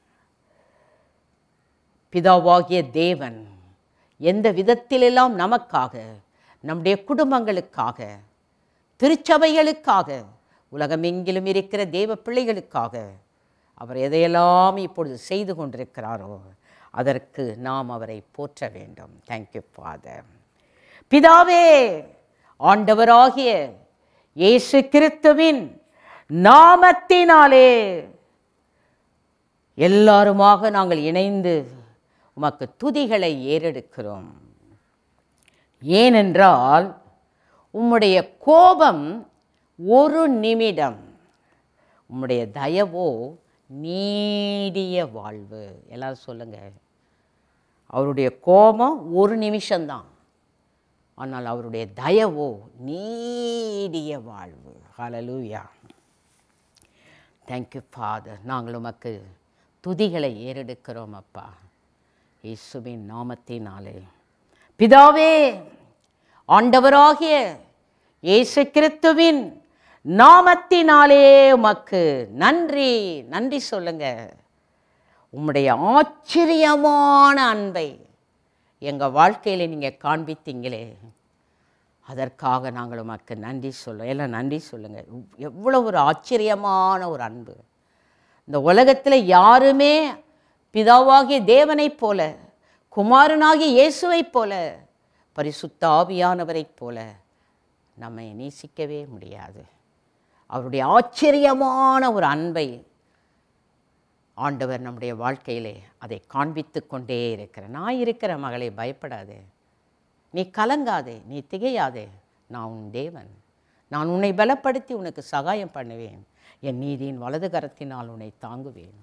பிதாவாகிய தேவன் எந்த விதத்திலெல்லாம் நமக்காக நம்முடைய குடும்பங்களுக்காக திருச்சபைகளுக்காக உலகமெங்கிலும் இருக்கிற தேவ பிள்ளைகளுக்காக அவர் எதையெல்லாம் இப்பொழுது செய்து கொண்டிருக்கிறாரோ அதற்கு நாம் அவரை போற்ற வேண்டும் தேங்க்யூ ஃபாதர் பிதாவே ஆண்டவராகிய இயேசு கிறிஸ்துவின் நாமத்தினாலே எல்லாருமாக நாங்கள் இணைந்து உமக்கு துதிகளை ஏறெடுக்கிறோம் ஏனென்றால் உம்முடைய கோபம் ஒரு நிமிடம் உம்முடைய தயவோ நீடிய வாழ்வு எல்லாரும் சொல்லுங்க அவருடைய கோபம் ஒரு நிமிஷம்தான் ஆனால் அவருடைய தயவோ நீடிய வாழ்வு ஹalleluya தேங்க்யூ ஃபாதர் நாங்கள் உமக்கு துதிகளை ஏறெடுக்கிறோம் அப்பா இயேசுவின் நாமத்தினாலே பிதாவே ஆண்டவராகிய இயேசு கிறிஸ்துவின் நாமத்தினாலே உமக்கு நன்றி நன்றி சொல்லுங்க உம்முடைய ஆச்சரியமான அன்பை எங்கள் வாழ்க்கையில் நீங்கள் காண்பித்தீங்களே அதற்காக நாங்கள் உமக்கு நன்றி சொல்ல எல்லாம் நன்றி சொல்லுங்கள் எவ்வளோ ஒரு ஆச்சரியமான ஒரு அன்பு இந்த உலகத்தில் யாருமே பிதாவாகிய தேவனைப் போல குமாரனாகிய இயேசுவைப் போல பரிசுத்த ஆவியானவரைப் போல நம்மை நேசிக்கவே முடியாது அவருடைய ஆச்சரியமான ஒரு அன்பை ஆண்டவர் நம்முடைய வாழ்க்கையிலே அதை காண்பித்து கொண்டே இருக்கிற நான் இருக்கிற மகளே பயப்படாதே நீ கலங்காதே நீ திகையாதே நான் உன் தேவன் நான் உன்னை பலப்படுத்தி உனக்கு சகாயம் பண்ணுவேன் என் நீதியின் வலது கரத்தினால் உன்னை தாங்குவேன்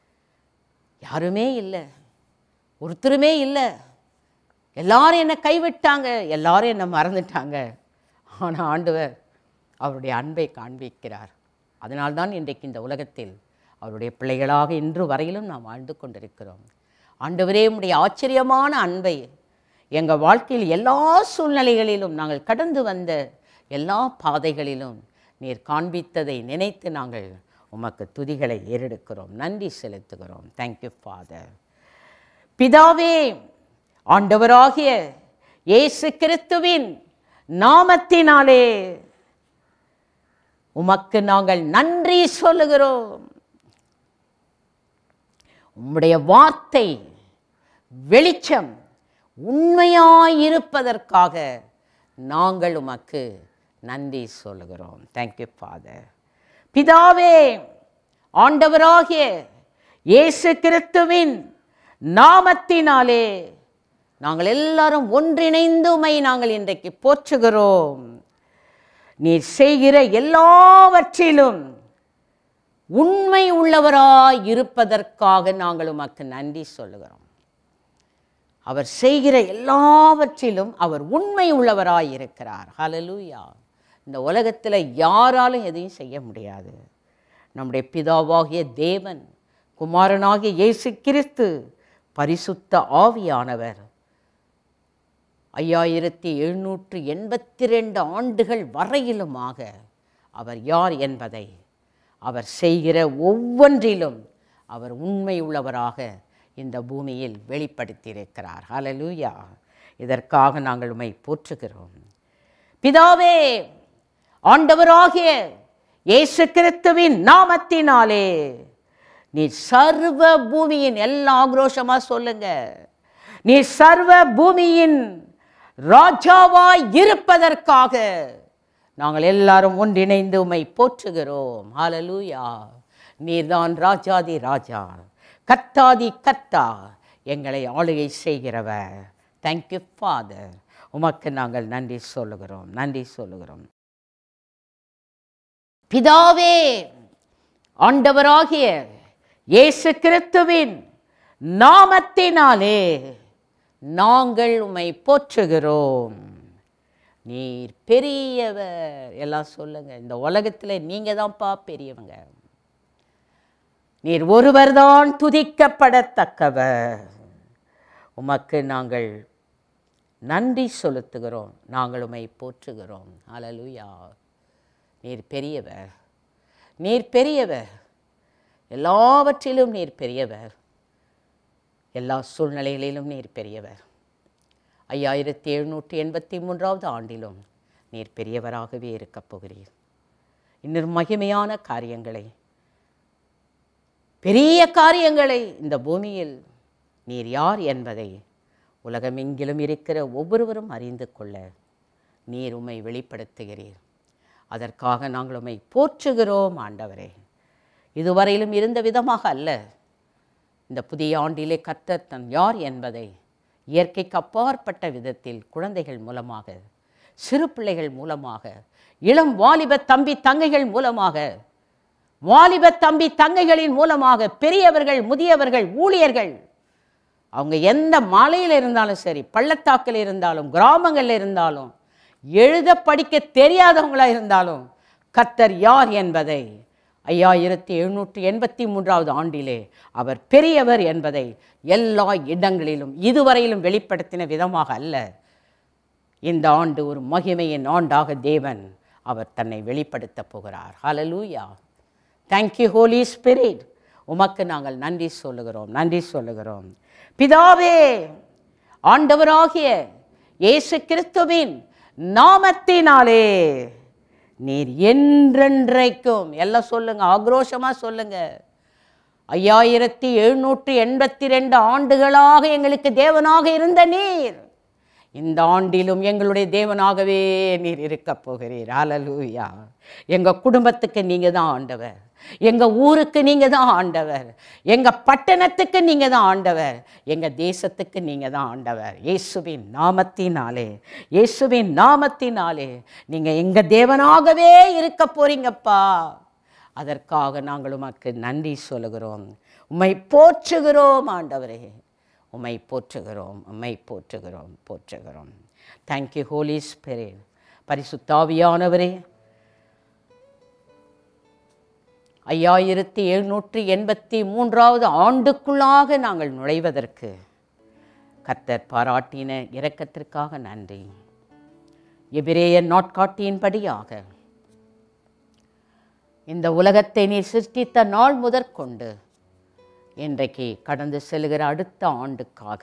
யாருமே இல்லை ஒருத்தருமே இல்லை எல்லாரும் என்னை கைவிட்டாங்க எல்லாரும் என்னை மறந்துட்டாங்க ஆனால் ஆண்டவர் அவருடைய அன்பை காண்பிக்கிறார் அதனால்தான் இன்றைக்கு இந்த உலகத்தில் அவருடைய பிள்ளைகளாக இன்று வரையிலும் நாம் வாழ்ந்து கொண்டிருக்கிறோம் ஆண்டவரே உம்முடைய ஆச்சரியமான அன்பை எங்கள் வாழ்க்கையில் எல்லா சூழ்நிலைகளிலும் நாங்கள் கடந்து வந்த எல்லா பாதைகளிலும் நீர் காண்பித்ததை நினைத்து நாங்கள் உமக்கு துதிகளை ஏறெடுக்கிறோம் நன்றி செலுத்துகிறோம் தேங்க்யூ ஃபாதர் பிதாவே ஆண்டவராகிய இயேசு கிறிஸ்துவின் நாமத்தினாலே உமக்கு நாங்கள் நன்றி சொல்லுகிறோம் உம்முடைய வார்த்தை வெளிச்சம் உண்மையாயிருப்பதற்காக நாங்கள் உமக்கு நன்றி சொல்லுகிறோம் தேங்க்யூ ஃபாதர் பிதாவே ஆண்டவராகிய இயேசு கிறிஸ்துவின் நாமத்தினாலே நாங்கள் எல்லாரும் ஒன்றிணைந்து உமை நாங்கள் இன்றைக்கு போற்றுகிறோம் நீர் செய்கிற எல்லாவற்றிலும் உண்மை உள்ளவராய் இருப்பதற்காக நாங்கள் உமக்கு நன்றி சொல்லுகிறோம் அவர் செய்கிற எல்லாவற்றிலும் அவர் உண்மை உள்ளவராய் இருக்கிறார் ஹalleluya இந்த உலகத்தில் யாராலும் எதையும் செய்ய முடியாது நம்முடைய பிதாவாகிய தேவன் குமாரனாகிய இயேசு கிறிஸ்து பரிசுத்த ஆவியானவர் ஐயாயிரத்தி எழுநூற்று எண்பத்தி ரெண்டு ஆண்டுகள் வரையிலுமாக அவர் யார் என்பதை அவர் செய்கிற ஒவ்வொன்றிலும் அவர் உண்மை உள்ளவராக இந்த பூமியில் வெளிப்படுத்தியிருக்கிறார் ஹalleluya இதற்காக நாங்கள் உம்மை போற்றுகிறோம் பிதாவே ஆண்டவராகிய இயேசு கிறிஸ்துவின் நாமத்தினாலே நீ சர்வ பூமியின் எல்லா ஆக்ரோஷமா சொல்லுங்க நீ சர்வ பூமியின் ராஜாவாய் இருப்பதற்காக நாங்கள் எல்லாரும் ஒன்றிணைந்து உம்மை போற்றுகிறோம் ஹalleluya நீர்தான் ராஜாதி ராஜா கர்த்தாதி கர்த்தா எங்களை ஆளுகை செய்கிறவர் தேங்க்யூ ஃபாதர் உமக்கு நாங்கள் நன்றி சொல்லுகிறோம் நன்றி சொல்லுகிறோம் பிதாவே ஆண்டவராகிய இயேசு கிறிஸ்துவின் நாமத்தினாலே நாங்கள் உம்மை போற்றுகிறோம் நீர் பெரியவர் எல்லாம் சொல்லுங்க இந்த உலகத்தில் நீங்க தான்ப்பா பெரியவங்க நீர் ஒருவர்தான் துதிக்கப்படத்தக்கவர் உமக்கு நாங்கள் நன்றி செலுத்துகிறோம் நாங்கள் உம்மை போற்றுகிறோம் ஹalleluya நீர் பெரியவர் நீர் பெரியவர் எல்லாவற்றிலும் நீர் பெரியவர் எல்லா சூழ்நிலைகளிலும் நீர் பெரியவர் ஐயாயிரத்தி எழுநூற்றி எண்பத்தி மூன்றாவது ஆண்டிலும் நீர் பெரியவராகவே இருக்கப் போகிறீர் இன்னும் மகிமையான காரியங்களை பெரிய காரியங்களை இந்த பூமியில் நீர் யார் என்பதை உலகமெங்கிலும் இருக்கிற ஒவ்வொருவரும் அறிந்து கொள்ள நீர் உம்மை வெளிப்படுத்துகிறீர் அதற்காக நாங்கள் உம்மை போற்றுகிறோம் ஆண்டவரே இதுவரையிலும் இருந்த விதமாக அல்ல இந்த புதிய ஆண்டிலே கர்த்தர் தன் யார் என்பதை இயற்கைக்கு அப்பாற்பட்ட விதத்தில் குழந்தைகள் மூலமாக சிறு பிள்ளைகள் மூலமாக இளம் வாலிப தம்பி தங்கைகள் மூலமாக வாலிப தம்பி தங்கைகளின் மூலமாக பெரியவர்கள் முதியவர்கள் ஊழியர்கள் அவங்க எந்த மலையில் இருந்தாலும் சரி பள்ளத்தாக்கில் இருந்தாலும் கிராமங்களில் இருந்தாலும் எழுத படிக்க தெரியாதவங்களா இருந்தாலும் கர்த்தர் யார் என்பதை ஐயாயிரத்தி எழுநூற்றி எண்பத்தி மூன்றாவது ஆண்டிலே அவர் பெரியவர் என்பதை எல்லா இடங்களிலும் இதுவரையிலும் வெளிப்படுத்தின விதமாக அல்ல இந்த ஆண்டு ஒரு மகிமையின் ஆண்டாக தேவன் அவர் தன்னை வெளிப்படுத்தப் போகிறார் ஹalleluya தேங்க்யூ ஹோலி ஸ்பிரிட் உமக்கு நாங்கள் நன்றி சொல்லுகிறோம் நன்றி சொல்லுகிறோம் பிதாவே ஆண்டவராகிய இயேசு கிறிஸ்துவின் நாமத்தினாலே நீர் என்றென்றைக்கும் எல்லாம் சொல்லுங்க ஆக்ரோஷமா சொல்லுங்க ஐயாயிரத்தி எழுநூற்றி எண்பத்தி ரெண்டு ஆண்டுகளாக எங்களுக்கு தேவனாக இருந்த நீர் இந்த ஆண்டிலும் எங்களுடைய தேவனாகவே நீர் இருக்கப் போகிறீர் ஹalleluya எங்க குடும்பத்துக்கு நீங்க தான் ஆண்டவர் எங்க ஊருக்கு நீங்க தான் ஆண்டவர் எங்க பட்டணத்துக்கு நீங்க தான் ஆண்டவர் எங்க தேசத்துக்கு நீங்க தான் ஆண்டவர் இயேசுவின் நாமத்தினாலே இயேசுவின் நாமத்தினாலே நீங்க எங்க தேவனாகவே இருக்க போறீங்கப்பா அதற்காக நாங்கள் உமக்கு நன்றி சொல்லுகிறோம் உம்மை போற்றுகிறோம் ஆண்டவரே உம்மை போற்றுகிறோம் உம்மை போற்றுகிறோம் போற்றுகிறோம் தேங்க்யூ ஹோலி ஸ்பிரிட் பரிசுத்தாவியானவரே ஐயாயிரத்தி எழுநூற்றி எண்பத்தி மூன்றாவது ஆண்டுக்குள்ளாக நாங்கள் நுழைவதற்கு கர்த்தர் பாராட்டின இரக்கத்திற்காக நன்றி எபிரேய நாட்காட்டியின்படியாக இந்த உலகத்தை நீர் சிருஷ்டித்த நாள் முதற்கொண்டு இன்றைக்கு கடந்து செல்கிற அடுத்த ஆண்டுக்காக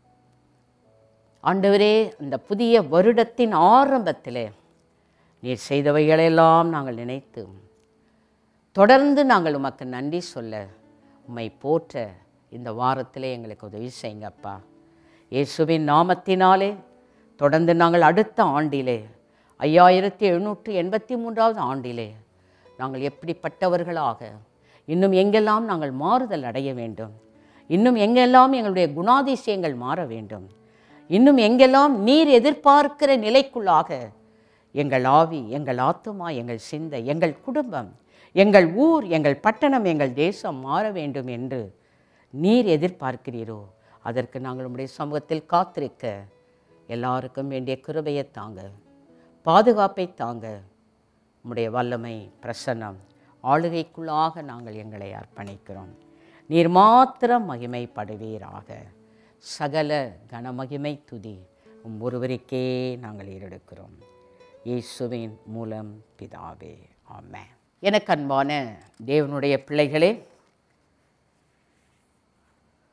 ஆண்டவரே இந்த புதிய வருடத்தின் ஆரம்பத்திலே நீர் செய்தவைகளெல்லாம் நாங்கள் நினைத்து தொடர்ந்து நாங்கள் உமக்கு நன்றி சொல்ல உம்மை போற்ற இந்த வாரத்திலே எங்களுக்கு உதவி செய்யுங்கப்பா இயேசுவின் நாமத்தினாலே தொடர்ந்து நாங்கள் அடுத்த ஆண்டிலே ஐயாயிரத்தி எழுநூற்றி எண்பத்தி மூன்றாவது ஆண்டிலே நாங்கள் எப்படிப்பட்டவர்களாக இன்னும் எங்கெல்லாம் நாங்கள் மாறுதல் அடைய வேண்டும் இன்னும் எங்கெல்லாம் எங்களுடைய குணாதிசயங்கள் மாற வேண்டும் இன்னும் எங்கெல்லாம் நீர் எதிர்பார்க்கிற நிலைக்குள்ளாக எங்கள் ஆவி எங்கள் ஆத்துமா எங்கள் சிந்தை எங்கள் குடும்பம் எங்கள் ஊர் எங்கள் பட்டணம் எங்கள் தேசம் மாற வேண்டும் என்று நீர் எதிர்பார்க்கிறீரோ அதற்கு நாங்கள் உம்முடைய சமூகத்தில் காத்திருக்க எல்லாருக்கும் வேண்டிய கிருபையை தாங்க பாதுகாப்பை தாங்க உம்முடைய வல்லமை பிரசன்னம் ஆளுகைக்குள்ளாக நாங்கள் எங்களை அர்ப்பணிக்கிறோம் நீர் மாத்திரம் மகிமைப்படுவீராக சகல கனமகிமை துதி உம் ஒருவருக்கே நாங்கள் ஏறெடுக்கிறோம் இயேசுவின் மூலம் பிதாவே ஆமென் எனக்கு அன்பான தேவனுடைய பிள்ளைகளே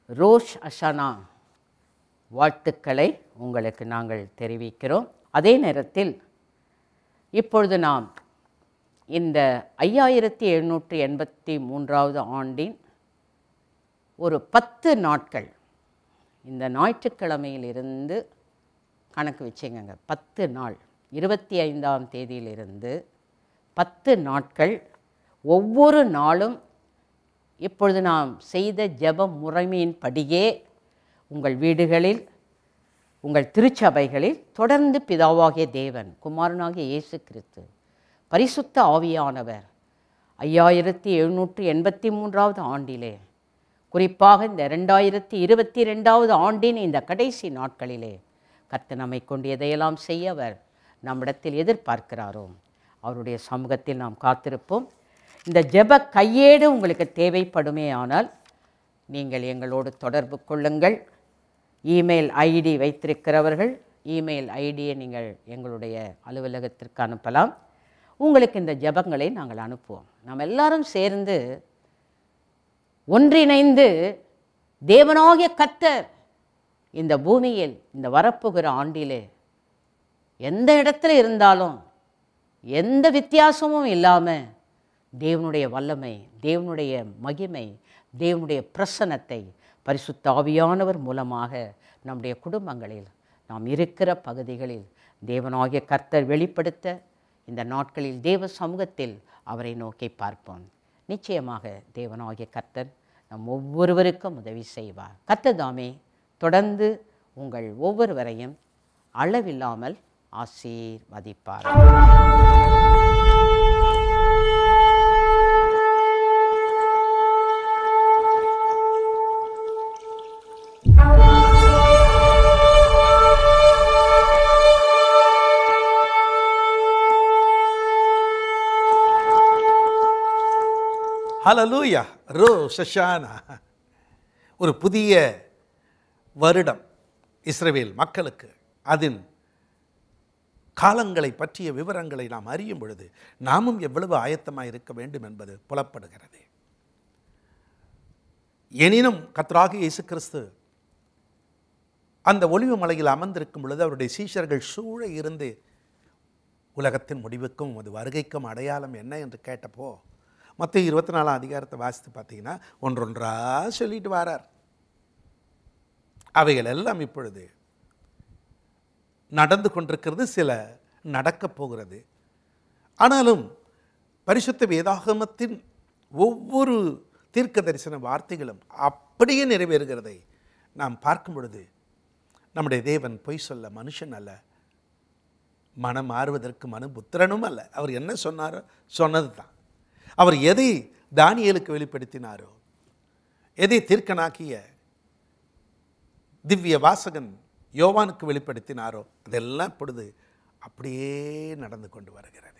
ரோஷ் அஷானா வாழ்த்துக்களை உங்களுக்கு நாங்கள் தெரிவிக்கிறோம் அதே நேரத்தில் இப்பொழுது நாம் இந்த ஐயாயிரத்தி எழுநூற்றி எண்பத்தி மூன்றாவது ஆண்டின் ஒரு பத்து நாட்கள் இந்த ஞாயிற்றுக்கிழமையிலிருந்து கணக்கு வச்சுக்கோங்க பத்து நாள் இருபத்தி ஐந்தாம் தேதியிலிருந்து பத்து நாட்கள் ஒவ்வொரு நாளும் இப்பொழுது நாம் செய்த ஜெப முறைமையின்படியே உங்கள் வீடுகளில் உங்கள் திருச்சபைகளில் தொடர்ந்து பிதாவாகிய தேவன் குமாரனாகிய இயேசு கிறிஸ்து பரிசுத்த ஆவியானவர் ஐயாயிரத்தி எழுநூற்றி எண்பத்தி மூன்றாவது ஆண்டிலே குறிப்பாக இந்த ரெண்டாயிரத்தி இருபத்தி ரெண்டாவது ஆண்டின் இந்த கடைசி நாட்களிலே கர்த்தர் நம்மை கொண்டு எதையெல்லாம் செய்ய அவர் நம்மிடத்தில் எதிர்பார்க்கிறாரோ அவருடைய சமூகத்தில் நாம் காத்திருப்போம் இந்த ஜெப கையேடு உங்களுக்கு தேவைப்படுமே ஆனால் நீங்கள் எங்களோடு தொடர்பு கொள்ளுங்கள் இமெயில் ஐடி வைத்திருக்கிறவர்கள் இமெயில் ஐடியை நீங்கள் எங்களுடைய அலுவலகத்திற்கு அனுப்பலாம் உங்களுக்கு இந்த ஜெபங்களை நாங்கள் அனுப்புவோம் நாம் எல்லாரும் சேர்ந்து ஒன்றிணைந்து தேவனாகிய கர்த்தர் இந்த பூமியில் இந்த வரப்போகிற ஆண்டிலே எந்த இடத்துல இருந்தாலும் எந்த வித்தியாசமும் இல்லாமல் தேவனுடைய வல்லமை தேவனுடைய மகிமை தேவனுடைய பிரசன்னத்தை பரிசுத்த ஆவியானவர் மூலமாக நம்முடைய குடும்பங்களில் நாம் இருக்கிற பகுதிகளில் தேவனாகிய கர்த்தர் வெளிப்படுத்த இந்த நாட்களில் தேவ சமூகத்தில் அவரை நோக்கி பார்ப்போம் நிச்சயமாக தேவனாகிய கர்த்தர் நம் ஒவ்வொருவருக்கும் உதவி செய்வார் கர்த்தர் தாமே தொடர்ந்து உங்கள் ஒவ்வொருவரையும் அளவில்லாமல் ஆசீர்வதிப்பார் ஹலலூயா ரோ ஷஷானா ஒரு புதிய வருடம் இஸ்ரவேல் மக்களுக்கு அதன் காலங்களை பற்றிய விவரங்களை நாம் அறியும் பொழுது நாமும் எவ்வளவு ஆயத்தமாக இருக்க வேண்டும் என்பது புலப்படுகிறது எனினும் கத்ராகி இயேசு கிறிஸ்து அந்த ஒளிவு மலையில் அமர்ந்திருக்கும் பொழுது அவருடைய சீஷர்கள் சூழ இருந்து உலகத்தின் முடிவுக்கும் அது வருகைக்கும் அடையாளம் என்ன என்று கேட்டப்போ மற்ற இருபத்தி நாலாம் அதிகாரத்தை வாசித்து பார்த்தீங்கன்னா ஒன்றொன்றா சொல்லிட்டு வாரார் அவைகள் எல்லாம் இப்பொழுது நடந்து கொண்டிருக்கிறது சில நடக்கப் போகிறது ஆனாலும் பரிசுத்த வேதாகமத்தின் ஒவ்வொரு தீர்க்க தரிசன வார்த்தைகளும் அப்படியே நிறைவேறுகிறதை நாம் பார்க்கும் பொழுது நம்முடைய தேவன் பொய் சொல்ல மனுஷன் அல்ல மனம் மாறுவதற்கு மனு புத்திரனும் அல்ல அவர் என்ன சொன்னாரோ சொன்னது தான் அவர் எதை தானியலுக்கு வெளிப்படுத்தினாரோ எதை தீர்க்கனாக்கிய திவ்ய வாசகன் யோவானுக்கு வெளிப்படுத்தினாரோ அதெல்லாம் இப்பொழுது அப்படியே நடந்து கொண்டு வருகிறது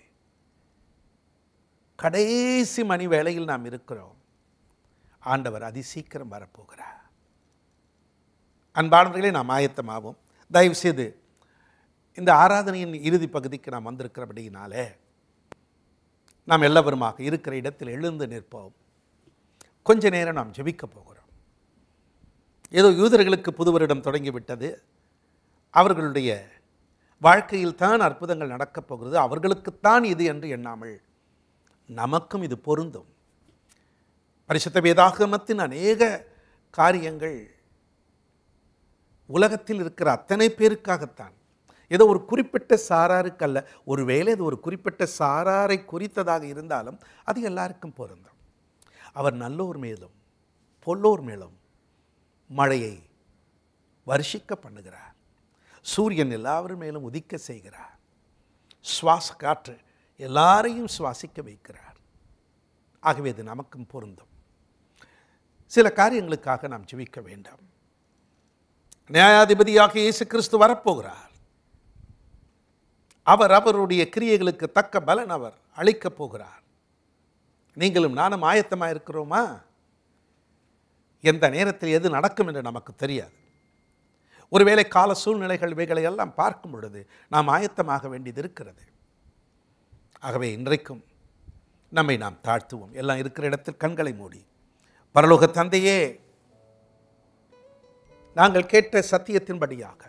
கடைசி மணி வேளையில் நாம் இருக்கிறோம் ஆண்டவர் அதிசீக்கிரம் வரப்போகிறார் அன்பானவர்களே நாம் ஆயத்தமாவோம் தயவு செய்து இந்த ஆராதனையின் இறுதி பகுதிக்கு நாம் வந்திருக்கிறபடியினாலே நாம் எல்லவருமாக இருக்கிற இடத்தில் எழுந்து நிற்போம் கொஞ்ச நேரம் நாம் ஜெபிக்க போகிறோம் ஏதோ யூதர்களுக்கு புது வருடம் தொடங்கிவிட்டது அவர்களுடைய வாழ்க்கையில் தான் அற்புதங்கள் நடக்கப் போகிறது அவர்களுக்குத்தான் இது என்று எண்ணாமல் நமக்கும் இது பொருந்தும் பரிசுத்த வேதாகமத்தின் அநேக காரியங்கள் உலகத்தில் இருக்கிற அத்தனை பேருக்காகத்தான் ஏதோ ஒரு குறிப்பிட்ட சாராருக்கு அல்ல ஒருவேளை இது ஒரு குறிப்பிட்ட சாராரை குறித்ததாக இருந்தாலும் அது எல்லாருக்கும் பொருந்தும் அவர் நல்லோர் மேலும் பொல்லோர் மேலும் மழையை வருஷிக்க பண்ணுகிறார் சூரியன் எல்லாவர் மேலும் உதிக்க செய்கிறார் சுவாச காற்று எல்லாரையும் சுவாசிக்க வைக்கிறார் ஆகவே இது நமக்கும் பொருந்தும் சில காரியங்களுக்காக நாம் ஜெபிக்க வேண்டாம் நியாயாதிபதியாக இயேசு கிறிஸ்து வரப்போகிறார் அவர் அவருடைய கிரியைகளுக்கு தக்க பலன் அவர் அளிக்கப் போகிறார் நீங்களும் நானும் ஆயத்தமாக இருக்கிறோமா எந்த நேரத்தில் எது நடக்கும் என்று நமக்கு தெரியாது ஒருவேளை கால சூழ்நிலைகள் இவைகளை எல்லாம் பார்க்கும் பொழுது நாம் ஆயத்தமாக வேண்டியது இருக்கிறது ஆகவே இன்றைக்கும் நம்மை நாம் தாழ்த்துவோம் எல்லாம் இருக்கிற இடத்தில் கண்களை மூடி பரலோக தந்தையே நாங்கள் கேட்ட சத்தியத்தின்படியாக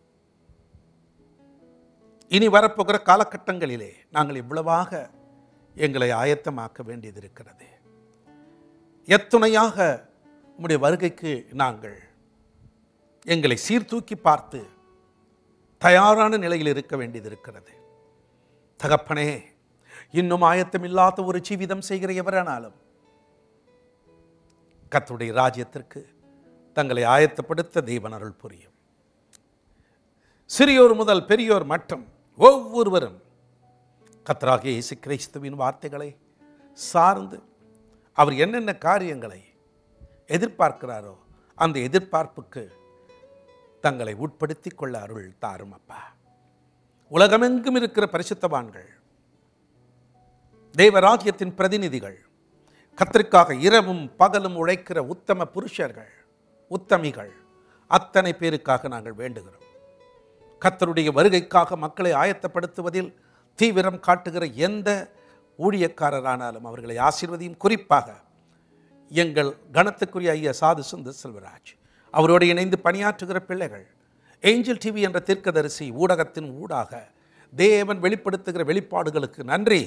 இனி வரப்போகிற காலகட்டங்களிலே நாங்கள் இவ்வளவாக எங்களை ஆயத்தமாக்க வேண்டியது இருக்கிறது எத்துணையாக உம்முடைய வருகைக்கு நாங்கள் எங்களை சீர்தூக்கி பார்த்து தயாரான நிலையில் இருக்க வேண்டியது இருக்கிறது தகப்பனே இன்னும் ஆயத்தமில்லாத ஒரு ஜீவிதம் செய்கிற எவரானாலும் கர்த்தருடைய ராஜ்யத்திற்கு தங்களை ஆயத்தப்படுத்த தேவன் அருள் புரியும் சிறியோர் முதல் பெரியோர் மட்டும் ஒவ்வொருவரும் கர்த்தராகிய இயேசு கிறிஸ்துவின் வார்த்தைகளை சார்ந்து அவர் என்னென்ன காரியங்களை எதிர்பார்க்கிறாரோ அந்த எதிர்பார்ப்புக்கு தங்களை உட்படுத்திக் கொள்ள அருள் தாரும் அப்பா உலகமெங்கும் இருக்கிற பரிசுத்தவான்கள் தேவராஜ்யத்தின் பிரதிநிதிகள் கத்திற்காக இரவும் பகலும் உழைக்கிற உத்தம புருஷர்கள் உத்தமிகள் அத்தனை பேருக்காக நாங்கள் வேண்டுகிறோம் கத்தருடைய வருகைக்காக மக்களை ஆயத்தப்படுத்துவதில் தீவிரம் காட்டுகிற எந்த ஊழியக்காரரானாலும் அவர்களை ஆசீர்வதியும் குறிப்பாக எங்கள் கணத்துக்குரிய ஐயா சாது சுந்தர் செல்வராஜ் அவரோடு இணைந்து பணியாற்றுகிற பிள்ளைகள் ஏஞ்சல் டிவி என்ற தீர்க்கதரிசி ஊடகத்தின் ஊடாக தேவன் வெளிப்படுத்துகிற வெளிப்பாடுகளுக்கு நன்றி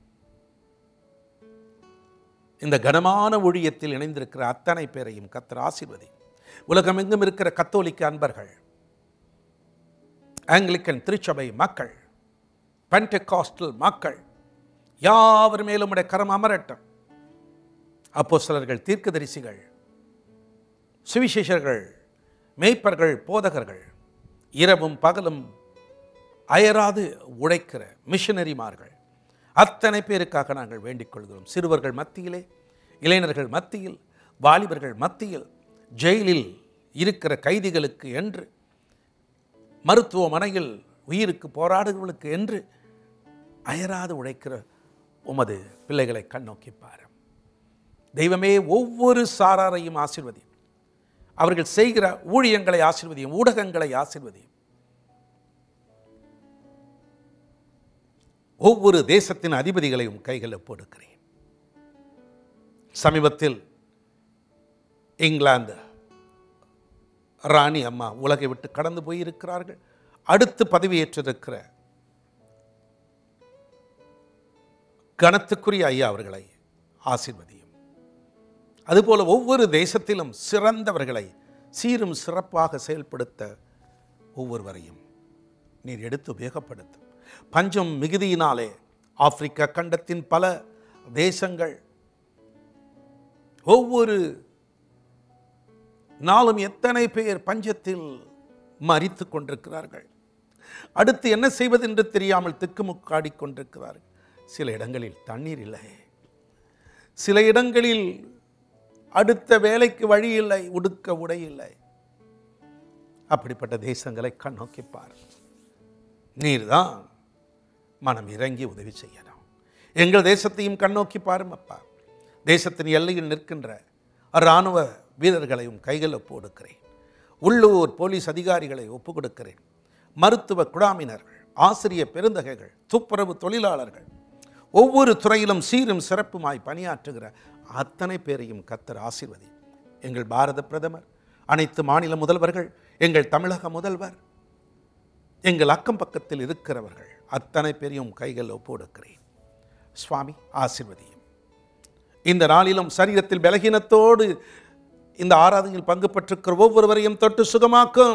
இந்த கனமான ஊழியத்தில் இணைந்திருக்கிற அத்தனை பேரையும் கத்தர் ஆசீர்வதி உலகமெங்கும் இருக்கிற கத்தோலிக்க அன்பர்கள் ஆங்கிலிக்கன் திருச்சபை மக்கள் பென்டெகாஸ்டல் மக்கள் யாவர் மேலும் உடைய கரம் அமரட்டும் அப்போஸ்தலர்கள் தீர்க்கதரிசிகள் சுவிசேஷர்கள் மேய்ப்பர்கள் போதகர்கள் இரவும் பகலும் அயராது உழைக்கிற மிஷனரிமார்கள் அத்தனை பேருக்காக நாங்கள் வேண்டிக் கொள்கிறோம் சிறுவர்கள் மத்தியிலே இளைஞர்கள் மத்தியில் வாலிபர்கள் மத்தியில் ஜெயிலில் இருக்கிற கைதிகளுக்கு என்று மருத்துவமனையில் உயிருக்கு போராடுகளுக்கு என்று அயராது உழைக்கிற உமது பிள்ளைகளை கண்ணோக்கி பாரும் தெய்வமே ஒவ்வொரு சாராரையும் ஆசீர்வதியும் அவர்கள் செய்கிற ஊழியங்களை ஆசீர்வதியும் ஊடகங்களை ஆசீர்வதியும் ஒவ்வொரு தேசத்தின் அதிபதிகளையும் கைகளில் போடுக்கிறேன் சமீபத்தில் இங்கிலாந்து ராணி அம்மா உலகை விட்டு கடந்து போயிருக்கிறார்கள் அடுத்து பதவியேற்றிருக்கிற கனத்துக்குரிய ஐயா அவர்களை ஆசீர்வதியும் அதுபோல ஒவ்வொரு தேசத்திலும் சிறந்தவர்களை சீரும் சிறப்பாக செயல்படுத்த ஒவ்வொருவரையும் நீர் எடுத்து உபயோகப்படுத்தும் பஞ்சம் மிகுதியினாலே ஆப்பிரிக்க கண்டத்தின் பல தேசங்கள் ஒவ்வொரு நாளும் எத்தனை பேர் பஞ்சத்தில் மறித்து கொண்டிருக்கிறார்கள் அடுத்து என்ன செய்வது என்று தெரியாமல் திக்குமுக்காடி கொண்டிருக்கிறார்கள் சில இடங்களில் தண்ணீர் இல்லை சில இடங்களில் அடுத்த வேலைக்கு வழி இல்லை உடுக்க உடை இல்லை அப்படிப்பட்ட தேசங்களை கண்ணோக்கி பார் நீர்தான் மனம் இறங்கி உதவி செய்யணும் எங்கள் தேசத்தையும் கண்ணோக்கி பாரும் அப்பா தேசத்தின் எல்லையில் நிற்கின்ற இராணுவ வீரர்களையும் கைகளில் போடுக்கிறேன் உள்ளூர் போலீஸ் அதிகாரிகளை ஒப்புக் கொடுக்கிறேன் மருத்துவ குழாமினர்கள் ஆசிரிய பெருந்தகைகள் துப்புரவு தொழிலாளர்கள் ஒவ்வொரு துறையிலும் சீரும் சிறப்புமாய் பணியாற்றுகிற அத்தனை பேரையும் கத்தர் ஆசீர்வதி எங்கள் பாரத பிரதமர் அனைத்து மாநில முதல்வர்கள் எங்கள் தமிழக முதல்வர் எங்கள் அக்கம் பக்கத்தில் இருக்கிறவர்கள் அத்தனை பேரையும் கைகள் ஒப்புடுக்கிறேன் சுவாமி ஆசீர்வதியும் இந்த நாளிலும் சரீரத்தில் பலகீனத்தோடு இந்த ஆராதனையில் பங்கு பெற்றிருக்கிற ஒவ்வொருவரையும் தொட்டு சுகமாக்கும்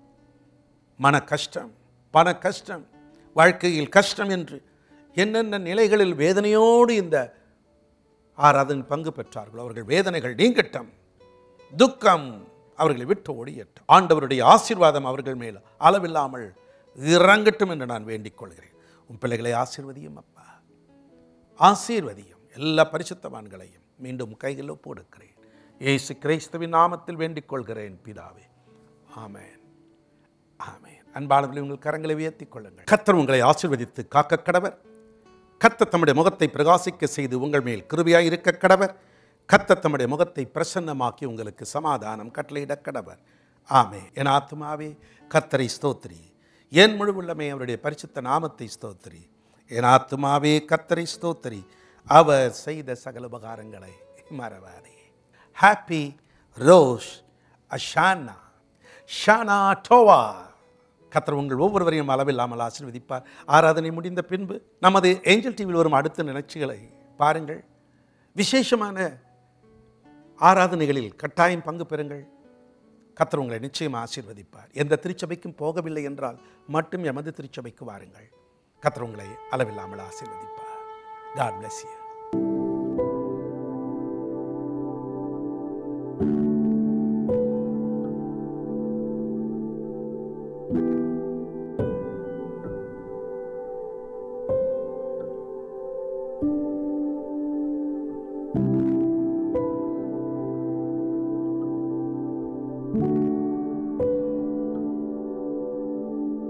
மன கஷ்டம் பண கஷ்டம் வாழ்க்கையில் கஷ்டம் என்று என்னென்ன நிலைகளில் வேதனையோடு இந்த ஆராதனை பங்கு பெற்றார்களோ அவர்கள் வேதனைகள் நீங்கட்டும் துக்கம் அவர்களை விட்டு ஒழியட்டும் ஆண்டவருடைய ஆசீர்வாதம் அவர்கள் மேல் அளவில்லாமல் இறங்கட்டும் என்று நான் வேண்டிக் கொள்கிறேன் உன் பிள்ளைகளை ஆசீர்வதியும் அப்பா ஆசீர்வதியும் எல்லா பரிசுத்தவான்களையும் மீண்டும் கையில் ஒப்புடுக்கிறேன் இயேசு கிறிஸ்துவின் நாமத்தில் வேண்டிக் கொள்கிறேன் பிதாவே ஆமென் ஆமென் அன்பாளர்களை உங்கள் கரங்களை உயர்த்திக் கொள்ளுங்கள் கத்தர் உங்களை ஆசீர்வதித்து காக்க கடவர் கத்த தம்முடைய முகத்தை பிரகாசிக்க செய்து உங்கள் மேல் கிருபையாய் இருக்க கடவர் கத்த தம்முடைய முகத்தை பிரசன்னமாக்கி உங்களுக்கு சமாதானம் கட்டளையிட கடவர் ஆமே என் ஆத்மாவே கத்தரை ஸ்தோத்திரி என் முழு உள்ளமே அவருடைய பரிசுத்த நாமத்தை ஸ்தோத்திரி என் ஆத்மாவே கத்தரை ஸ்தோத்திரி அவர் செய்த சகல உபகாரங்களை மறவாதே ஹாப்பி ரோஷ் அஷானா ஷானா டோவா கத்தர் உங்கள் ஒவ்வொருவரையும் அளவில்லாமல் ஆசீர்வதிப்பார் ஆராதனை முடிந்த பின்பு நமது ஏஞ்சல் டிவியில் வரும் அடுத்த நிகழ்ச்சிகளை பாருங்கள் விசேஷமான ஆராதனைகளில் கட்டாயம் பங்கு பெறுங்கள் கத்தர் உங்களை நிச்சயம் ஆசீர்வதிப்பார் எந்த திருச்சபைக்கும் போகவில்லை என்றால் மட்டும் எமது திருச்சபைக்கு வாருங்கள் கத்தர் உங்களை அளவில்லாமல் ஆசீர்வதிப்பார் God bless you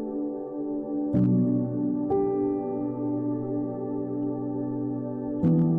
thank you